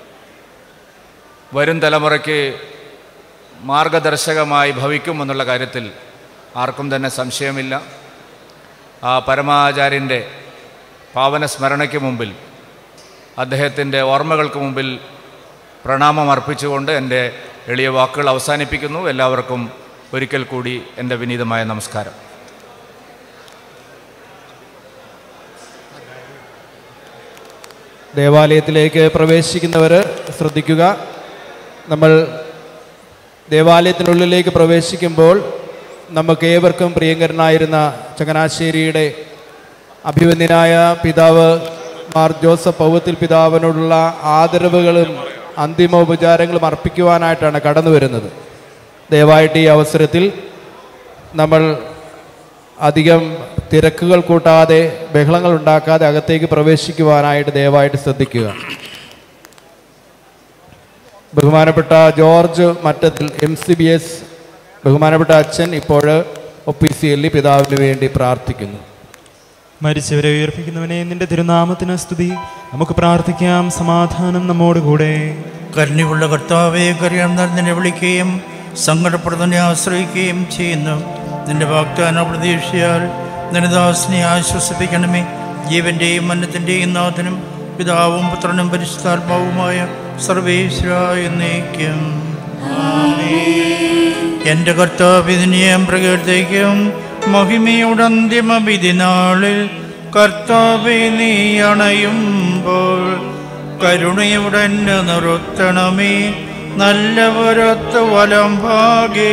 വരും തലമുറയ്ക്ക് മാർഗദർശകമായി ഭവിക്കുമെന്നുള്ള കാര്യത്തിൽ ആർക്കും തന്നെ സംശയമില്ല ആ പരമാചാര്യൻ്റെ പാവന സ്മരണയ്ക്ക് മുമ്പിൽ അദ്ദേഹത്തിൻ്റെ ഓർമ്മകൾക്ക് മുമ്പിൽ പ്രണാമം അർപ്പിച്ചുകൊണ്ട് എൻ്റെ എളിയ വാക്കുകൾ അവസാനിപ്പിക്കുന്നു എല്ലാവർക്കും ഒരിക്കൽ കൂടി എൻ്റെ വിനീതമായ നമസ്കാരം ദേവാലയത്തിലേക്ക് പ്രവേശിക്കുന്നവർ ശ്രദ്ധിക്കുക നമ്മൾ ദേവാലയത്തിനുള്ളിലേക്ക് പ്രവേശിക്കുമ്പോൾ നമുക്ക് ഏവർക്കും പ്രിയങ്കരനായിരുന്ന ചങ്ങനാശ്ശേരിയുടെ അഭിവന്യനായ പിതാവ് മാർ ജോസഫ് പൗവത്തിൽ പിതാവിനോടുള്ള ആദരവുകളും അന്തിമോപചാരങ്ങളും അർപ്പിക്കുവാനായിട്ടാണ് കടന്നു വരുന്നത് ദയവായിട്ട് ഈ അവസരത്തിൽ നമ്മൾ അധികം തിരക്കുകൾ കൂട്ടാതെ ബഹളങ്ങൾ ഉണ്ടാക്കാതെ അകത്തേക്ക് പ്രവേശിക്കുവാനായിട്ട് ദയവായിട്ട് ശ്രദ്ധിക്കുക ബഹുമാനപ്പെട്ട George Mattathil M C B S ബഹുമാനപ്പെട്ട അച്ഛൻ ഇപ്പോൾ ഒപ്പീസിയലി പിതാവിന് വേണ്ടി പ്രാർത്ഥിക്കുന്നു മരിച്ചവരെ ഉയർപ്പിക്കുന്നവനെ നിന്റെ തിരുനാമത്തിന് സ്തുതി നമുക്ക് പ്രാർത്ഥിക്കാം സമാധാനം നമ്മോടുകൂടെ കരുണയുള്ള കർത്താവെ കറിയാൻ നിന്നെ വിളിക്കുകയും സങ്കടപ്പെടുന്നതിനെ ആശ്രയിക്കുകയും ചെയ്യുന്നു നിന്റെ വാഗ്ദാന പ്രതീക്ഷയാൽ നിന്റെ ദാസിനെ ആശ്വസിപ്പിക്കണമേ ജീവന്റെയും മന്നത്തിൻ്റെയും നാഥനും പിതാവും പുത്രനും പരിശുദ്ധാത്മാവുമായ സർവേശ്വര എന്നേക്കും എൻ്റെ കർത്താവിധിനിയം പ്രകീർത്തിക്കും മഹിമയുടെ അന്തിമ വിധി നാളിൽ കർത്താവെ നീ അണയുമ്പോൾ കരുണയുടെ എന്നെ നിർത്തണമേ നല്ലവരൊത്ത് വലം ഭാഗേ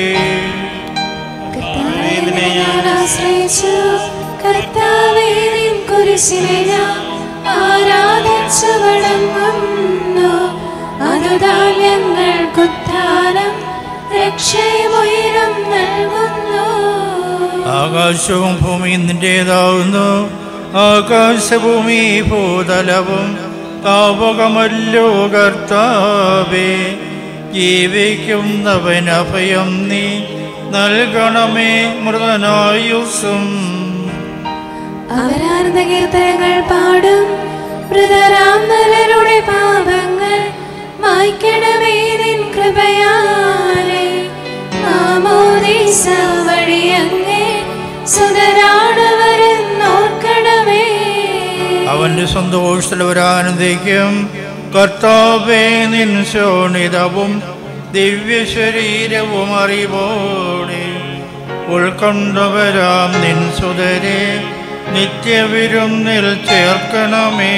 കർത്താവിനെ ഞാൻ ആശ്രയിച്ചു കർത്താവേ നിൻ കുരിശിനെ ഞാൻ ആരാധിച്ചു വണങ്ങുന്നു അതുതാൻ ഞങ്ങൾക്കുത്ഥാനം രക്ഷയുയരം നൽകുന്നു ആകാശവും ഭൂമിയും നിന്റേതാവുന്നു ആകാശഭൂമി ഭൂതലവും താപകമല്ലോ കർത്താവേ ജീവിക്കുന്നവൻ അഭയം നീ നൽകണമേ മൃതനായുസും അവരാർന്ന കീർത്തനങ്ങൾ പാടും മൃതരാം നരരുടെ പാപങ്ങൾ മായ്ക്കണമേ നിൻ കൃപയാലെ മാമോദീസ വഴിയങ്ങേ സുതരാണവരെന്നോർക്കണമേ അവന്റെ സന്തോഷത്തിൽ അവരാനന്ദിക്കും കർത്താവേ നിൻ ശോണിതവും ദിവ്യശരീരവും അറിവോടെ ഉൾക്കൊണ്ടവരാം നിൻ സുതരെ നിത്യവിരുന്നിൽ ചേർക്കണമേ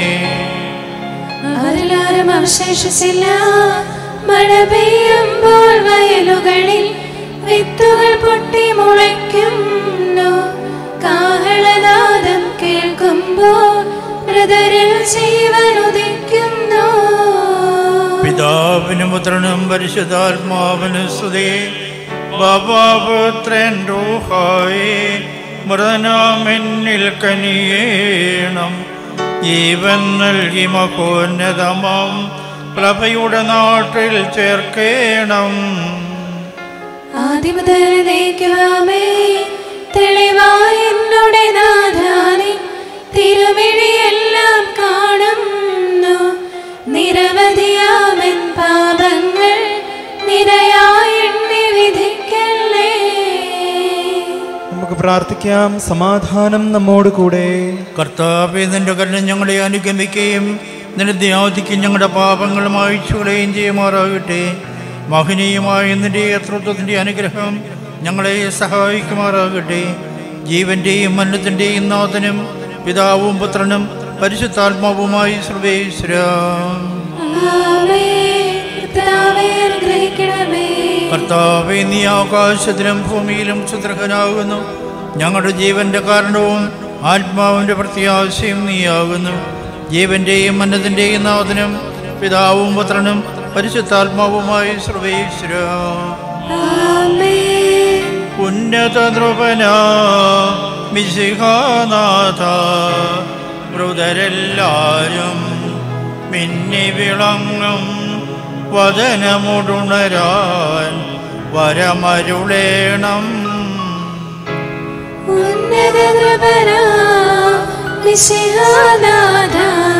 അവരിലാരും അവശേഷിച്ചില്ല മഴ പെയ്യുമ്പോൾ വയലുകളിൽ വിത്തുകൾ പൊട്ടി മുളയ്ക്കുന്നു കാഹളനാദം കേൾക്കുമ്പോൾ മൃതരിൽ ജീവൻ ഉദിക്കുന്നു പിതാവിനും പുത്രനും പരിശുദ്ധാത്മാവിനും സ്തുതി ബാബാപുത്രൻ റൂഹായി മൃതനാമെന്നിൽ കനിയേണം ജീവൻ നൽകി മഹോന്നതമാം പ്രഭയുടെ നാട്ടിൽ ചേർക്കേണം ആദിമുതൽ നീക്കുവാമേ തെളിവായി എന്നോടെ നാഥാനി തിരുമിഴിയെല്ലാം കാണുന്നു നിരവധിയാമൻ പാപങ്ങൾ നിരയായി എണ്ണി വിധിക്കല്ലേ നമുക്ക് പ്രാർത്ഥിക്കാം സമാധാനം നമ്മോടുകൂടെ കർത്താവെ നിന്റെ കരുണ ഞങ്ങളെ അനുഗമിക്കുകയും നിന്റെ ദ്യാതിക്ക് ഞങ്ങളുടെ പാപങ്ങൾ മായിച്ചുകളയും ചെയ്യുമാറാകട്ടെ മഹനീയമായ നിന്റെ നേതൃത്വത്തിൻ്റെ അനുഗ്രഹം ഞങ്ങളെ സഹായിക്കുമാറാകട്ടെ ജീവന്റെയും മന്നത്തിൻ്റെയും നാഥനും പിതാവും പുത്രനും പരിശുദ്ധാത്മാവുമായി സർവേശ്വര ആമേൻ. കർത്താവേ, അനുഗ്രഹിക്കണമേ കർത്താവെ നീ ആകാശത്തിലും ഭൂമിയിലും സുദൃഹനാകുന്നു ഞങ്ങളുടെ ജീവന്റെ കാരണവും ആത്മാവിന്റെ പ്രത്യാശയും നീയാകുന്നു ജീവന്റെയും മന്നത്തിന്റെയും നാഥനും പിതാവും പുത്രനും പരിശുദ്ധാത്മാവുമായി സർവേശ്വര ഉന്നത ധ്രുവന മിശിഹാനാഥ മൃതരെല്ലാരും മിന്നി വിളങ്ങും വചനമുടുണരാൻ വരമരുളേണം ഉന്നത കൃപനാ മിശിഹാനാഥ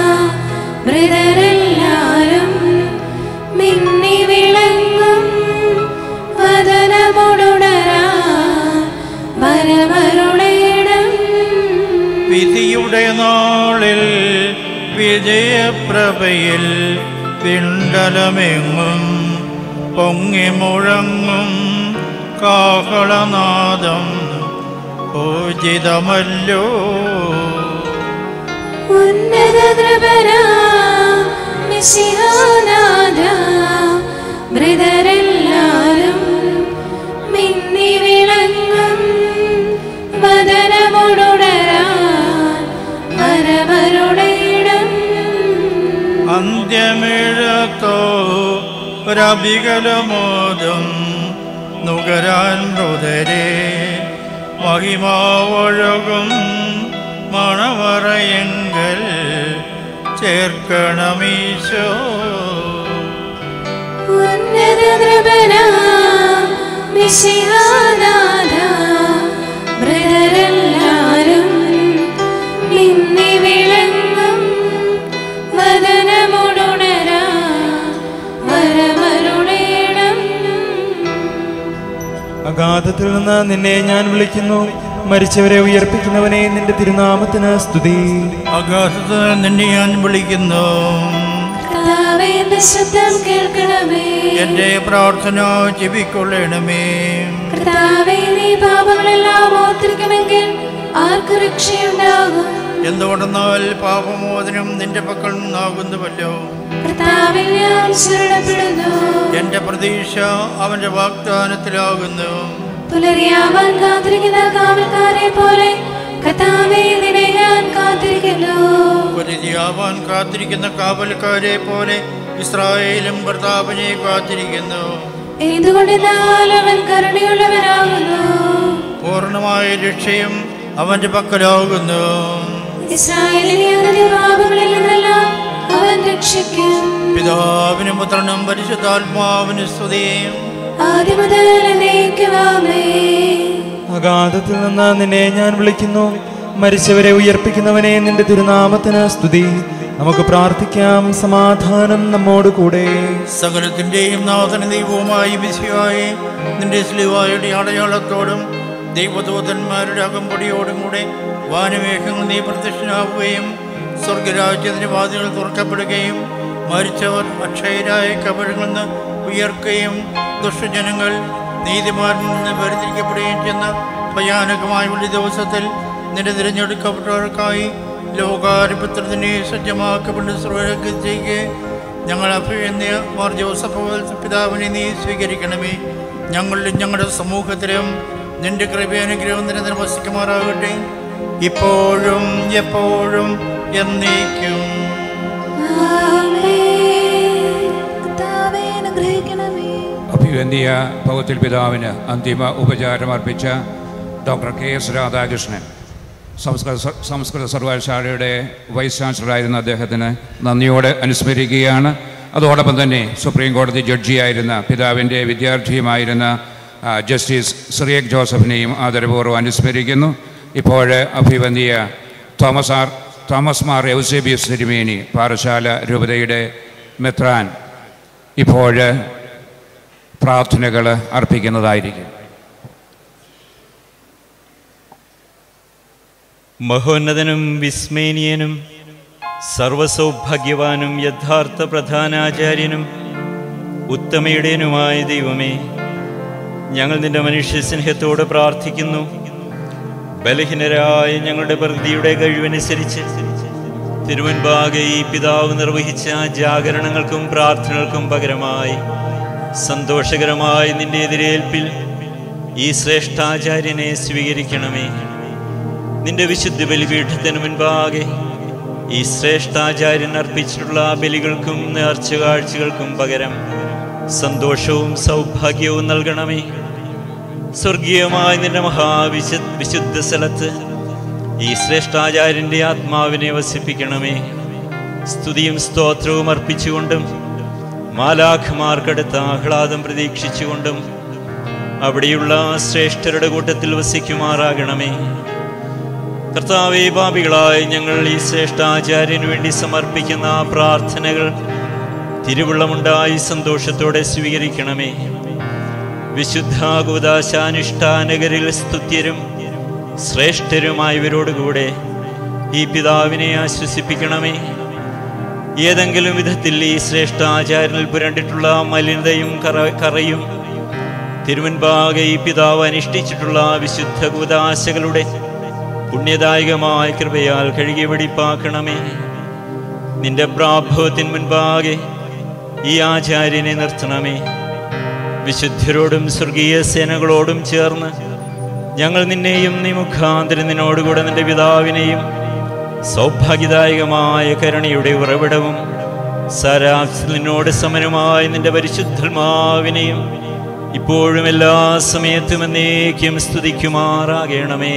മൃതരെല്ലാരും മിന്നി വിളങ്ങും വദനമുടുണരാ വരമരുളേണം വിധിയുടെ നാളിൽ വിജയപ്രഭയിൽ പിണ്ടലമെങ്ങും പൊങ്ങി മുഴങ്ങും കാഹളനാദം പൂജിതമല്ലോ ഉന്നത കൃപനാ മിശിഹാനാഥ മൃതരെല്ലാരും മിന്നി വിളങ്ങും വദനമുടുടരാൻ വരവരുടെ ഇടം അന്ത്യമിഴത്തോ ഒരഭികലമോദം നുകരാൻ മൃതരെ മഹിമാവഴകും മണവറയെങ്കൽ ചേർക്കണമീശോ ഉന്നത കൃപനാ മിശിഹാനാഥ മൃതരെല്ലാരും മിന്നി വിളങ്ങും വദനമുടുണരാൻ വരവരുടെ ഇടം അഗാധത്തിൽ നിന്ന് നിന്നെ ഞാൻ വിളിക്കുന്നു മരിച്ചവരെ ഉയർപ്പിക്കുന്നവനെ നിന്റെ തിരുനാമത്തിന് സ്തുതി അഗാധത്തിൽ നിന്നെ ഞാൻ വിളിക്കുന്നു കർത്താവേ, എന്റെ ശബ്ദം കേൾക്കണമേ എന്റെ പ്രാർത്ഥന ചെവിക്കൊള്ളണമേ കർത്താവേ നീ പാപങ്ങളെല്ലാം ഓർത്തിരിക്കുമെങ്കിൽ ആർക്ക് രക്ഷയുണ്ടാകും എന്തുകൊണ്ടെന്നാൽ പാപമോചനം നിന്റെ പക്കൽ നിന്നാകുന്നുവല്ലോ കർത്താവേ ഞാൻ ശരണപ്പെടുന്നു എന്റെ പ്രതീക്ഷ അവന്റെ വാഗ്ദാനത്തിലാകുന്നു പുലരിയാവാൻ കാത്തിരിക്കുന്ന കാവൽക്കാരെ പോലെ കർത്താവേ നിന്നെ ഞാൻ കാത്തിരിക്കുന്നു പരിചയാവാൻ കാത്തിരിക്കുന്ന കാവൽക്കാരെ പോലെ ഇസ്രായേലും ഭർത്താവിനെ കാത്തിരിക്കുന്നു എന്തുകൊണ്ടെന്നാൽ അവൻ കരുണയുള്ളവനാകുന്നു പൂർണ്ണമായ രക്ഷയും അവന്റെ പക്കലാകുന്നു ഇസ്രായേലിനെ അവന്റെ പാപങ്ങളിൽ നിന്നെല്ലാം അവൻ രക്ഷിക്കും പിതാവിനും പുത്രനും പരിശുദ്ധാത്മാവിന് സ്തുതിയും ആദ്യം മുതൽ എന്നേക്കുമാമേ അഗാധത്തിൽ നിന്ന് നിന്നെ ഞാൻ വിളിക്കുന്നു മരിച്ചവരെ ഉയർപ്പിക്കുന്നവനെ നിന്റെ തിരുനാമത്തിന് സ്തുതി നമുക്ക് പ്രാർത്ഥിക്കാം സമാധാനം നമ്മോട് കൂടെ സകലത്തിന്റെയും നാഥന ദൈവവുമായി വിശയായി നിന്റെ സ്ലിവായുടെ അടയാളത്തോടും ദൈവദൂതന്മാരുടെ അകമ്പടിയോടും കൂടെ വാനമേഘങ്ങൾ നീ പ്രത്യക്ഷനാവുകയും സ്വർഗരാജ്യത്തിന്റെ വാതിലുകൾ തുറക്കപ്പെടുകയും മരിച്ചവർ അക്ഷയരായ കബറിൽ നിന്ന് ഉയർക്കുകയും ദുഷ്ടജനങ്ങൾ നീതിമാരിൽ നിന്ന് വേർതിരിക്കപ്പെടുകയും ചെയ്യുന്ന ഭയാനകമായ ഒരു ദിവസത്തിൽ നിന്റെ തിരഞ്ഞെടുക്കപ്പെട്ടവർക്കായി ലോകാരംഭത്തിന് സജ്ജമാക്കപ്പെട്ട സ്വർഗത്തേക്ക് ഞങ്ങൾ അഭിനന്ദിയ മാർ ജോസഫ് പിതാവിനെ നീ സ്വീകരിക്കണമേ ഞങ്ങളുടെ ഞങ്ങളുടെ സമൂഹത്തിലും നിന്റെ കൃപയനുഗ്രഹം നിരന്തരം വസിക്കുമാറാകട്ടെ ഇപ്പോഴും എപ്പോഴും എന്നേക്കും കർത്താവേ അനുഗ്രഹിക്കണമേ അഭിവന്ദിയ ഭഗവത്തിൽ പിതാവിന് അന്തിമ ഉപചാരം അർപ്പിച്ച ഡോക്ടർ കെ എസ് രാധാകൃഷ്ണൻ സംസ്കൃത സ- സംസ്കൃത സർവകലാശാലയുടെ വൈസ് ചാൻസലറായിരുന്ന അദ്ദേഹത്തിന് നന്ദിയോടെ അനുസ്മരിക്കുകയാണ് അതോടൊപ്പം തന്നെ സുപ്രീം കോടതി ജഡ്ജിയായിരുന്ന പിതാവിൻ്റെ വിദ്യാർത്ഥിയുമായിരുന്ന ആ, ജസ്റ്റിസ് സിറിയക് ജോസഫിനെയും ആദരപൂർവ്വം അനുസ്മരിക്കുന്നു ഇപ്പോൾ അഭിവന്ദിയ Thomas R Thomas Mar Eusebius തിരുമേനി പാറശാല രൂപതയുടെ മെത്രാൻ ഇപ്പോൾ പ്രാർത്ഥനകൾ അർപ്പിക്കുന്നതായിരിക്കും മഹോന്നതനും വിസ്മേനീയനും സർവസൗഭാഗ്യവാനും യഥാർത്ഥ പ്രധാനാചാര്യനും ഉത്തമയുടേനുമായ ദൈവമേ ഞങ്ങൾ നിന്റെ മനുഷ്യ സ്നേഹത്തോട് പ്രാർത്ഥിക്കുന്നു ബലഹീനരായ ഞങ്ങളുടെ പ്രകൃതിയുടെ കഴിവനുസരിച്ച് തിരുവൻപാകെ ഈ പിതാവ് നിർവഹിച്ച ജാഗരണങ്ങൾക്കും പ്രാർത്ഥനകൾക്കും പകരമായി സന്തോഷകരമായ നിന്റെ എതിരേൽപ്പിൽ ഈ ശ്രേഷ്ഠാചാര്യനെ സ്വീകരിക്കണമേ നിന്റെ വിശുദ്ധ ബലിപീഠത്തിന് മുൻപാകെ ഈ ശ്രേഷ്ഠാചാര്യൻ അർപ്പിച്ചിട്ടുള്ള ബലികൾക്കും നേർച്ച കാഴ്ചകൾക്കും പകരം സന്തോഷവും സൗഭാഗ്യവും നൽകണമേ സ്വർഗീയമായ നിന്റെ മഹാവിശു വിശുദ്ധ സ്ഥലത്ത് ഈ ശ്രേഷ്ഠാചാര്യന്റെ ആത്മാവിനെ വസിപ്പിക്കണമേ സ്തുതിയും സ്തോത്രവും അർപ്പിച്ചുകൊണ്ടും മാലാഖമാർക്കടുത്ത ആഹ്ലാദം പ്രതീക്ഷിച്ചുകൊണ്ടും അവിടെയുള്ള ശ്രേഷ്ഠരുടെ കൂട്ടത്തിൽ വസിക്കുമാറാകണമേ കർത്താവെ പാപികളായ ഞങ്ങൾ ഈ ശ്രേഷ്ഠാചാര്യന് വേണ്ടി സമർപ്പിക്കുന്ന പ്രാർത്ഥനകൾ തിരുവുള്ളമുണ്ടായി സന്തോഷത്തോടെ സ്വീകരിക്കണമേ വിശുദ്ധാകുദാശാനുഷ്ഠാനകരിൽ സ്തുത്യരും ശ്രേഷ്ഠരുമായവരോടുകൂടെ ഈ പിതാവിനെ ആശ്വസിപ്പിക്കണമേ ഏതെങ്കിലും വിധത്തിൽ ഈ ശ്രേഷ്ഠാചാര്യനിൽ പുരണ്ടിട്ടുള്ള മലിനതയും കറ കറയും തിരുമുൻപാകെ ഈ പിതാവ് അനുഷ്ഠിച്ചിട്ടുള്ള വിശുദ്ധ കൂതാശകളുടെ പുണ്യദായകമായ കൃപയാൽ കഴുകി വെടിപ്പാക്കണമേ നിന്റെ പ്രാഭവത്തിന് മുൻപാകെ ഈ ആചാര്യനെ നിർത്തണമേ വിശുദ്ധരോടും സ്വർഗീയ സേനകളോടും ചേർന്ന് ഞങ്ങൾ നിന്നെയും നീ മുഖാന്തരം നിന്നോടുകൂടെ നിന്റെ പിതാവിനെയും സൗഭാഗ്യദായകമായ കരുണയുടെ ഉറവിടവും സാരാംശ നിന്നോട് സമനുമായ നിന്റെ പരിശുദ്ധമാവിനെയും ഇപ്പോഴും എല്ലാ സമയത്തും എന്നേക്കും സ്തുതിക്കുമാറാകണമേ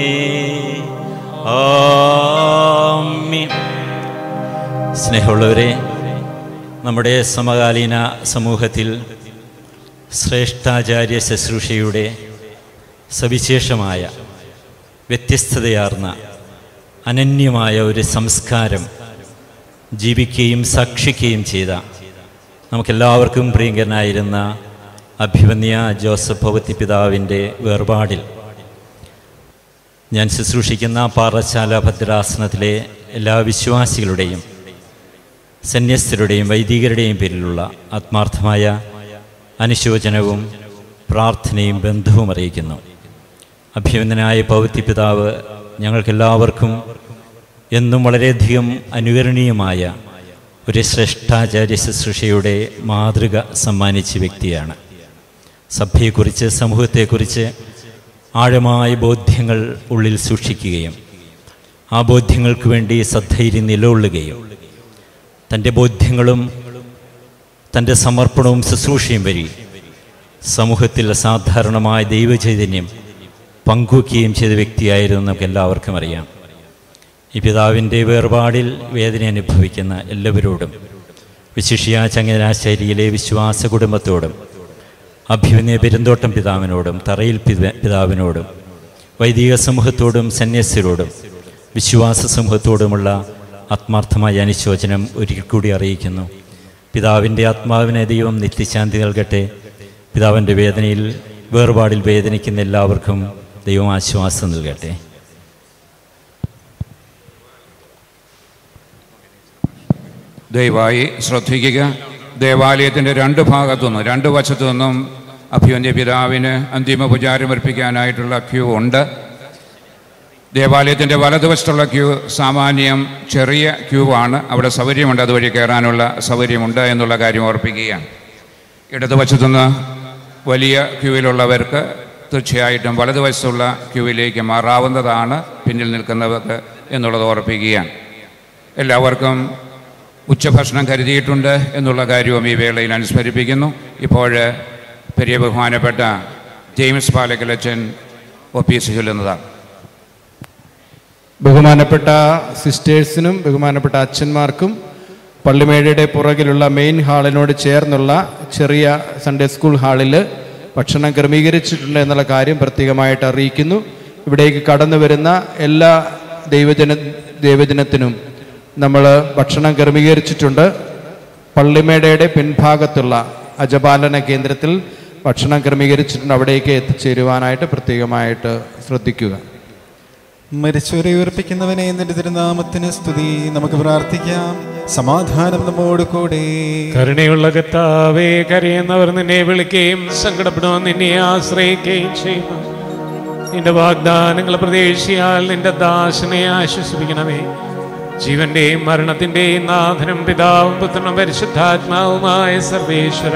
ആമീൻ സ്നേഹമുള്ളവരെ നമ്മുടെ സമകാലീന സമൂഹത്തിൽ ശ്രേഷ്ഠാചാര്യ ശുശ്രൂഷയുടെ സവിശേഷമായ വ്യത്യസ്തതയാർന്ന അനന്യമായ ഒരു സംസ്കാരം ജീവിക്കുകയും സാക്ഷിക്കുകയും ചെയ്ത നമുക്കെല്ലാവർക്കും പ്രിയങ്കരനായിരുന്ന അഭിമന്യ ജോസഫ് ഭഗവതി പിതാവിൻ്റെ വേർപാടിൽ ഞാൻ ശുശ്രൂഷിക്കുന്ന പാറശാല ഭദ്രാസനത്തിലെ എല്ലാ വിശ്വാസികളുടെയും സന്യസ്തരുടെയും വൈദികരുടെയും പേരിലുള്ള ആത്മാർത്ഥമായ അനുശോചനവും പ്രാർത്ഥനയും ബന്ധവും അറിയിക്കുന്നു അഭിമന്യനായ പൗത്യ പിതാവ് ഞങ്ങൾക്കെല്ലാവർക്കും എന്നും വളരെയധികം അനുകരണീയമായ ഒരു ശ്രേഷ്ഠാചാര്യ ശുശ്രൂഷയുടെ മാതൃക സമ്മാനിച്ച വ്യക്തിയാണ് സഭയെക്കുറിച്ച് സമൂഹത്തെക്കുറിച്ച് ആഴമായ ബോധ്യങ്ങൾ ഉള്ളിൽ സൂക്ഷിക്കുകയും ആ ബോധ്യങ്ങൾക്ക് വേണ്ടി സദ്ധൈര്യം നിലകൊള്ളുകയും തൻ്റെ ബോധ്യങ്ങളും തൻ്റെ സമർപ്പണവും ശുശ്രൂഷയും വഴി സമൂഹത്തിൽ അസാധാരണമായ ദൈവചൈതന്യം പങ്കുവയ്ക്കുകയും ചെയ്ത വ്യക്തിയായിരുന്നു നമുക്ക് എല്ലാവർക്കും അറിയാം ഈ പിതാവിൻ്റെ വേർപാടിൽ വേദന അനുഭവിക്കുന്ന എല്ലാവരോടും വിശിഷ്യ ചങ്ങനാശ്ശേരിയിലെ വിശ്വാസ കുടുംബത്തോടും അഭ്യുന്നയ പെരുന്തോട്ടം പിതാവിനോടും തറയിൽ പിത- പിതാവിനോടും വൈദിക സമൂഹത്തോടും സന്യസ്യരോടും വിശ്വാസ സമൂഹത്തോടുമുള്ള ആത്മാർത്ഥമായ അനുശോചനം ഒരിക്കൽ കൂടി അറിയിക്കുന്നു പിതാവിൻ്റെ ആത്മാവിനെ ദൈവം നിത്യശാന്തി നൽകട്ടെ പിതാവിൻ്റെ വേദനയിൽ വേർപാടിൽ വേദനിക്കുന്ന എല്ലാവർക്കും ദൈവം ആശ്വാസം നൽകട്ടെ ദയവായി ശ്രദ്ധിക്കുക ദേവാലയത്തിൻ്റെ രണ്ട് ഭാഗത്തു നിന്നും രണ്ട് വശത്തു നിന്നും അഭ്യന്യ പിതാവിന് അന്തിമ ഉപചാരമർപ്പിക്കാനായിട്ടുള്ള ക്യൂ ഉണ്ട് ദേവാലയത്തിൻ്റെ വലതുവശത്തുള്ള ക്യൂ സാമാന്യം ചെറിയ ക്യൂ ആണ് അവിടെ സൗകര്യമുണ്ട് അതുവഴി കയറാനുള്ള സൗകര്യമുണ്ട് എന്നുള്ള കാര്യം ഓർപ്പിക്കുകയാണ് ഇടതുവശത്തുനിന്ന് വലിയ ക്യൂവിലുള്ളവർക്ക് തീർച്ചയായിട്ടും വലതുവശത്തുള്ള ക്യൂവിലേക്ക് മാറാവുന്നതാണ് പിന്നിൽ നിൽക്കുന്നവർക്ക് എന്നുള്ളത് ഓർപ്പിക്കുകയാണ് എല്ലാവർക്കും ഉച്ചഭക്ഷണം കരുതിയിട്ടുണ്ട് എന്നുള്ള കാര്യവും ഈ വേളയിൽ അനുസ്മരിപ്പിക്കുന്നു ഇപ്പോൾ പെരിയ ബഹുമാനപ്പെട്ട ജെയിംസ് പാലക്കലച്ചൻ ഒപ്പീസ് ചൊല്ലുന്നതാണ് ബഹുമാനപ്പെട്ട സിസ്റ്റേഴ്സിനും ബഹുമാനപ്പെട്ട അച്ഛന്മാർക്കും പള്ളിമേടയുടെ പുറകിലുള്ള മെയിൻ ഹാളിനോട് ചേർന്നുള്ള ചെറിയ സൺഡേ സ്കൂൾ ഹാളിൽ ഭക്ഷണം ക്രമീകരിച്ചിട്ടുണ്ട് എന്നുള്ള കാര്യം പ്രത്യേകമായിട്ട് അറിയിക്കുന്നു ഇവിടേക്ക് കടന്നു വരുന്ന എല്ലാ ദൈവജന ദൈവജനത്തിനും നമ്മൾ ഭക്ഷണം ക്രമീകരിച്ചിട്ടുണ്ട് പള്ളിമേടയുടെ പിൻഭാഗത്തുള്ള അജപാലന കേന്ദ്രത്തിൽ ഭക്ഷണം ക്രമീകരിച്ചിട്ടുണ്ട് അവിടേക്ക് എത്തിച്ചേരുവാനായിട്ട് പ്രത്യേകമായിട്ട് ശ്രദ്ധിക്കുക മരിച്ചവരെ ഉയർപ്പിക്കുന്നവനെ നിന്റെ തിരുനാമത്തിന് സ്തുതി നമുക്ക് പ്രാർത്ഥിക്കാം സമാധാനം നമ്മോട് കൂടെ കരുണയുള്ള കർത്താവേ കരയുന്നവർ നിന്നെ വിളിക്കുകയും സങ്കടപ്പെടുവാൻ നിന്നെ ആശ്രയിക്കുകയും ചെയ്യുന്നു നിന്റെ വാഗ്ദാനങ്ങൾ പ്രതീക്ഷയാൽ നിന്റെ ദാസനെ ആശ്വസിപ്പിക്കണമേ ജീവന്റെയും മരണത്തിന്റെയും നാഥനും പിതാവും പുത്രനും പരിശുദ്ധാത്മാവുമായ സർവേശ്വര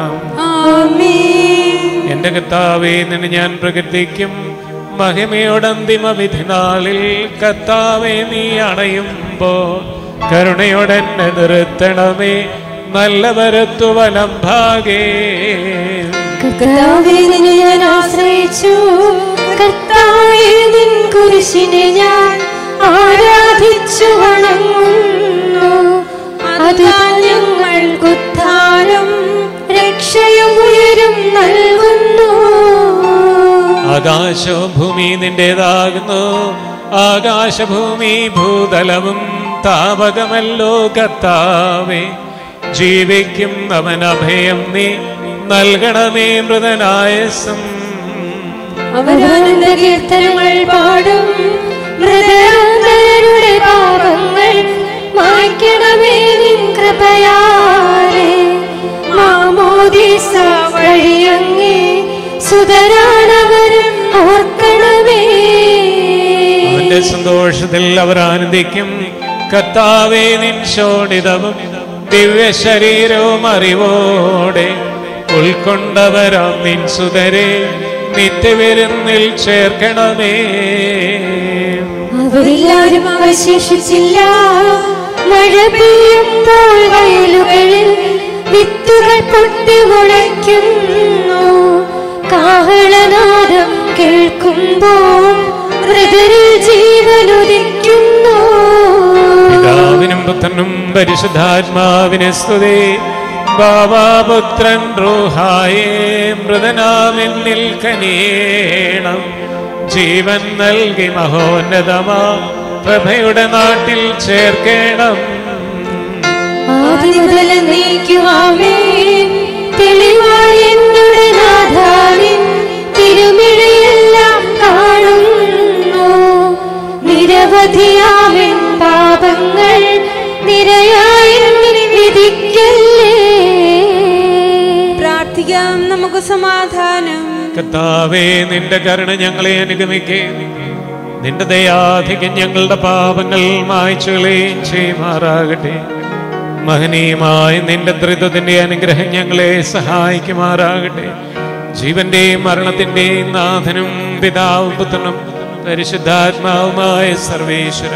എന്റെ കർത്താവേ നിന്നെ ഞാൻ പ്രകൃതിക്കും മഹിമയുടെ അന്തിമ വിധി നാളിൽ കർത്താവെ നീ അണയുമ്പോൾ കരുണയോടെ എന്നെ നിർത്തണമേ നല്ല വരത്തു വലം ഭാഗേ കർത്താവേ നിന്നെ ഞാൻ ആശ്രയിച്ചു കർത്താവേ നിൻ കുരിശിനെ ഞാൻ ആരാധിച്ചു വണങ്ങുന്നു അതാ ഞങ്ങൾക്കുദ്ധാരം രക്ഷയും ഉയരും നൽകുന്നു ആകാശവും ഭൂമി നിന്റേതാകുന്നു ആകാശഭൂമി ഭൂതലവും താപകമല്ലോ കർത്താവേ ജീവിക്കും അവൻ അഭയം നീ നൽകണമേ മൃതനായസം അവരാനന്ദ കീർത്തനങ്ങൾ പാടും മൃതരുടെ പാപങ്ങൾ മായ്ക്കണമേ നിൻ കൃപ സന്തോഷത്തിൽ അവർ ആനന്ദിക്കും കർത്താവേ നിൻ ശോണിതവും ദിവ്യ ശരീരവും അറിവോടെ ഉൾക്കൊണ്ടവരാം നിൻ സുതരെ നിത്യവിരുന്നിൽ ചേർക്കണമേ അവരെല്ലാരും അവശേഷിച്ചില്ല മഴ പെയ്യുമ്പോൾ വയലുകളിൽ വിത്തുകൾ പൊട്ടി മുളയ്ക്കുന്നു കാഹളനാദം കേൾക്കുമ്പോൾ മൃതരിൽ ജീവനുദിക്കുന്നു പിതാവിനും പുത്രനും പരിശുദ്ധാത്മാവിനെ സ്തുതി ബാബാപുത്രൻ റൂഹായേ മൃതനാമെന്നിൽ കനിയേണം ജീവൻ നൽകി മഹോന്നതമാ പ്രഭയുടെ നാട്ടിൽ ചേർക്കേണം ആദ്യ മുതൽ നീക്കുവാമേ തെളിവായി എന്നുടെ നാഥാവിൻ തിരുമിഴയെല്ലാം കാണുന്നു നിരവധിയാവിൻ പാപങ്ങൾ നിരയായി എന്നിൽ വിധിക്കല്ലേ പ്രാർത്ഥിക്കാം നമുക്ക് സമാധാനം കർത്താവേ നിന്റെ കരുണ ഞങ്ങളെ അനുഗമിക്കേ നിന്റെ ദയാധികം ഞങ്ങളുടെ പാപങ്ങൾ മായ്ച്ചുകളെയും ചെയ്യുമാറാകട്ടെ മഹനീയമായ നിന്റെ ത്രിത്വത്തിന്റെ അനുഗ്രഹം ഞങ്ങളെ സഹായിക്കുമാറാകട്ടെ ജീവന്റെയും മരണത്തിന്റെയും നാഥനും പിതാവും പുത്രനും പരിശുദ്ധാത്മാവുമായ സർവേശ്വര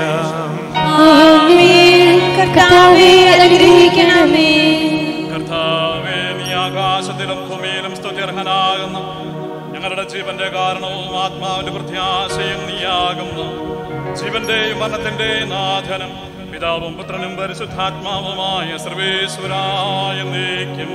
ആമേൻ കർത്താവേ അനുഗ്രഹിക്കണമേ കർത്താവേ നീ ആകാശത്തിലും ഭൂമിയിലും സ്തുത്യർഹനാകുന്നു ഞങ്ങളുടെ ജീവന്റെ കാരണവും ആത്മാവിന്റെ പ്രത്യാശയും നീയാകുന്നു ജീവന്റെയും മരണത്തിന്റെയും നാഥനും പിതാവും പുത്രനും പരിശുദ്ധാത്മാവുമായ സർവേശ്വരായ നീക്കും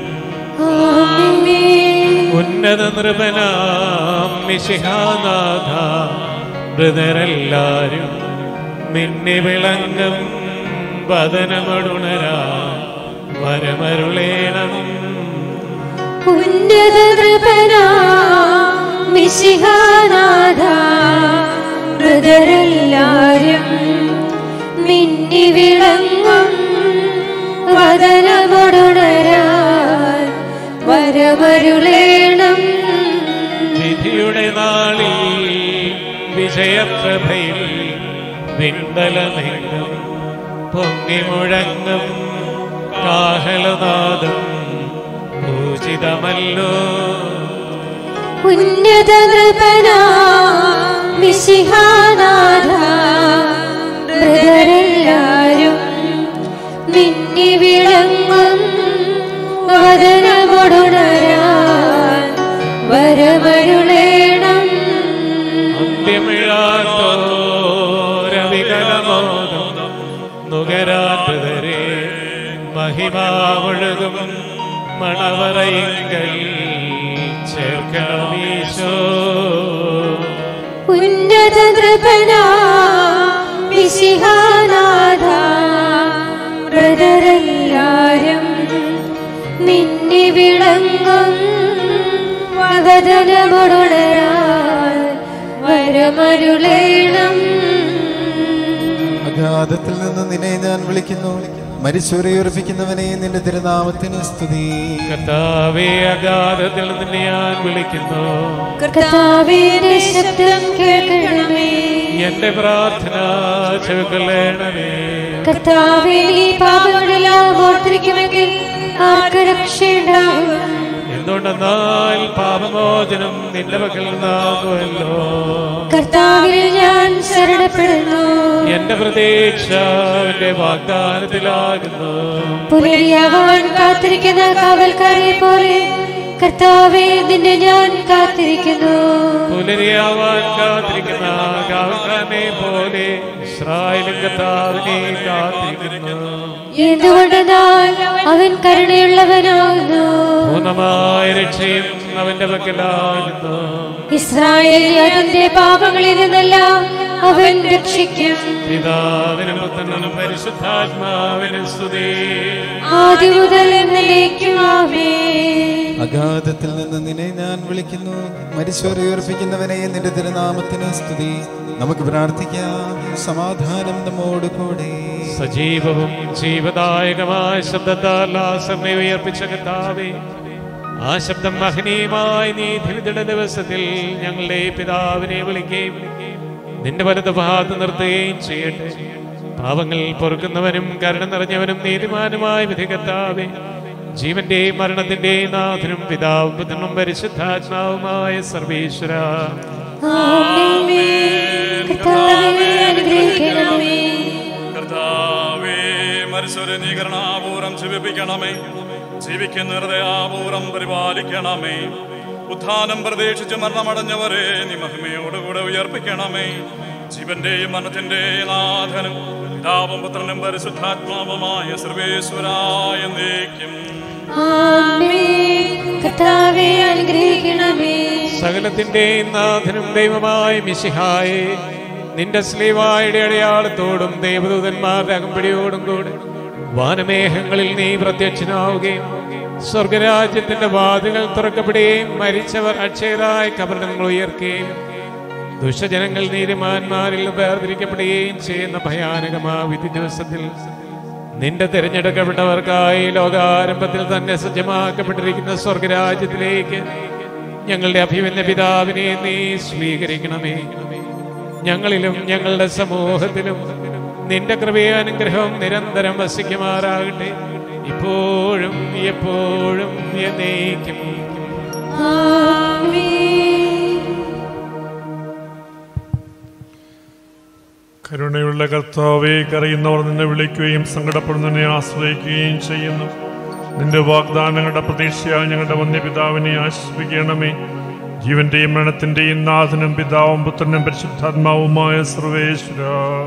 ഉന്നത നൃപനാം മിശിഹാനാഥ മൃതരെല്ലാരും മിന്നി വിളങ്ങും വദനമടുണരാ വരമരുളേണം ഉന്നത നൃപനാ മിശിഹാനാഥ മൃതരെല്ലാരും മിന്നി വിളങ്ങും വദനമൊടുണരാൻ വരമരുളേണം വിധിയുടെ നാളിൽ വിജയപ്രഭയിൽ വിണ്ടലമെങ്ങും പൊങ്ങി മുഴങ്ങും കാഹളനാദം പൂജിതമല്ലോ ഉന്നത നൃപനാ മിശിഹാനാഥ മൃതരെല്ലാരും മിന്നി വിളങ്ങും വദനമൊടുണരാൻ വരമരുളേണം അന്ത്യമിഴാത്തോരവികലമോദം നുകരാത്തതരെ മഹിമാവൊഴുകും മണവറയിങ്കൽ ചേർക്കണമീശോ ഉന്നത നൃപനാ മിശിഹാനാഥ മൃതരെല്ലാരും മിന്നി വിളങ്ങും വദനമൊടുണരാൻ വരമരുളേണം അഗാധത്തിൽ നിന്ന് നിന്നെ ഞാൻ വിളിക്കുന്നു മരിച്ചവരെ ഉറപ്പിക്കുന്നവനെ നിന്റെ തിരുനാമത്തിന് സ്തുതി കർത്താവേ അഗാധത്തിൽ നിന്നെ ഞാൻ വിളിക്കുന്നു കർത്താവിന്റെ ശബ്ദം കേൾക്കണമേ എന്റെ പ്രാർത്ഥന ചെവിക്കൊള്ളണമേ കർത്താവേ നീ പാപങ്ങളെല്ലാം ഓർത്തിരിക്കുമെങ്കിൽ ആർക്ക് രക്ഷയുണ്ടാകും എന്തുകൊണ്ടെന്നാൽ പാപമോചനം നിന്റെ പക്കൽ നിന്നാകുമല്ലോ കർത്താവിൽ ഞാൻ ശരണപ്പെടുന്നു എന്റെ പ്രതീക്ഷ അവന്റെ വാഗ്ദാനത്തിലാകുന്നു പുലരിയാവാൻ കാത്തിരിക്കുന്ന കാവൽക്കാരെ പോലെ കർത്താവെ നിന്നെ ഞാൻ കാത്തിരിക്കുന്നു പുലരിയാവാൻ കാത്തിരിക്കുന്ന കാവൽക്കാരനെ പോലെ ഇസ്രായേലും കർത്താവിനെ കാത്തിരിക്കുന്നു എന്തുകൊണ്ടെന്നാൽ അവൻ കരുണയുള്ളവനാകുന്നു പൂർണ്ണമായ രക്ഷയും അവന്റെ പക്കലാകുന്നു ഇസ്രായേൽ അതിന്റെ പാപങ്ങളിൽ നിന്നെല്ലാം അവൻ രക്ഷിക്കും പിതാവിനും പുത്രനും പരിശുദ്ധാത്മാവിനും സ്തുതി ആദ്യ മുതൽ എന്നേക്കും ആമേൻ അഗാധത്തിൽ നിന്ന് നിന്നെ ഞാൻ വിളിക്കുന്നു മരിച്ചവരെ ഉയർപ്പിക്കുന്നവനെ നിന്റെ തിരുനാമത്തിന് സ്തുതി നമുക്ക് പ്രാർത്ഥിക്കാം സമാധാനം നമ്മോട് കൂടെ സജീവവും ജീവദായകമായ ശബ്ദത്താൽ ആ സമയം ഉയർപ്പിച്ച കർത്താവേ ആ ശബ്ദം മഹനീയമായ നീതിവിധിയുടെ ദിവസത്തിൽ ഞങ്ങളുടെ പിതാവിനെ വിളിക്കുകയും നിന്റെ വലത് ഭാഗത്ത് നിർത്തുകയും ചെയ്യട്ടെ പാവങ്ങൾ പൊറുക്കുന്നവനും കരുണ നിറഞ്ഞവനും നീതിമാനുമായ വിധികർത്താവേ ജീവന്റെയും മരണത്തിന്റെയും നാഥനും പിതാവും പുത്രനും പരിശുദ്ധാത്മാവുമായ സർവീശ്വര കർത്താവേ അനുഗ്രഹിക്കണമേ കർത്താവേ മരിച്ചവരെ നീ കരുണാപൂർവം ജീവിപ്പിക്കണമേ ജീവിക്കുന്ന ഹൃദയാപൂർവം പരിപാലിക്കണമേ ഉത്ഥാനം പ്രതീക്ഷിച്ച് മരണമടഞ്ഞവരെ നീ മഹിമയോടുകൂടെ ഉയർപ്പിക്കണമേ ജീവന്റെയും മരണത്തിന്റെയും നാഥനും പിതാവും പുത്രനും പരിശുദ്ധാത്മാവുമായ സർവേശ്വരായ നീക്കും ആമേൻ കർത്താവേ അനുഗ്രഹിക്കണമേ സകലത്തിന്റെയും നാഥനും ദൈവമായ മിശിഹായെ നിന്റെ സ്ലീവായുടെ അടയാളത്തോടും ദൈവദൂതന്മാരുടെ അകമ്പടിയോടും കൂടെ വാനമേഘങ്ങളിൽ നീ പ്രത്യക്ഷനാവുകയും സ്വർഗരാജ്യത്തിന്റെ വാതിലുകൾ തുറക്കപ്പെടുകയും മരിച്ചവർ അക്ഷയരായ കബറിടങ്ങൾ ഉയർക്കുകയും ദുഷ്ടജനങ്ങൾ നീതിമാന്മാരിൽ വേർതിരിക്കപ്പെടുകയും ചെയ്യുന്ന ഭയാനകമായ വിധി ദിവസത്തിൽ നിന്റെ തിരഞ്ഞെടുക്കപ്പെട്ടവർക്കായി ലോകാരംഭത്തിൽ തന്നെ സജ്ജമാക്കപ്പെട്ടിരിക്കുന്ന സ്വർഗരാജ്യത്തിലേക്ക് ഞങ്ങളുടെ അഭിമന്യ പിതാവിനെ നീ സ്വീകരിക്കണമേ ഞങ്ങളിലും ഞങ്ങളുടെ സമൂഹത്തിലും നിന്റെ കൃപയാനുഗ്രഹം നിരന്തരം വസിക്കുമാറാകട്ടെ ഇപ്പോഴും എപ്പോഴും എന്നേക്കും കരുണയുള്ള കർത്താവെ കരയുന്നവർ നിന്നെ വിളിക്കുകയും സങ്കടപ്പെടുന്നതിനെ ആശ്രയിക്കുകയും ചെയ്യുന്നു നിന്റെ വാഗ്ദാനങ്ങളുടെ പ്രതീക്ഷയായി ഞങ്ങളുടെ വന്യപിതാവിനെ ആശ്വസിപ്പിക്കണമേ ജീവന്റെയും മരണത്തിന്റെയും നാഥനും പിതാവും പുത്രനും പരിശുദ്ധാത്മാവുമായ സർവേശ്വര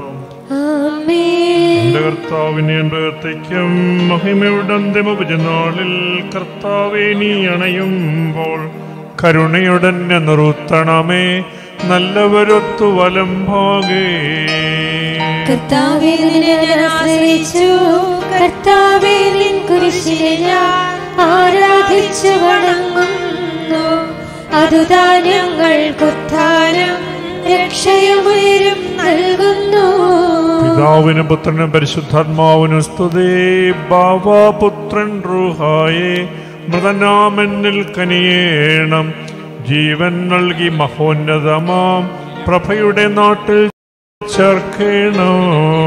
എന്റെ കർത്താവിനെ അൻപത്തേക്കും മഹിമയുടെ അന്തിമപുജനാളിൽ കർത്താവെ നീ അണയുമ്പോൾ കരുണയുടനെ നിർത്തണമേ നല്ലവരൊത്തു വലം ഭാഗേ കർത്താവേ നിന്നെ ഞാൻ ആശ്രയിച്ചു കർത്താവേ നിൻ കുരിശിനെ ഞാൻ ആരാധിച്ചു വണങ്ങുന്നു അതുതാ ഞങ്ങൾക്കുത്ഥാനം രക്ഷയുമേരും നൽകുന്നു പിതാവിനും പുത്രനും പരിശുദ്ധാത്മാവിനും സ്തുതി ബാബാപുത്രൻ റൂഹായെ മൃതനാമെന്നിൽ കനിയേണം ജീവൻ നൽകി മഹോന്നതമാം പ്രഭയുടെ നാട്ടിൽ ചേർക്കണം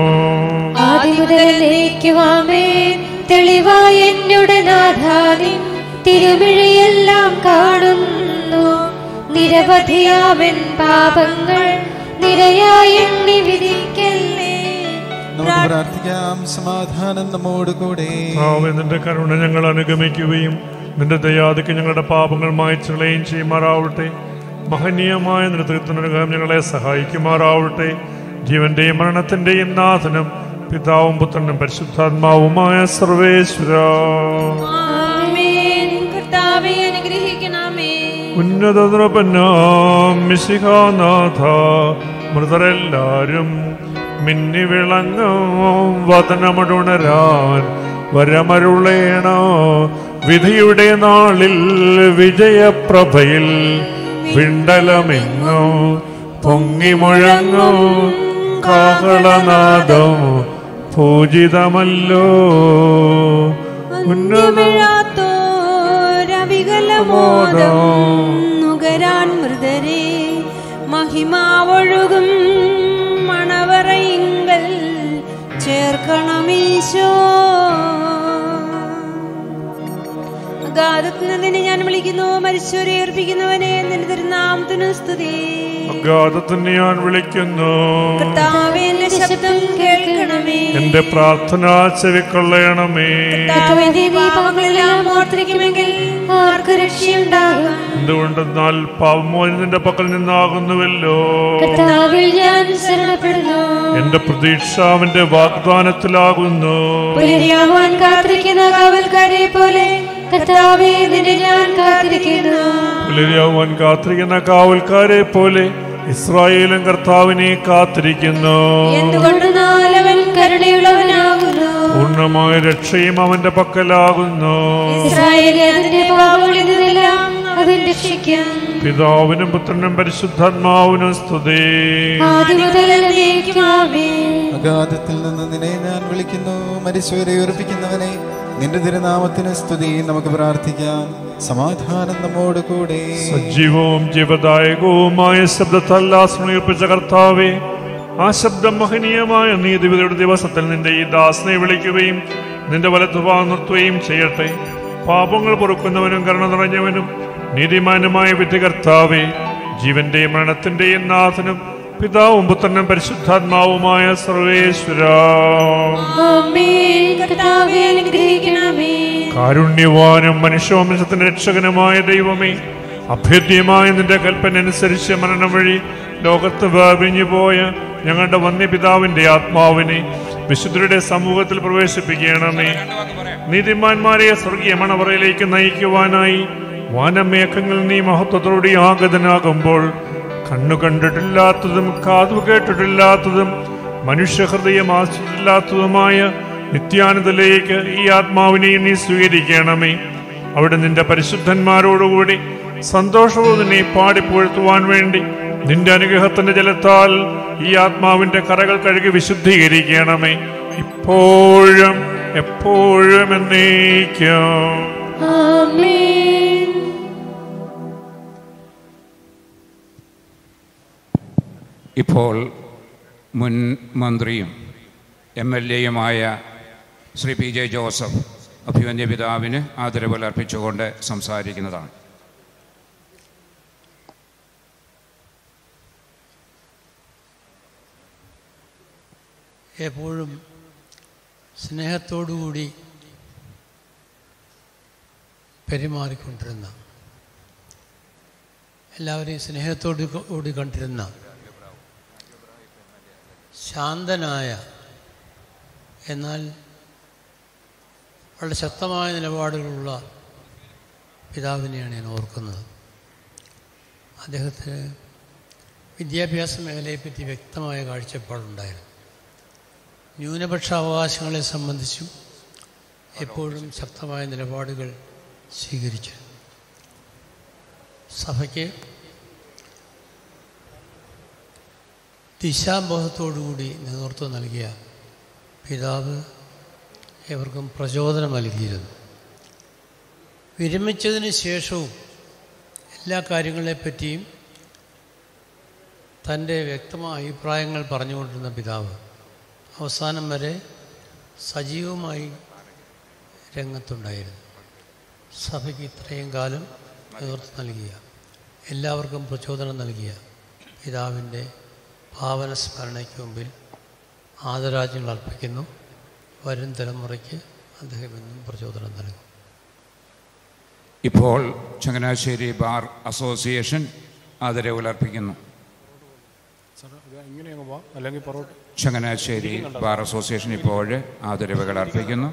ആദിമുതലേക്കുവാമേ തെളിവായ എന്നുടെ നാഥാനിൻ തിരുമിഴിയെല്ലാം കാണുന്നു നിരവധിയാവൻ പാപങ്ങൾ നിരയായി എണ്ണി വിധിക്കല്ലേ നമുക്ക് പ്രാർത്ഥിക്കാം സമാധാനം നമ്മോട് കൂടെ കർത്താവേ, നിന്റെ കരുണ ഞങ്ങൾ അനുഗമിക്കുകയും നിന്റെ ദയാദിക്ക് ഞങ്ങളുടെ പാപങ്ങൾ മായച്ചുകളയും ചെയ്യുമാറാവട്ടെ മഹനീയമായ നേതൃത്വത്തിനനുഗ്രഹം ഞങ്ങളെ സഹായിക്കുമാറാവട്ടെ ജീവന്റെയും മരണത്തിന്റെയും നാഥനും പിതാവും പുത്രനും പരിശുദ്ധാത്മാവുമായ സർവേശ്വര ആമേൻ കർത്താവേ അനുഗ്രഹിക്കണമേ ഉന്നത നൃപന്നാം മിശിഹാനാഥ മൃതരെല്ലാരും മിന്നി വിളങ്ങും വതനമുണരാൻ വരമരുളേണ വിധിയുടെ നാളിൽ വിജയപ്രഭയിൽ വിണ്ടലമെങ്ങോ പൊങ്ങി മുഴങ്ങും കാഹളനാദം പൂജിതമല്ലോ ഉന്നത ഉന്നമിഴാത്തോരവികലമോദം നുകരാൻ മൃതരെ മഹിമാവൊഴുകും മണവറയിങ്കൽ ചേർക്കണമീശോ അഗാധത്തിനെ ഞാൻ വിളിക്കുന്നു മരിച്ചവരെ ഏർപ്പിക്കുന്നവനെ നിന്റെ തിരുനാമത്തിനു സ്തുതി അഗാധത്തിന് ഞാൻ വിളിക്കുന്നു കർത്താവേ എന്റെ ശബ്ദം കേൾക്കണമേ എന്റെ പ്രാർത്ഥന ചെവിക്കൊള്ളയണമേ കർത്താവേ നീ പാപങ്ങളെല്ലാം ഓർത്തിരിക്കുമെങ്കിൽ ആർക്ക് രക്ഷയുണ്ടാകും എന്തുകൊണ്ടെന്നാൽ പാവമോചനം നിന്റെ പക്കൽ നിന്നാകുന്നുവല്ലോ കർത്താവിൽ ഞാൻ ശരണപ്പെടുന്നു എന്റെ പ്രതീക്ഷ അവന്റെ വാഗ്ദാനത്തിലാകുന്നു പുലരിയാവാൻ കാത്തിരിക്കുന്ന കാവൽക്കാരെ പോലെ കർത്താവേ നിന്നെ ഞാൻ കാത്തിരിക്കുന്നു പുലരിയാവാൻ കാത്തിരിക്കുന്ന കാവൽക്കാരെ പോലെ ഇസ്രായേലും കർത്താവിനെ കാത്തിരിക്കുന്നു എന്തുകൊണ്ട് നാലവൻ കരുണയുള്ളവനാകുന്നു പൂർണ്ണമായ രക്ഷയും അവന്റെ പക്കലാകുന്നു ഇസ്രായേലി അതിന്റെ പാപങ്ങളിൽ നിന്നെല്ലാം അവൻ രക്ഷിക്കും പിതാവിനും പുത്രനും പരിശുദ്ധാത്മാവിനും സ്തുതി ആദ്യം മുതൽ എന്നേക്കും ആമേൻ അഗാധത്തിൽ നിന്ന് നിന്നെ ഞാൻ വിളിക്കുന്നു മരിച്ചവരെ ഉറപ്പിക്കുന്നവനെ നിന്റെ തിരുനാമത്തിന് സ്തുതി നമുക്ക് പ്രാർത്ഥിക്കാം സമാധാനം നമ്മോട് കൂടെ സജീവവും ജീവദായകവുമായ ശബ്ദത്താൽ ആശ്രയിപ്പിച്ച കർത്താവേ ആ ശബ്ദം മഹനീയമായ നീതിവിധിയുടെ ദിവസത്തിൽ നിന്റെ ഈ ദാസനെ വിളിക്കുകയും നിന്റെ വലത്തുഭാഗം നിർത്തുകയും ചെയ്യട്ടെ പാപങ്ങൾ പൊറുക്കുന്നവനും കരുണ നിറഞ്ഞവനും നീതിമാനുമായ വിധി കർത്താവേ ജീവന്റെയും മരണത്തിന്റെയും നാഥനും പിതാവും പുത്രനും പരിശുദ്ധാത്മാവുമായ സർവേശ്വര ആമേൻ കർത്താവേ അനുഗ്രഹിക്കണമേ കാരുണ്യവാനും മനുഷ്യവംശത്തിന്റെ രക്ഷകനുമായ ദൈവമേ അഭേദ്യമായ നിന്റെ കൽപ്പന അനുസരിച്ച് മരണം വഴി ലോകത്ത് വ്യാപിഞ്ഞു പോയ ഞങ്ങളുടെ വന്യപിതാവിന്റെ ആത്മാവിനെ വിശുദ്ധരുടെ സമൂഹത്തിൽ പ്രവേശിപ്പിക്കണമേ നീതിമാന്മാരെ സ്വർഗീയ മണവറയിലേക്ക് നയിക്കുവാനായി വാനമേഘങ്ങൾ നീ മഹത്വത്തോടെ ആഗതനാകുമ്പോൾ കണ്ണു കണ്ടിട്ടില്ലാത്തതും കാതു കേട്ടിട്ടില്ലാത്തതും മനുഷ്യഹൃദയം ആശ്രയിച്ചിട്ടില്ലാത്തതുമായ നിത്യാനന്ദത്തിലേക്ക് ഈ ആത്മാവിനെ നീ സ്വീകരിക്കണമേ അവിടെ നിന്റെ പരിശുദ്ധന്മാരോടുകൂടി സന്തോഷവും നിന്നെ പാടിപ്പുഴത്തുവാൻ വേണ്ടി നിന്റെ അനുഗ്രഹത്തിന്റെ ജലത്താൽ ഈ ആത്മാവിന്റെ കറകൾ കഴുകി വിശുദ്ധീകരിക്കണമേ ഇപ്പോഴും എപ്പോഴും എന്നേക്കും ആമേൻ ഇപ്പോൾ മുൻ മന്ത്രിയും എം എൽ എയുമായ ശ്രീ പി ജെ ജോസഫ് അഭിമന്യ പിതാവിന് ആദരവുകൾ അർപ്പിച്ചുകൊണ്ട് സംസാരിക്കുന്നതാണ് എപ്പോഴും സ്നേഹത്തോടുകൂടി പെരുമാറിക്കൊണ്ടിരുന്ന എല്ലാവരെയും സ്നേഹത്തോടു കൂടി കണ്ടിരുന്ന ശാന്തനായ എന്നാൽ വളരെ ശക്തമായ നിലപാടുകളുള്ള പിതാവിനെയാണ് ഞാൻ ഓർക്കുന്നത് അദ്ദേഹത്തിന് വിദ്യാഭ്യാസ മേഖലയെപ്പറ്റി വ്യക്തമായ കാഴ്ചപ്പാടുണ്ടായിരുന്നു ന്യൂനപക്ഷ അവകാശങ്ങളെ സംബന്ധിച്ചും എപ്പോഴും ശക്തമായ നിലപാടുകൾ സ്വീകരിച്ചു സഭയ്ക്ക് ദിശാബോധത്തോടുകൂടി നേതൃത്വം നൽകിയ പിതാവ് ഏവർക്കും പ്രചോദനം നൽകിയിരുന്നു വിരമിച്ചതിന് ശേഷവും എല്ലാ കാര്യങ്ങളെപ്പറ്റിയും തൻ്റെ വ്യക്തമായ അഭിപ്രായങ്ങൾ പറഞ്ഞുകൊണ്ടിരുന്ന പിതാവ് അവസാനം വരെ സജീവമായി രംഗത്തുണ്ടായിരുന്നു സഭയ്ക്ക് ഇത്രയും കാലം നേതൃത്വം നൽകിയ എല്ലാവർക്കും പ്രചോദനം നൽകിയ പിതാവിൻ്റെ ഭാവന സ്മരണയ്ക്ക് മുമ്പിൽ ആദരാജ്യങ്ങൾ അർപ്പിക്കുന്നു വരും തലമുറയ്ക്ക് അദ്ദേഹം എന്നും പ്രചോദനം നൽകും ഇപ്പോൾ ചങ്ങനാശ്ശേരി ബാർ അസോസിയേഷൻ ആദരവുകൾ അർപ്പിക്കുന്നു ഇങ്ങനെ അങ്ങ് പോവാം അല്ലെങ്കിൽ പൊറോട്ട ചങ്ങനാശ്ശേരി ബാർ അസോസിയേഷൻ ഇപ്പോൾ ആദരവുകൾ അർപ്പിക്കുന്നു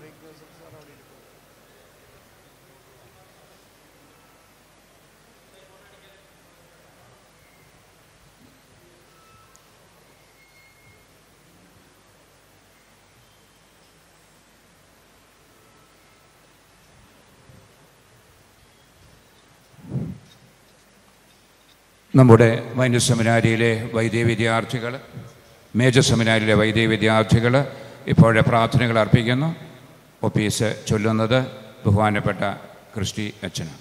നമ്മുടെ വൈദ്യ സെമിനാരിയിലെ വൈദ്യ വിദ്യാർത്ഥികൾ മേജർ സെമിനാരിയിലെ വൈദ്യ വിദ്യാർത്ഥികൾ ഇപ്പോഴെ പ്രാർത്ഥനകൾ അർപ്പിക്കുന്നു ഒപ്പീസ് ചൊല്ലുന്നത് ബഹുമാനപ്പെട്ട ക്രിസ്റ്റി അച്ഛനാണ്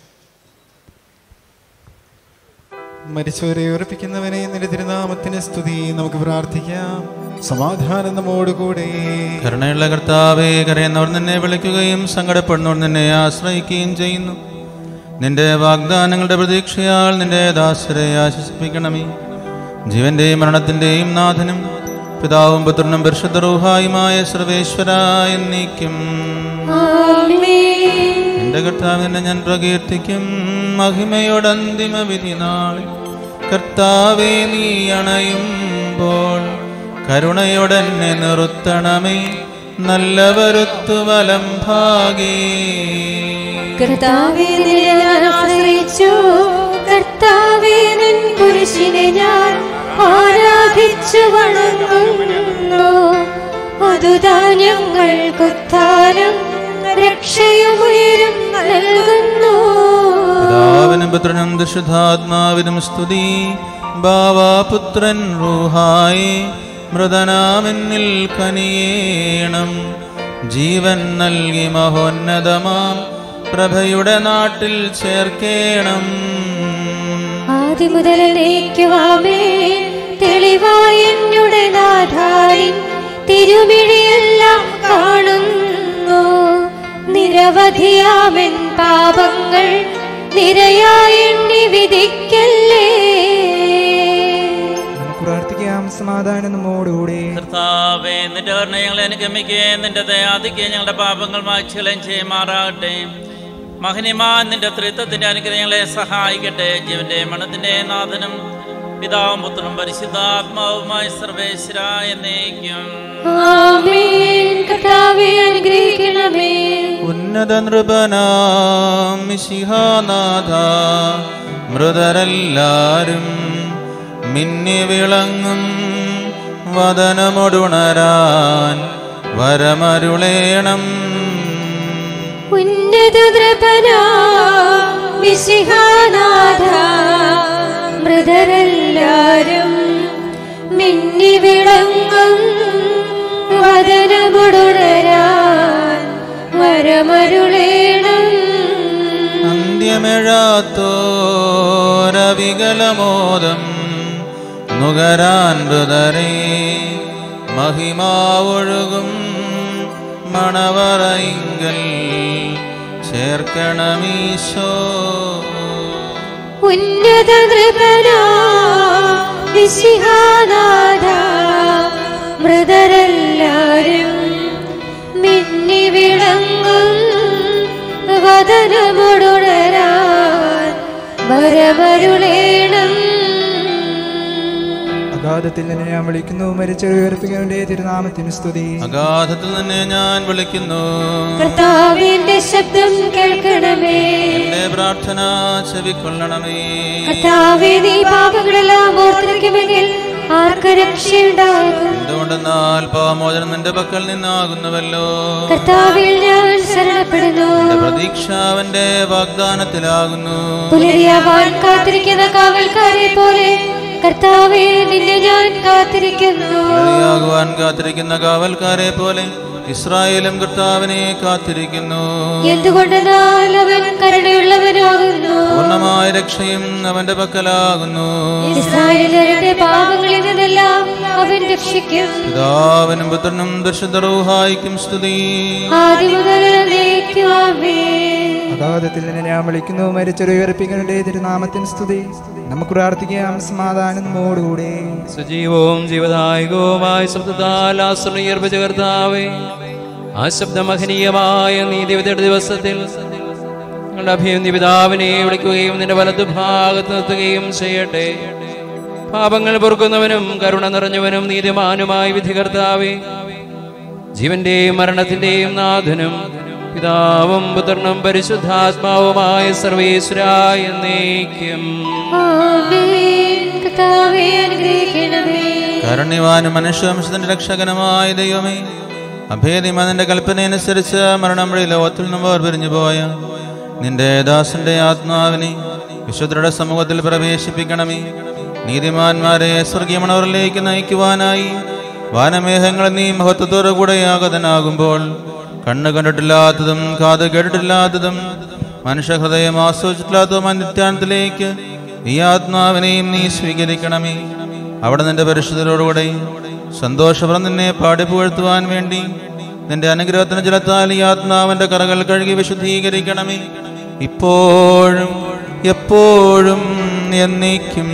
മരിച്ചവരെ ഉറപ്പിക്കുന്നവനെ നിന്റെ തിരുനാമത്തിന് സ്തുതി നമുക്ക് പ്രാർത്ഥിക്കാം സമാധാനം നമ്മോട് കൂടെ കരുണയുള്ള കർത്താവേ കരയുന്നവർ നിന്നെ വിളിക്കുകയും സങ്കടപ്പെടുന്നവർ നിന്നെ ആശ്രയിക്കുകയും ചെയ്യുന്നു നിന്റെ വാഗ്ദാനങ്ങളുടെ പ്രതീക്ഷയാൽ നിന്റെ ദാസരെ ആശ്വസിപ്പിക്കണമേ ജീവന്റെയും മരണത്തിന്റെയും നാഥനും പിതാവും പുത്രനും പരിശുദ്ധ റൂഹായുമായ സർവേശ്വര എന്നീക്കും എന്റെ കർത്താവിനെ ഞാൻ പ്രകീർത്തിക്കും മഹിമയുടെ അന്തിമ വിധി നാളിൽ കർത്താവെ നീ അണയുമ്പോൾ കരുണയോടെന്നെ നിർത്തണമേ നല്ലവരുത്തു വലം ഭാഗേ കർത്താവേ നിന്നെ ഞാൻ ആശ്രയിച്ചു കർത്താവേ നിൻ കുരിശിനെ ഞാൻ ആരാധിച്ചു വണങ്ങുന്നു അതുതാ ഞങ്ങൾക്കുത്താനം രക്ഷയുമുയരും നൽകുന്നു പിതാവിനും പുത്രനും ദുഷുധാത്മാവിനും സ്തുതി ബാവാപുത്രൻ റൂഹായി മൃതനാമെന്നിൽ കനിയേണം ജീവൻ നൽകി മഹോന്നതമാം പ്രഭയുടെ നാട്ടിൽ ചേർക്കേണം ആദ്യം മുതൽ നീക്കുവാമേ തെളിവായ എന്നുടെ നാഥാരിൻ തിരുമിഴിയെല്ലാം കാണുന്നു നിരവധിയാമെൻ പാപങ്ങൾ നിരയായി എണ്ണി വിധിക്കല്ലേ നമുക്ക് പ്രാർത്ഥിക്കാം സമാധാനം നമ്മോടുകൂടെ കർത്താവേ നിന്റെ കരുണ ഞങ്ങളെ അനുഗമിക്കുകയും നിന്റെ ദയാദിക്കുകയും ഞങ്ങളുടെ പാപങ്ങൾ മാച്ചുകളയും ചെയ്യുമാറാകട്ടെ മഹനിമാൻ നിന്റെ ത്രിത്വത്തിന്റെ അനുഗ്രഹം ഞങ്ങളെ സഹായിക്കട്ടെ ജീവന്റെ മണത്തിന്റെ നാഥനും പിതാവും പുത്രനും പരിശുദ്ധാത്മാവുമായ സർവേശ്വര എന്നേക്കും ആമേൻ കർത്താവേ അനുഗ്രഹിക്കണമേ ഉന്നത നൃപനാം മിശിഹാനാഥ മൃതരെല്ലാരും മിന്നി വിളങ്ങും വദനമൊടുണരാൻ വരമരുളേണം ഉന്നത ദ്രപനാ വിശിഹാനാഥ മൃതരെല്ലാരും മിന്നി വിളങ്ങും വദനമുടുണരാൻ വരമരുളേണം അന്ത്യമെഴാത്തോരവികലമോദം നുകരാൻ മൃതരെ മഹിമാവൊഴുകും മണവറയിങ്കൽ ചേർക്കണമീശോ ഉന്നത നൃപനാ വിശിഹാനാഥ മൃതരെല്ലാരും മിന്നി വിളങ്ങും വദനമുടുണരാൻ വരമരുളേണം അഗാധത്തിൽ നിന്ന് ഞാൻ വിളിക്കുന്നു മരിച്ചുയർപ്പിക്കവന്റെ തിരുനാമത്തിന് സ്തുതി അഗാധത്തിൽ നിന്ന് ഞാൻ വിളിക്കുന്നു കർത്താവിന്റെ ശബ്ദം കേൾക്കണമേ എന്റെ പ്രാർത്ഥന ചെവിക്കൊള്ളണമേ കർത്താവേ നീ പാപങ്ങളെല്ലാം ഓർത്തിരിക്കുമെങ്കിൽ ആർക്ക് രക്ഷയുണ്ടാകും എന്തുകൊണ്ടെന്നാൽ പാമോചനം നിന്റെ പക്കൽ നിന്നാകുന്നുവല്ലോ കർത്താവിൽ ഞാൻ ശരണപ്പെടുന്നു എന്റെ പ്രതീക്ഷ അവന്റെ വാഗ്ദാനത്തിലാകുന്നു പുലരിയാവാൻ കാത്തിരിക്കുന്ന കാവൽക്കാരെ പോലെ കർത്താവേ നിന്നെ ഞാൻ കാത്തിരിക്കുന്നു ബലിയാകുവാൻ കാത്തിരിക്കുന്ന കാവൽക്കാരെ പോലെ ഇസ്രായേലും കർത്താവിനെ കാത്തിരിക്കുന്നു എന്തുകൊണ്ടെന്നാൽ അവൻ കരുണയുള്ളവനാകുന്നു പൂർണ്ണമായ രക്ഷയും അവന്റെ പക്കലാകുന്നു ഇസ്രായേലരുടെ പാപങ്ങളിൽ നിന്നെല്ലാം അവൻ രക്ഷിക്കും പിതാവിനും പുത്രനും ദർശുദ്ധറൂഹായിക്കും സ്തുതി ആദ്യം മുതൽ എന്നേക്കുമാമേ. അഗാധത്തിൽ നിന്ന് ഞാൻ വിളിക്കുന്നു മരിച്ചുയർപ്പിക്കവന്റെ തിരുനാമത്തിന് സ്തുതി നമുക്ക് പ്രാർത്ഥിക്കാം സമാധാനം നമ്മോടുകൂടെ സജീവവും ജീവദായകവുമായ ശബ്ദത്താൽ ആശ്രയർപ്പിച്ച കർത്താവേ ആ ശബ്ദമഹനീയമായ നീതിവിധിയുടെ ദിവസത്തിൽ ഞങ്ങളുടെ അഭിയന്തി പിതാവിനെ വിളിക്കുകയും നിന്റെ വലതു ഭാഗത്ത് നിർത്തുകയും ചെയ്യട്ടെ പാപങ്ങൾ പൊറുക്കുന്നവനും കരുണ നിറഞ്ഞവനും നീതിമാനുമായ വിധി കർത്താവേ ജീവന്റെയും മരണത്തിന്റെയും നാഥനും പിതാവും പുത്രനും പരിശുദ്ധാത്മാവുമായ സർവേശ്വരായ എന്നേക്കും ആമേൻ. കർത്താവേ അനുഗ്രഹിക്കണമേ കാരുണ്യവാനും മനുഷ്യവംശത്തിന്റെ രക്ഷകനുമായ ദൈവമേ അഭേദ്യമായ നിന്റെ കൽപ്പനയനുസരിച്ച് മരണം വഴി ലോകത്തിൽ നിന്ന് വേർപിരിഞ്ഞു പോയ നിന്റെ ദാസന്റെ ആത്മാവിനെ വിശുദ്ധരുടെ സമൂഹത്തിൽ പ്രവേശിപ്പിക്കണമേ നീതിമാന്മാരെ സ്വർഗീയമണവരിലേക്ക് നയിക്കുവാനായി വാനമേഘങ്ങൾ നീ മഹത്വത്തോടു കൂടെ യാഗതനാകുമ്പോൾ കണ്ണ് കണ്ടിട്ടില്ലാത്തതും കാത് കേട്ടിട്ടില്ലാത്തതും മനുഷ്യഹൃദയം ആസ്വദിച്ചിട്ടില്ലാത്തതുമായ നിത്യാനത്തിലേക്ക് ഈ ആത്മാവിനെയും നീ സ്വീകരിക്കണമേ അവിടെ നിന്റെ പരിശുദ്ധരോടുകൂടെ സന്തോഷപുറം നിന്നെ പാടി പുകഴ്ത്തുവാൻ വേണ്ടി നിന്റെ അനുഗ്രഹത്തിന് ജലത്താൽ ഈ ആത്മാവിന്റെ കറകൾ കഴുകി വിശുദ്ധീകരിക്കണമേ ഇപ്പോഴും എപ്പോഴും എന്നേക്കും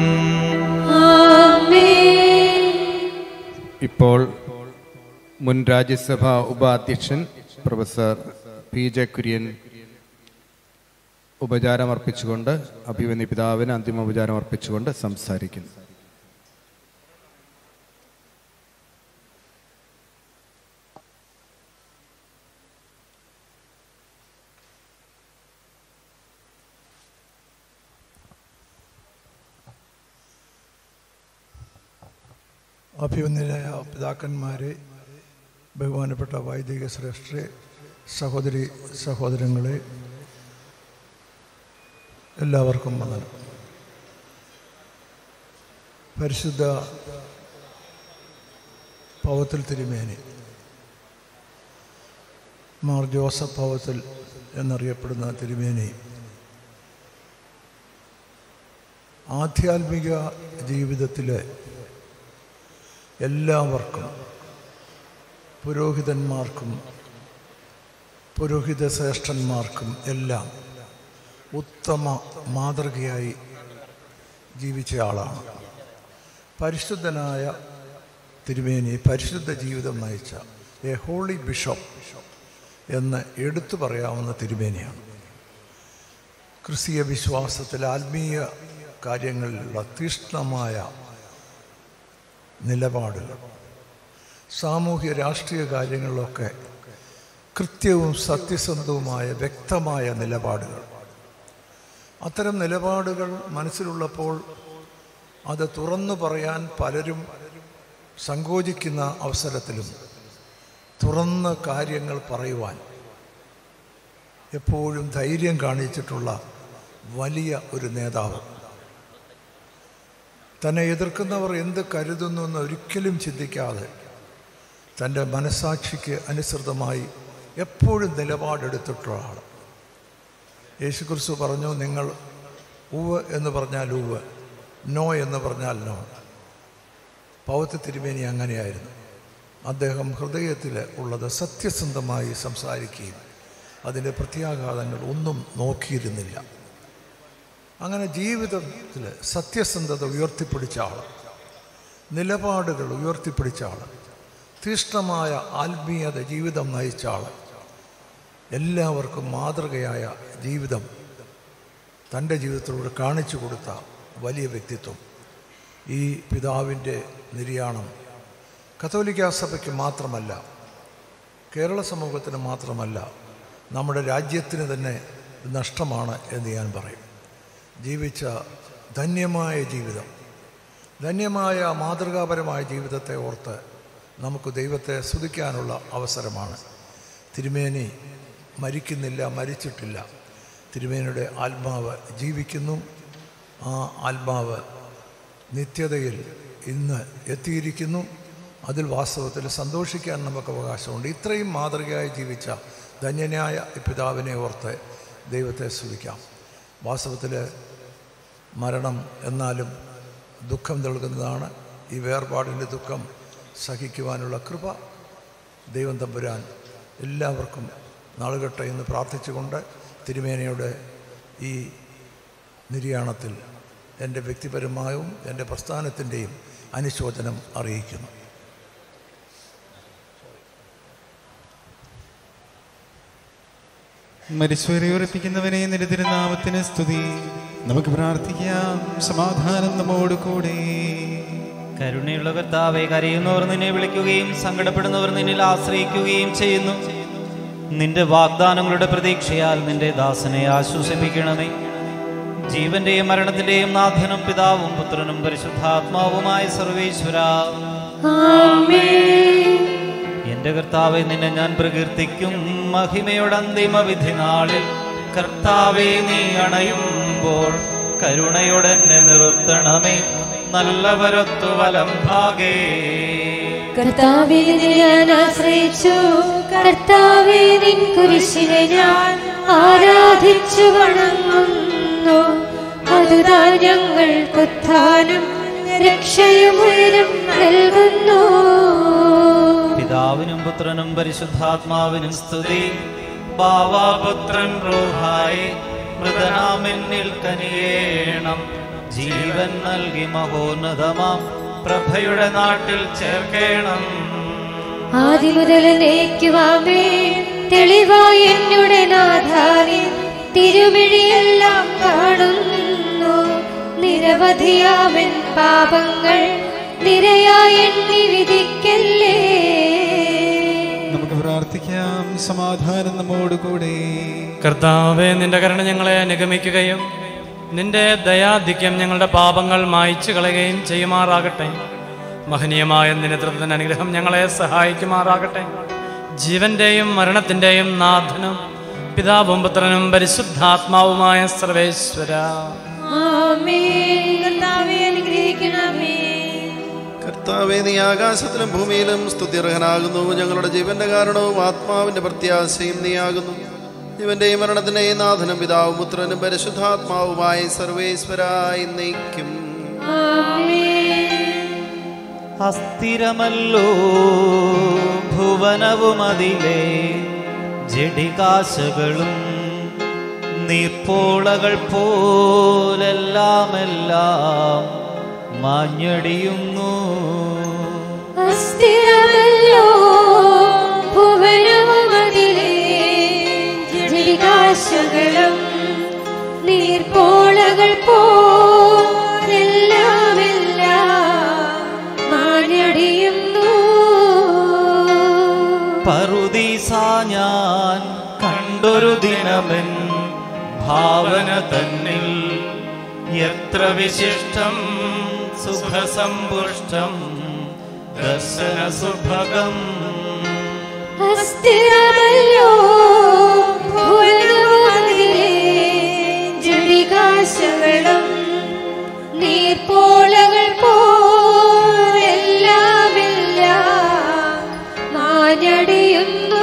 ഇപ്പോൾ മുൻ രാജ്യസഭാ ഉപാധ്യക്ഷൻ പ്രൊഫസർ പി ജെ കുര്യൻ ഉപചാരം അർപ്പിച്ചുകൊണ്ട് അഭിമന്യ പിതാവിന് അന്തിമ ഉപചാരം അർപ്പിച്ചുകൊണ്ട് സംസാരിക്കുന്നു അഭിമന്യരായ പിതാക്കന്മാരെ ബഹുമാനപ്പെട്ട വൈദിക ശ്രേഷ്ഠരെ സഹോദരി സഹോദരങ്ങളെ എല്ലാവർക്കും വന്ദനം. 'പരിശുദ്ധ പവത്തിൽ തിരുമേനി മാർ ജോസഫ് പവത്തിൽ എന്നറിയപ്പെടുന്ന തിരുമേനി ആധ്യാത്മിക ജീവിതത്തിലെ എല്ലാവർക്കും പുരോഹിതന്മാർക്കും പുരോഹിത ശ്രേഷ്ഠന്മാർക്കും എല്ലാം ഉത്തമ മാതൃകയായി ജീവിച്ച ആളാണ് പരിശുദ്ധനായ തിരുമേനി പരിശുദ്ധ ജീവിതം നയിച്ച എ ഹോളി ബിഷപ്പ് എന്ന് എടുത്തു പറയാവുന്ന തിരുമേനിയാണ് ക്രിസ്തീയ വിശ്വാസത്തിൽ ആത്മീയ കാര്യങ്ങളിലുള്ള തീഷ്ണമായ നിലപാടുകൾ സാമൂഹ്യ രാഷ്ട്രീയ കാര്യങ്ങളിലൊക്കെ കൃത്യവും സത്യസന്ധവുമായ വ്യക്തമായ നിലപാടുകൾ അത്തരം നിലപാടുകൾ മനസ്സിലുള്ളപ്പോൾ അത് തുറന്നു പറയാൻ പലരും സങ്കോചിക്കുന്ന അവസരത്തിലും തുറന്ന് കാര്യങ്ങൾ പറയുവാൻ എപ്പോഴും ധൈര്യം കാണിച്ചിട്ടുള്ള വലിയ ഒരു നേതാവ് തന്നെ എതിർക്കുന്നവർ എന്ത് കരുതുന്നു എന്ന് ഒരിക്കലും ചിന്തിക്കാതെ തൻ്റെ മനസാക്ഷിക്ക് അനുസൃതമായി എപ്പോഴും നിലപാടെടുത്തിട്ടുള്ള ആൾ യേശുക്രിസ്തു പറഞ്ഞു നിങ്ങൾ ഉവ് എന്ന് പറഞ്ഞാൽ ഉവ് നോ എന്ന് പറഞ്ഞാൽ നോ പൗത്ത തിരുമേനി അങ്ങനെയായിരുന്നു അദ്ദേഹം ഹൃദയത്തിൽ ഉള്ളത് സത്യസന്ധമായി സംസാരിക്കുകയും അതിൻ്റെ പ്രത്യാഘാതങ്ങൾ ഒന്നും നോക്കിയിരുന്നില്ല അങ്ങനെ ജീവിതത്തിൽ സത്യസന്ധത ഉയർത്തിപ്പിടിച്ച ആൾ നിലപാടുകൾ ഉയർത്തിപ്പിടിച്ച ആൾ തീഷ്ണമായ ആത്മീയത ജീവിതം നയിച്ച ആൾ എല്ലാവർക്കും മാതൃകയായ ജീവിതം തൻ്റെ ജീവിതത്തിലൂടെ കാണിച്ചു കൊടുത്ത വലിയ വ്യക്തിത്വം ഈ പിതാവിൻ്റെ നിര്യാണം കത്തോലിക്ക സഭയ്ക്ക് മാത്രമല്ല കേരള സമൂഹത്തിന് മാത്രമല്ല നമ്മുടെ രാജ്യത്തിന് തന്നെ നഷ്ടമാണ് എന്ന് ഞാൻ പറയും ജീവിച്ച ധന്യമായ ജീവിതം ധന്യമായ മാതൃകാപരമായ ജീവിതത്തെ ഓർത്ത് നമുക്ക് ദൈവത്തെ സ്തുതിക്കാനുള്ള അവസരമാണ് തിരുമേനി മരിക്കുന്നില്ല മരിച്ചിട്ടില്ല തിരുമേനിയുടെ ആത്മാവ് ജീവിക്കുന്നു ആ ആത്മാവ് നിത്യതയിൽ ഇന്ന് എത്തിയിരിക്കുന്നു അതിൽ വാസ്തവത്തിൽ സന്തോഷിക്കാൻ നമുക്ക് അവകാശമുണ്ട് ഇത്രയും മാതൃകയായി ജീവിച്ച ധന്യനായ ഈ പിതാവിനെ ഓർത്ത് ദൈവത്തെ സ്തുതിക്കാം വാസ്തവത്തിൽ മരണം എന്നാലും ദുഃഖം നൽകുന്നതാണ് ഈ വേർപാടിൻ്റെ ദുഃഖം സഹിക്കുവാനുള്ള കൃപ ദൈവം തമ്പുരാൻ എല്ലാവർക്കും നാളുകട്ടെ എന്ന് പ്രാർത്ഥിച്ചുകൊണ്ട് തിരുമേനയുടെ ഈ നിര്യാണത്തിൽ എൻ്റെ വ്യക്തിപരമായും എൻ്റെ പ്രസ്ഥാനത്തിൻ്റെയും അനുശോചനം അറിയിക്കുന്നു മരിച്ചുവരെ ഉറപ്പിക്കുന്നവനെ നിന്റെ തിരുനാമത്തിന് സ്തുതി നമുക്ക് പ്രാർത്ഥിക്കാം സമാധാനം നമ്മോട് കൂടെ കരുണയുള്ള കർത്താവെ കരയുന്നവർ നിന്നെ വിളിക്കുകയും സങ്കടപ്പെടുന്നവർ നിന്നിൽ ആശ്രയിക്കുകയും ചെയ്യുന്നു നിന്റെ വാഗ്ദാനങ്ങളുടെ പ്രതീക്ഷയാൽ നിന്റെ ദാസനെ ആശ്വസിപ്പിക്കണമേ ജീവന്റെയും മരണത്തിന്റെയും നാഥനും പിതാവും പുത്രനും പരിശുദ്ധാത്മാവുമായ സർവേശ്വര എന്റെ കർത്താവെ നിന്നെ ഞാൻ പ്രകീർത്തിക്കും മഹിമയുടെ അന്തിമ വിധി നാളിൽ കർത്താവെ നീ അണയുമ്പോൾ കരുണയോടെ എന്നെ നിർത്തണമേ നല്ലവരൊത്തു വലം ഭാഗേ കർത്താവിൽ ഞാൻ ആശ്രയിച്ചു കർത്താവെ നിൻ കുരിശിനെ ഞാൻ ആരാധിച്ചു വണങ്ങുന്നു അതുതാൻ ഞങ്ങൾക്കുത്ഥാനം രക്ഷയും ഉയരം നൽകുന്നു പിതാവിനും പുത്രനും പരിശുദ്ധാത്മാവിനും സ്തുതി ബാവാപുത്രൻ റൂഹായി മൃതനാമെന്നിൽ കനിയേണം ജീവൻ നൽകി മഹോന്നതമാം പ്രഭയുടെ നാട്ടിൽ ചേർക്കേണം ആദ്യ മുതൽ നയിക്കുവാമേ തെളിവായി എന്നുടെ നാഥാരി തിരുമിഴിയെല്ലാം കാണുന്നു നിരവധിയാവൻ പാപങ്ങൾ നിരയായി എണ്ണി വിധിക്കല്ലേ നമുക്ക് പ്രാർത്ഥിക്കാം സമാധാനം നമ്മോട് കൂടെ കർത്താവെ നിന്റെ കരുണ ഞങ്ങളെ അനുഗമിക്കുകയും നിന്റെ ദയാധിക്യം ഞങ്ങളുടെ പാപങ്ങൾ മായ്ച്ചു കളയുകയും ചെയ്യുമാറാകട്ടെ മഹനീയമായ നിനതൃത്വത്തിന് അനുഗ്രഹം ഞങ്ങളെ സഹായിക്കുമാറാകട്ടെ ജീവന്റെയും മരണത്തിന്റെയും നാഥനും പിതാവും പുത്രനും പരിശുദ്ധാത്മാവുമായ സർവേശ്വര ആമേൻ കർത്താവെ അനുഗ്രഹിക്കണമേ കർത്താവേ നീ ആകാശത്തിലും ഭൂമിയിലും സ്തുത്യർഹനാകുന്നു ഞങ്ങളുടെ ജീവന്റെ കാരണവും ആത്മാവിന്റെ പ്രത്യാശയും നീയാകുന്നു ജീവന്റെയും മരണത്തിന്റെയും നാഥനും പിതാവും പുത്രനും പരിശുദ്ധാത്മാവുമായി സർവേശ്വരായി നയിക്കും അസ്ഥിരമല്ലോ ഭുവനവും അതിലെ ജഡികാശകളും നീർപ്പോളകൾ പോലെല്ലാം എല്ലാം മാഞ്ഞടിയുന്നു അസ്ഥിരമല്ലോ ഭുവനവുമതിലെ ജടികാശകളും നീർപ്പോളകൾ പോലെല്ലാമെല്ലാം മാഞ്ഞടിയുന്നു പറുദീസ ഞാൻ കണ്ടൊരു ദിനമെൻ ഭാവന തന്നിൽ എത്ര വിശിഷ്ടം സുഖസമ്പുഷ്ടം ദർശന സുഭഗം അസ്ഥിരമല്ലോ ഭുവനവുമതിലെ ജടികാശകളും നീർപ്പോളകൾ പോലെല്ലാമെല്ലാം മാഞ്ഞടിയുന്നു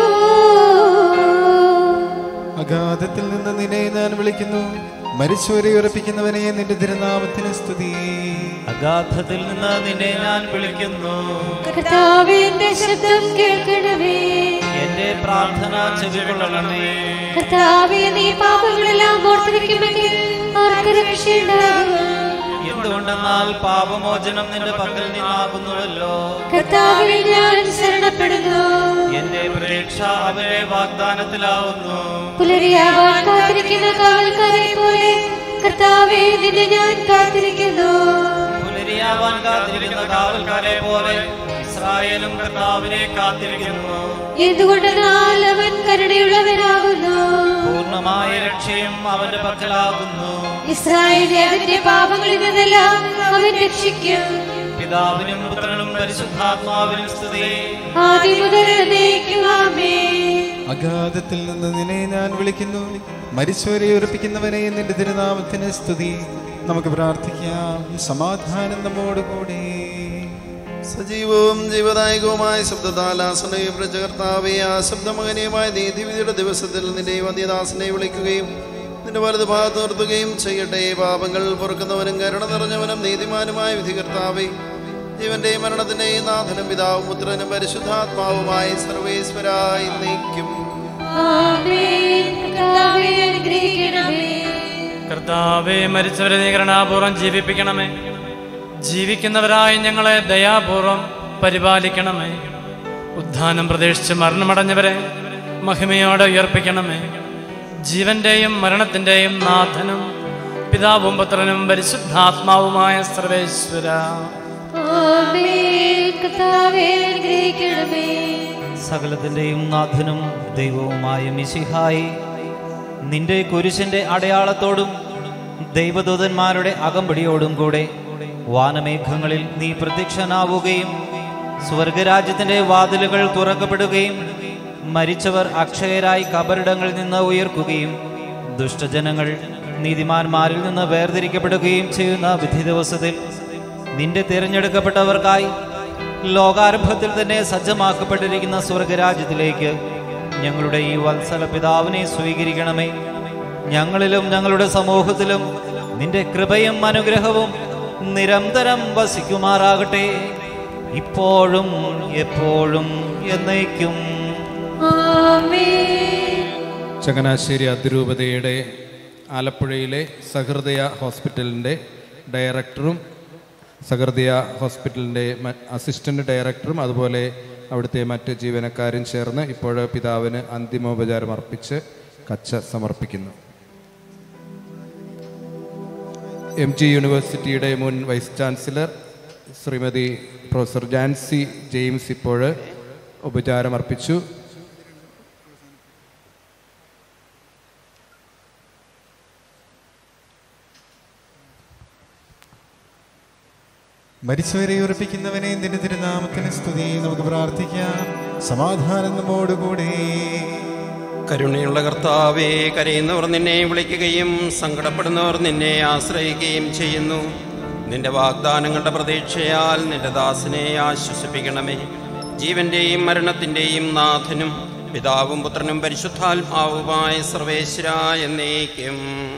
അഗാധത്തിൽ നിന്ന് നിന്നെ ഞാൻ വിളിക്കുന്നു മരിച്ചവരെ ഉറപ്പിക്കുന്നവനെ നിന്റെ തിരുനാമത്തിന് സ്തുതി അഗാധത്തിൽ നിന്ന് നിന്നെ ഞാൻ വിളിക്കുന്നു കർത്താവേ എന്റെ ശബ്ദം കേൾക്കണമേ എന്റെ പ്രാർത്ഥന ചെവികൊള്ളണമേ കർത്താവേ നീ പാപങ്ങളെല്ലാം ഓർത്തിരിക്കുമെങ്കിൽ ആർക്ക് രക്ഷയുണ്ടാകും എന്തുകൊണ്ടെന്നാൽ പാപമോചനം നിന്റെ പക്കൽ നിന്നാകുന്നുവല്ലോ കർത്താവിൽ ഞാൻ ശരണപ്പെടുന്നു എന്റെ പ്രതീക്ഷ അവരെ വാഗ്ദാനത്തിലാവുന്നു പുലരിയാവാൻ കാത്തിരിക്കുന്ന കാവൽക്കാരെ പോലെ കർത്താവേ നിന്നെ ഞാൻ കാത്തിരിക്കുന്നു പുലരിയാവാൻ കാത്തിരിക്കുന്ന കാവൽക്കാരെ പോലെ ഇസ്രായേലും കർത്താവിനെ കാത്തിരിക്കുന്നു എന്തുകൊണ്ടെന്നാൽ അവൻ കരുണയുള്ളവനാകുന്നു പൂർണ്ണമായ രക്ഷയും അവന്റെ പക്കലാകുന്നു ഇസ്രായേലിനെ അതിന്റെ പാപങ്ങളിൽ നിന്നെല്ലാം അവൻ രക്ഷിക്കും പിതാവിനും പുത്രനും പരിശുദ്ധാത്മാവിനും സ്തുതി ആദ്യം മുതൽ എന്നേക്കുമാമേ അഗാധത്തിൽ നിന്ന് നിന്നെ ഞാൻ വിളിക്കുന്നു മരിച്ചവരെ ഉറപ്പിക്കുന്നവനെ നിന്റെ തിരുനാമത്തിന് സ്തുതി നമുക്ക് പ്രാർത്ഥിക്കാം സമാധാനം നമ്മോടുകൂടി സജീവവും ജീവദായകവുമായ ശബ്ദത്താൽ ആസനയും പ്രജകർത്താവെ ആ ശബ്ദമകനീയമായ നീതിവിധിയുടെ ദിവസത്തിൽ നിന്റെ വന്യദാസനെ വിളിക്കുകയും നിന്റെ വലത് ഭാഗത്ത് നിർത്തുകയും ചെയ്യട്ടെ പാപങ്ങൾ പൊറുക്കുന്നവനും കരുണ നിറഞ്ഞവനും നീതിമാനുമായ വിധികർത്താവെ ജീവന്റെയും മരണത്തിന്റെയും നാഥനും പിതാവും പുത്രനും പരിശുദ്ധാത്മാവുമായി സർവേശ്വരായി നയിക്കും ആമേൻ കർത്താവേ അനുഗ്രഹിക്കണമേ കർത്താവെ മരിച്ചവരെ നീ കരുണാപൂർവ്വം ജീവിപ്പിക്കണമേ ജീവിക്കുന്നവരായ ഞങ്ങളെ ദയാപൂർവം പരിപാലിക്കണമേ ഉദ്ധാനം പ്രതീക്ഷിച്ച് മരണമടഞ്ഞവരെ മഹിമയോടെ ഉയർപ്പിക്കണമേ ജീവന്റെയും മരണത്തിന്റെയും നാഥനും പിതാവും പുത്രനും പരിശുദ്ധാത്മാവുമായ സർവേശ്വര ആമേൻ കർത്താവേ അനുഗ്രഹിക്കണമേ സകലത്തിന്റെയും നാഥനും ദൈവവുമായ മിശിഹായി നിന്റെ കുരിശിന്റെ അടയാളത്തോടും ദൈവദൂതന്മാരുടെ അകമ്പടിയോടും കൂടെ വാനമേഘങ്ങളിൽ നീ പ്രത്യക്ഷനാവുകയും സ്വർഗരാജ്യത്തിന്റെ വാതിലുകൾ തുറക്കപ്പെടുകയും മരിച്ചവർ അക്ഷയരായി കബറിടങ്ങളിൽ നിന്ന് ഉയർക്കുകയും ദുഷ്ടജനങ്ങൾ നീതിമാന്മാരിൽ നിന്ന് വേർതിരിക്കപ്പെടുകയും ചെയ്യുന്ന വിധി ദിവസത്തിൽ നിന്റെ തിരഞ്ഞെടുക്കപ്പെട്ടവർക്കായി ലോകാരംഭത്തിൽ തന്നെ സജ്ജമാക്കപ്പെട്ടിരിക്കുന്ന സ്വർഗരാജ്യത്തിലേക്ക് ഞങ്ങളുടെ ഈ വത്സല പിതാവിനെ സ്വീകരിക്കണമേ ഞങ്ങളിലും ഞങ്ങളുടെ സമൂഹത്തിലും നിന്റെ കൃപയും അനുഗ്രഹവും നിരന്തരം വസിക്കുമാറാകട്ടെ ഇപ്പോഴും എപ്പോഴും എന്നേക്കും ആമേൻ ചങ്ങനാശ്ശേരി അതിരൂപതയുടെ ആലപ്പുഴയിലെ സഹൃദയ ഹോസ്പിറ്റലിൻ്റെ ഡയറക്ടറും സഹൃദയ ഹോസ്പിറ്റലിൻ്റെ അസിസ്റ്റൻ്റ് ഡയറക്ടറും അതുപോലെ അവിടുത്തെ മറ്റ് ജീവനക്കാരും ചേർന്ന് ഇപ്പോൾ പിതാവിന് അന്തിമോപചാരം അർപ്പിച്ച് കച്ച സമർപ്പിക്കുന്നു എം ജി യൂണിവേഴ്സിറ്റിയുടെ മുൻ vice chancellor Shrimati professor Jancy James ഇപ്പോൾ ഉപചാരം അർപ്പിച്ചു മരിച്ചവരെ ഉറപ്പിക്കുന്നവനെ നിന്റെ തിരുനാമത്തിന് സ്തുതി നമുക്ക് പ്രാർത്ഥിക്കാം സമാധാനം നമ്മോടുകൂടെ കരുണയുള്ള കർത്താവേ കരയുന്നവർ നിന്നെ വിളിക്കുകയും സങ്കടപ്പെടുന്നവർ നിന്നെ ആശ്രയിക്കുകയും ചെയ്യുന്നു നിന്റെ വാഗ്ദാനങ്ങളുടെ പ്രതീക്ഷയാൽ നിന്റെ ദാസനെ ആശ്വസിപ്പിക്കണമേ ജീവന്റെയും മരണത്തിന്റെയും നാഥനും പിതാവും പുത്രനും പരിശുദ്ധാത്മാവുമായ സർവേശ്വര എന്നേക്കും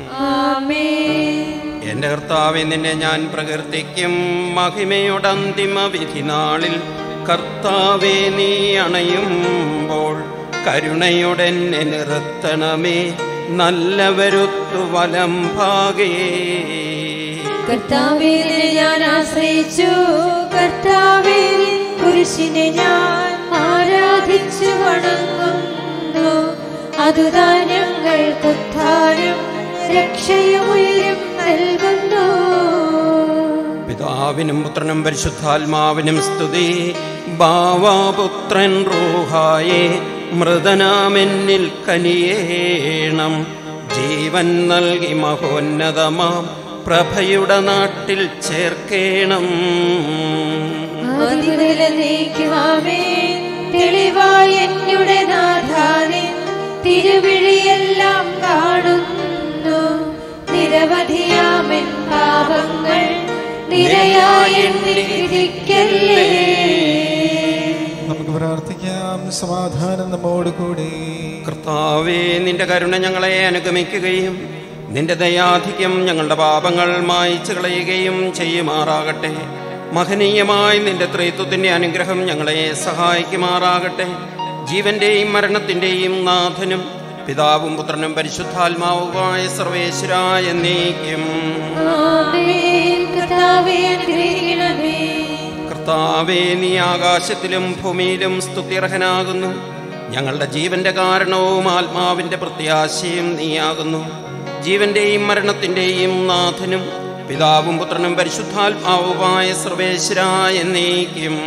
എന്റെ കർത്താവെ നിന്നെ ഞാൻ പ്രകീർത്തിക്കും മഹിമയുടെ അന്തിമ വിധി നാളിൽ കർത്താവെ നീ അണയുമ്പോൾ കരുണയുടെ എന്നെ നിർത്തണമേ നല്ലവരുത്തു വലം ഭാഗേ കർത്താവേ നിന്നെ ഞാൻ ആശ്രയിച്ചു കർത്താവേ നിൻ കുരിശിനെ ഞാൻ ആരാധിച്ചു വണങ്ങുന്നു അതുതാൻ ഞങ്ങൾക്ക് ഉദ്ധാരം രക്ഷയും ഉയരും നൽകുന്നു പിതാവിനും പുത്രനും പരിശുദ്ധാത്മാവിനും സ്തുതി ബാവാപുത്രൻ റൂഹായെ മൃതനാമെന്നിൽ കനിയേണം ജീവൻ നൽകി മഹോന്നതമാം പ്രഭയുടെ നാട്ടിൽ ചേർക്കേണം ആദിമുതൽ നീക്കുവാമേ തെളിവായ എന്നുടെ നാഥാനിൻ തിരുവിഴിയെല്ലാം കാണുന്നു നിരവധിയാമെൻ പാപങ്ങൾ നിരയായി എന്നെ വിധിക്കല്ലേ നമുക്ക് പ്രാർത്ഥിക്കാം സമാധാനം നമ്മോട് കൂടെ കർത്താവേ നിന്റെ കരുണ ഞങ്ങളെ അനുഗമിക്കുകയും നിന്റെ ദയാധിക്യം ഞങ്ങളുടെ പാപങ്ങൾ മായ്ച്ചു കളയുകയും ചെയ്യുമാറാകട്ടെ മഹനീയമായി നിന്റെ ത്രിത്വത്തിന്റെ അനുഗ്രഹം ഞങ്ങളെ സഹായിക്കുമാറാകട്ടെ ജീവന്റെയും മരണത്തിന്റെയും നാഥനും പിതാവും പുത്രനും പരിശുദ്ധാത്മാവുമായ സർവേശ്വര എന്നേക്കും ആമേൻ കർത്താവേ അനുഗ്രഹിക്കണമേ കർത്താവേ നീ ആകാശത്തിലും ഭൂമിയിലും സ്തുത്യർഹനാകുന്നു ഞങ്ങളുടെ ജീവന്റെ കാരണവും ആത്മാവിന്റെ പ്രത്യാശയും നീയാകുന്നു ജീവന്റെയും മരണത്തിന്റെയും നാഥനും പിതാവും പുത്രനും പരിശുദ്ധാത്മാവുമായ സർവേശ്വര എന്നേക്കും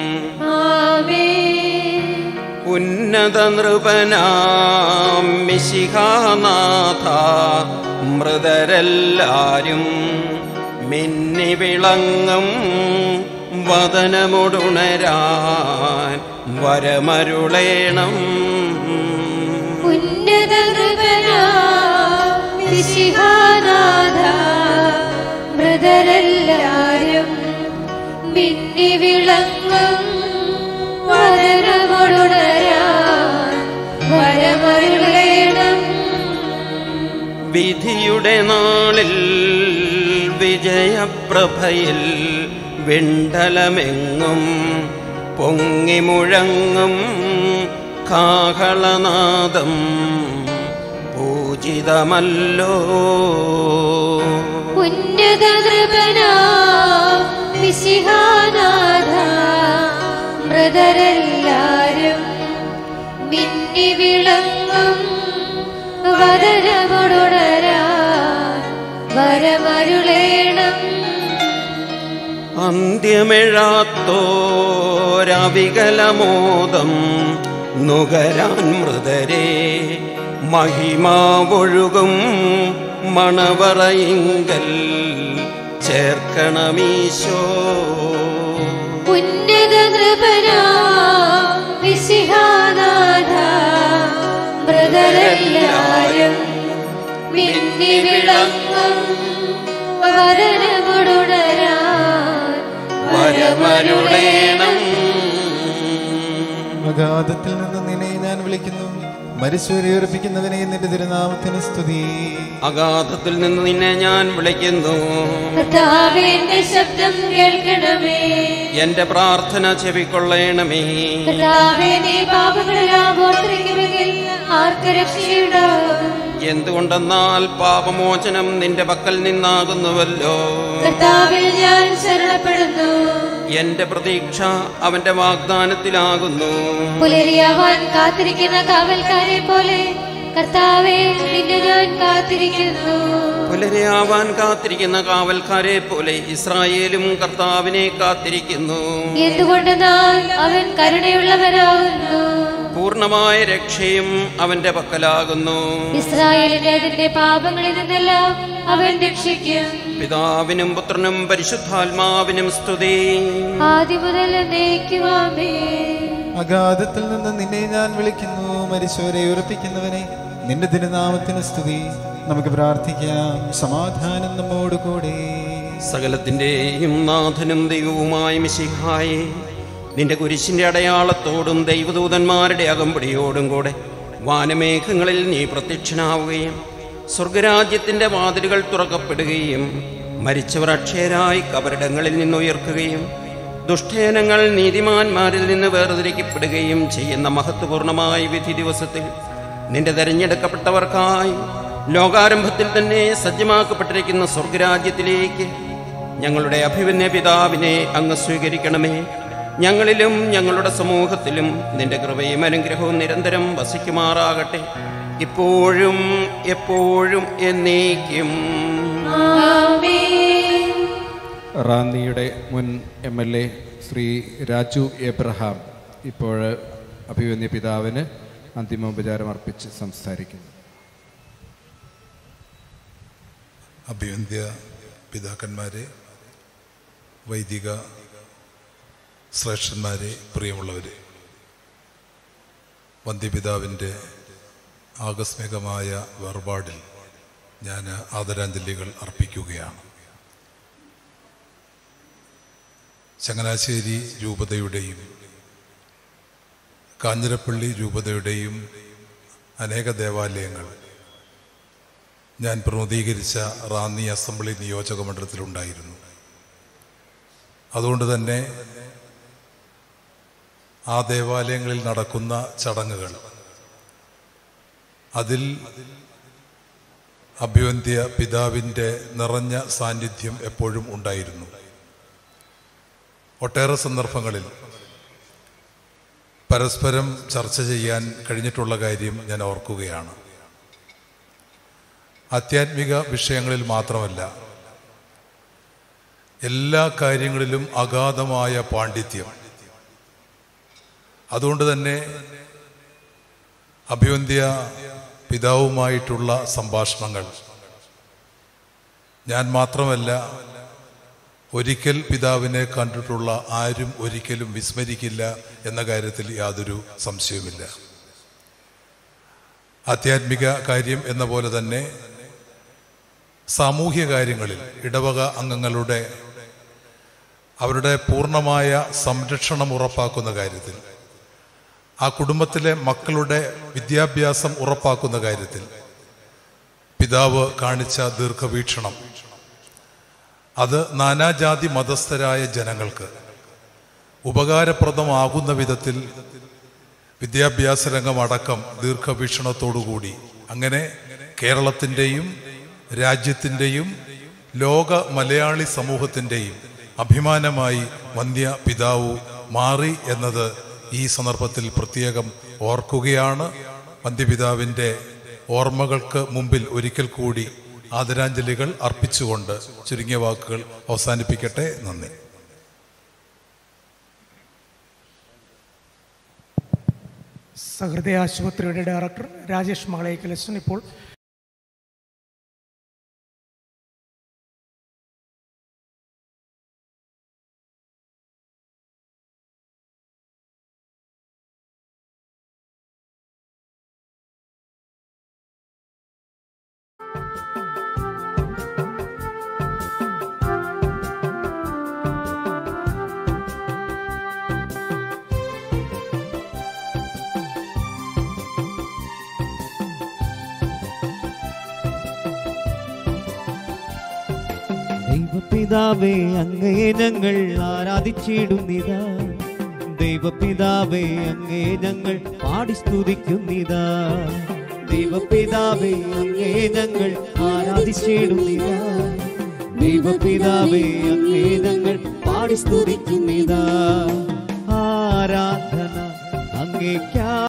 ആമേൻ ഉന്നത നൃപനാം മിശിഹാനാഥ മൃതരെല്ലാരും മിന്നി വിളങ്ങും വദനമുടുണരാൻ വരമരുളേണം ഉന്നത വിശിഹാനാഥ മൃതരെല്ലാരും മിന്നി വിളങ്ങും വരനമൊടുണരാൻ വരമരുളേണം വിധിയുടെ നാളിൽ വിജയപ്രഭയിൽ വെണ്ടലമെങ്ങും പൊങ്ങി മുഴങ്ങും കാഹളനാദം പൂജിതമല്ലോ ഉന്നത വിശിഹാനാഥ മൃതരെല്ലാരും മിന്നി വിളങ്ങും വരനമൊടുണരാൻ വരമരുളേണം അന്ത്യമെഴാത്തോരവികലമോദം നുകരാൻ മൃതരെ മഹിമാവൊഴുകും മണവറയിങ്കൽ ചേർക്കണമീശോ ഉന്നത വിശിഹാനാഥ മൃതരെല്ലാരും മിന്നി വിളങ്ങും വരനമൊടുണരാൻ വരമരുളേണം അഗാധത്തിൽ നിന്ന് നിന്നെ ഞാൻ വിളിക്കുന്നു മരിച്ചവരെ ഉറപ്പിക്കുന്നവനെ നിന്റെ തിരുനാമത്തിന് സ്തുതി അഗാധത്തിൽ നിന്ന് നിന്നെ ഞാൻ വിളിക്കുന്നു കർത്താവേ എന്റെ ശബ്ദം കേൾക്കണമേ എന്റെ പ്രാർത്ഥന ചെവിക്കൊള്ളണമേ കർത്താവേ നീ പാപങ്ങളെല്ലാം ഓർത്തിരിക്കുമെങ്കിൽ ആർക്ക് രക്ഷയുണ്ടാകും എന്തുകൊണ്ടെന്നാൽ പാപമോചനം നിന്റെ പക്കൽ നിന്നാകുന്നുവല്ലോ കർത്താവിൽ ഞാൻ ശരണപ്പെടുന്നു എന്റെ പ്രതീക്ഷ അവന്റെ വാഗ്ദാനത്തിലാകുന്നു പുലരിയാവാൻ കാത്തിരിക്കുന്ന കാവൽക്കാരെ പോലെ കർത്താവെ നിന്നെ ഞാൻ കാത്തിരിക്കുന്നു പുലരയാവാൻ കാത്തിരിക്കുന്ന കാവൽക്കാരെ പോലെ ഇസ്രായേലും കർത്താവിനെ കാത്തിരിക്കുന്നു എന്തുകൊണ്ടെന്നാൽ അവൻ കരുണയുള്ളവനാകുന്നു പൂർണ്ണമായ രക്ഷയും അവന്റെ പക്കലാകുന്നു ഇസ്രായേലിനെ അതിന്റെ പാപങ്ങളിൽ നിന്നെല്ലാം അവൻ രക്ഷിക്കും പിതാവിനും പുത്രനും പരിശുദ്ധാത്മാവിനും സ്തുതി ആദ്യം മുതൽ എന്നേക്കുമാമേ അഗാധത്തിൽ നിന്ന് നിന്നെ ഞാൻ വിളിക്കുന്നു മരിച്ചവരെ ഉറപ്പിക്കുന്നവനെ നിന്റെ തിരുനാമത്തിന് സ്തുതി നമുക്ക് പ്രാർത്ഥിക്കാം സമാധാനം നമ്മോട് കൂടെ സകലത്തിൻ്റെയും നാഥനും ദൈവവുമായ മിശിഹായെ നിന്റെ കുരിശിൻ്റെ അടയാളത്തോടും ദൈവദൂതന്മാരുടെ അകമ്പടിയോടും കൂടെ വാനമേഘങ്ങളിൽ നീ പ്രത്യക്ഷനാവുകയും സ്വർഗരാജ്യത്തിൻ്റെ വാതിലുകൾ തുറക്കപ്പെടുകയും മരിച്ചവർ അക്ഷയരായി കബറിടങ്ങളിൽ നിന്നുയർക്കുകയും ദുഷ്ടേനങ്ങൾ നീതിമാന്മാരിൽ നിന്ന് വേർതിരിക്കപ്പെടുകയും ചെയ്യുന്ന മഹത്വപൂർണമായ വിധി ദിവസത്തിൽ നിന്റെ തെരഞ്ഞെടുക്കപ്പെട്ടവർക്കായി ലോകാരംഭത്തിൽ തന്നെ സജ്ജമാക്കപ്പെട്ടിരിക്കുന്ന സ്വർഗരാജ്യത്തിലേക്ക് ഞങ്ങളുടെ അഭിമന്യ പിതാവിനെ അങ്ങ് സ്വീകരിക്കണമേ ഞങ്ങളിലും ഞങ്ങളുടെ സമൂഹത്തിലും നിന്റെ കൃപയും അനുഗ്രഹവും നിരന്തരം വസിക്കുമാറാകട്ടെ ഇപ്പോഴും എപ്പോഴും എന്നേക്കും റാന്നിയുടെ മുൻ M L A Shri Raju Abraham ഇപ്പോൾ അഭിമന്യ പിതാവിന് അന്തിമോപചാരം അർപ്പിച്ച് സംസാരിക്കുന്നു അഭിവന്ധ്യ പിതാക്കന്മാരെ വൈദിക ശ്രേഷ്ഠന്മാരെ പ്രിയമുള്ളവരെ വന്ധ്യപിതാവിൻ്റെ ആകസ്മികമായ വേർപാടിൽ ഞാൻ ആദരാഞ്ജലികൾ അർപ്പിക്കുകയാണ് ചങ്ങനാശ്ശേരി രൂപതയുടെയും കാഞ്ഞിരപ്പള്ളി രൂപതയുടെയും അനേക ദേവാലയങ്ങൾ ഞാൻ പ്രതിനിധീകരിച്ച റാന്നി അസംബ്ലി നിയോജക മണ്ഡലത്തിലുണ്ടായിരുന്നു അതുകൊണ്ട് തന്നെ ആ ദേവാലയങ്ങളിൽ നടക്കുന്ന ചടങ്ങുകൾ അതിൽ അഭ്യന്ത്യ പിതാവിൻ്റെ നിറഞ്ഞ സാന്നിധ്യം എപ്പോഴും ഉണ്ടായിരുന്നു ഒട്ടേറെ സന്ദർഭങ്ങളിൽ പരസ്പരം ചർച്ച ചെയ്യാൻ കഴിഞ്ഞിട്ടുള്ള കാര്യം ഞാൻ ഓർക്കുകയാണ് ആധ്യാത്മിക വിഷയങ്ങളിൽ മാത്രമല്ല എല്ലാ കാര്യങ്ങളിലും അഗാധമായ പാണ്ഡിത്യം അതുകൊണ്ട് തന്നെ അഭിവന്ധ്യ പിതാവുമായിട്ടുള്ള സംഭാഷണങ്ങൾ ഞാൻ മാത്രമല്ല ഒരിക്കൽ പിതാവിനെ കണ്ടിട്ടുള്ള ആരും ഒരിക്കലും വിസ്മരിക്കില്ല എന്ന കാര്യത്തിൽ യാതൊരു സംശയവുമില്ല ആധ്യാത്മിക കാര്യം എന്ന പോലെ തന്നെ സാമൂഹ്യ കാര്യങ്ങളിൽ ഇടവക അംഗങ്ങളുടെ അവരുടെ പൂർണ്ണമായ സംരക്ഷണം ഉറപ്പാക്കുന്ന കാര്യത്തിൽ ആ കുടുംബത്തിലെ മക്കളുടെ വിദ്യാഭ്യാസം ഉറപ്പാക്കുന്ന കാര്യത്തിൽ പിതാവ് കാണിച്ച ദീർഘവീക്ഷണം അത് നാനാജാതി മതസ്ഥരായ ജനങ്ങൾക്ക് ഉപകാരപ്രദമാകുന്ന വിധത്തിൽ വിദ്യാഭ്യാസ രംഗമടക്കം ദീർഘവീക്ഷണത്തോടുകൂടി അങ്ങനെ കേരളത്തിൻ്റെയും രാജ്യത്തിൻ്റെയും ലോക മലയാളി സമൂഹത്തിൻ്റെയും അഭിമാനമായി വന്ധ്യ പിതാവ് മാറി എന്നത് ഈ സന്ദർഭത്തിൽ പ്രത്യേകം ഓർക്കുകയാണ് വന്ധ്യപിതാവിൻ്റെ ഓർമ്മകൾക്ക് മുമ്പിൽ ഒരിക്കൽ കൂടി ആദരാഞ്ജലികൾ അർപ്പിച്ചുകൊണ്ട് ചുരുങ്ങിയ വാക്കുകൾ അവസാനിപ്പിക്കട്ടെ നന്ദി സഹൃദയ ആശുപത്രിയുടെ ഡയറക്ടർ രാജേഷ് മകളേക്കലസൻ ഇപ്പോൾ ദൈവപിതാവേ അങ്ങയെ ഞങ്ങൾ ആരാധിച്ചിടുന്നിതാ ദൈവപിതാവേ അങ്ങയെ ഞങ്ങൾ പാടി സ്തുതിക്കുന്നിതാ ദൈവപിതാവേ അങ്ങയെ ഞങ്ങൾ ആരാധിച്ചിടുന്നിതാ ദൈവപിതാവേ അങ്ങയെ ഞങ്ങൾ പാടി സ്തുതിക്കുന്നിതാ ആരാധന അങ്ങേക്കാ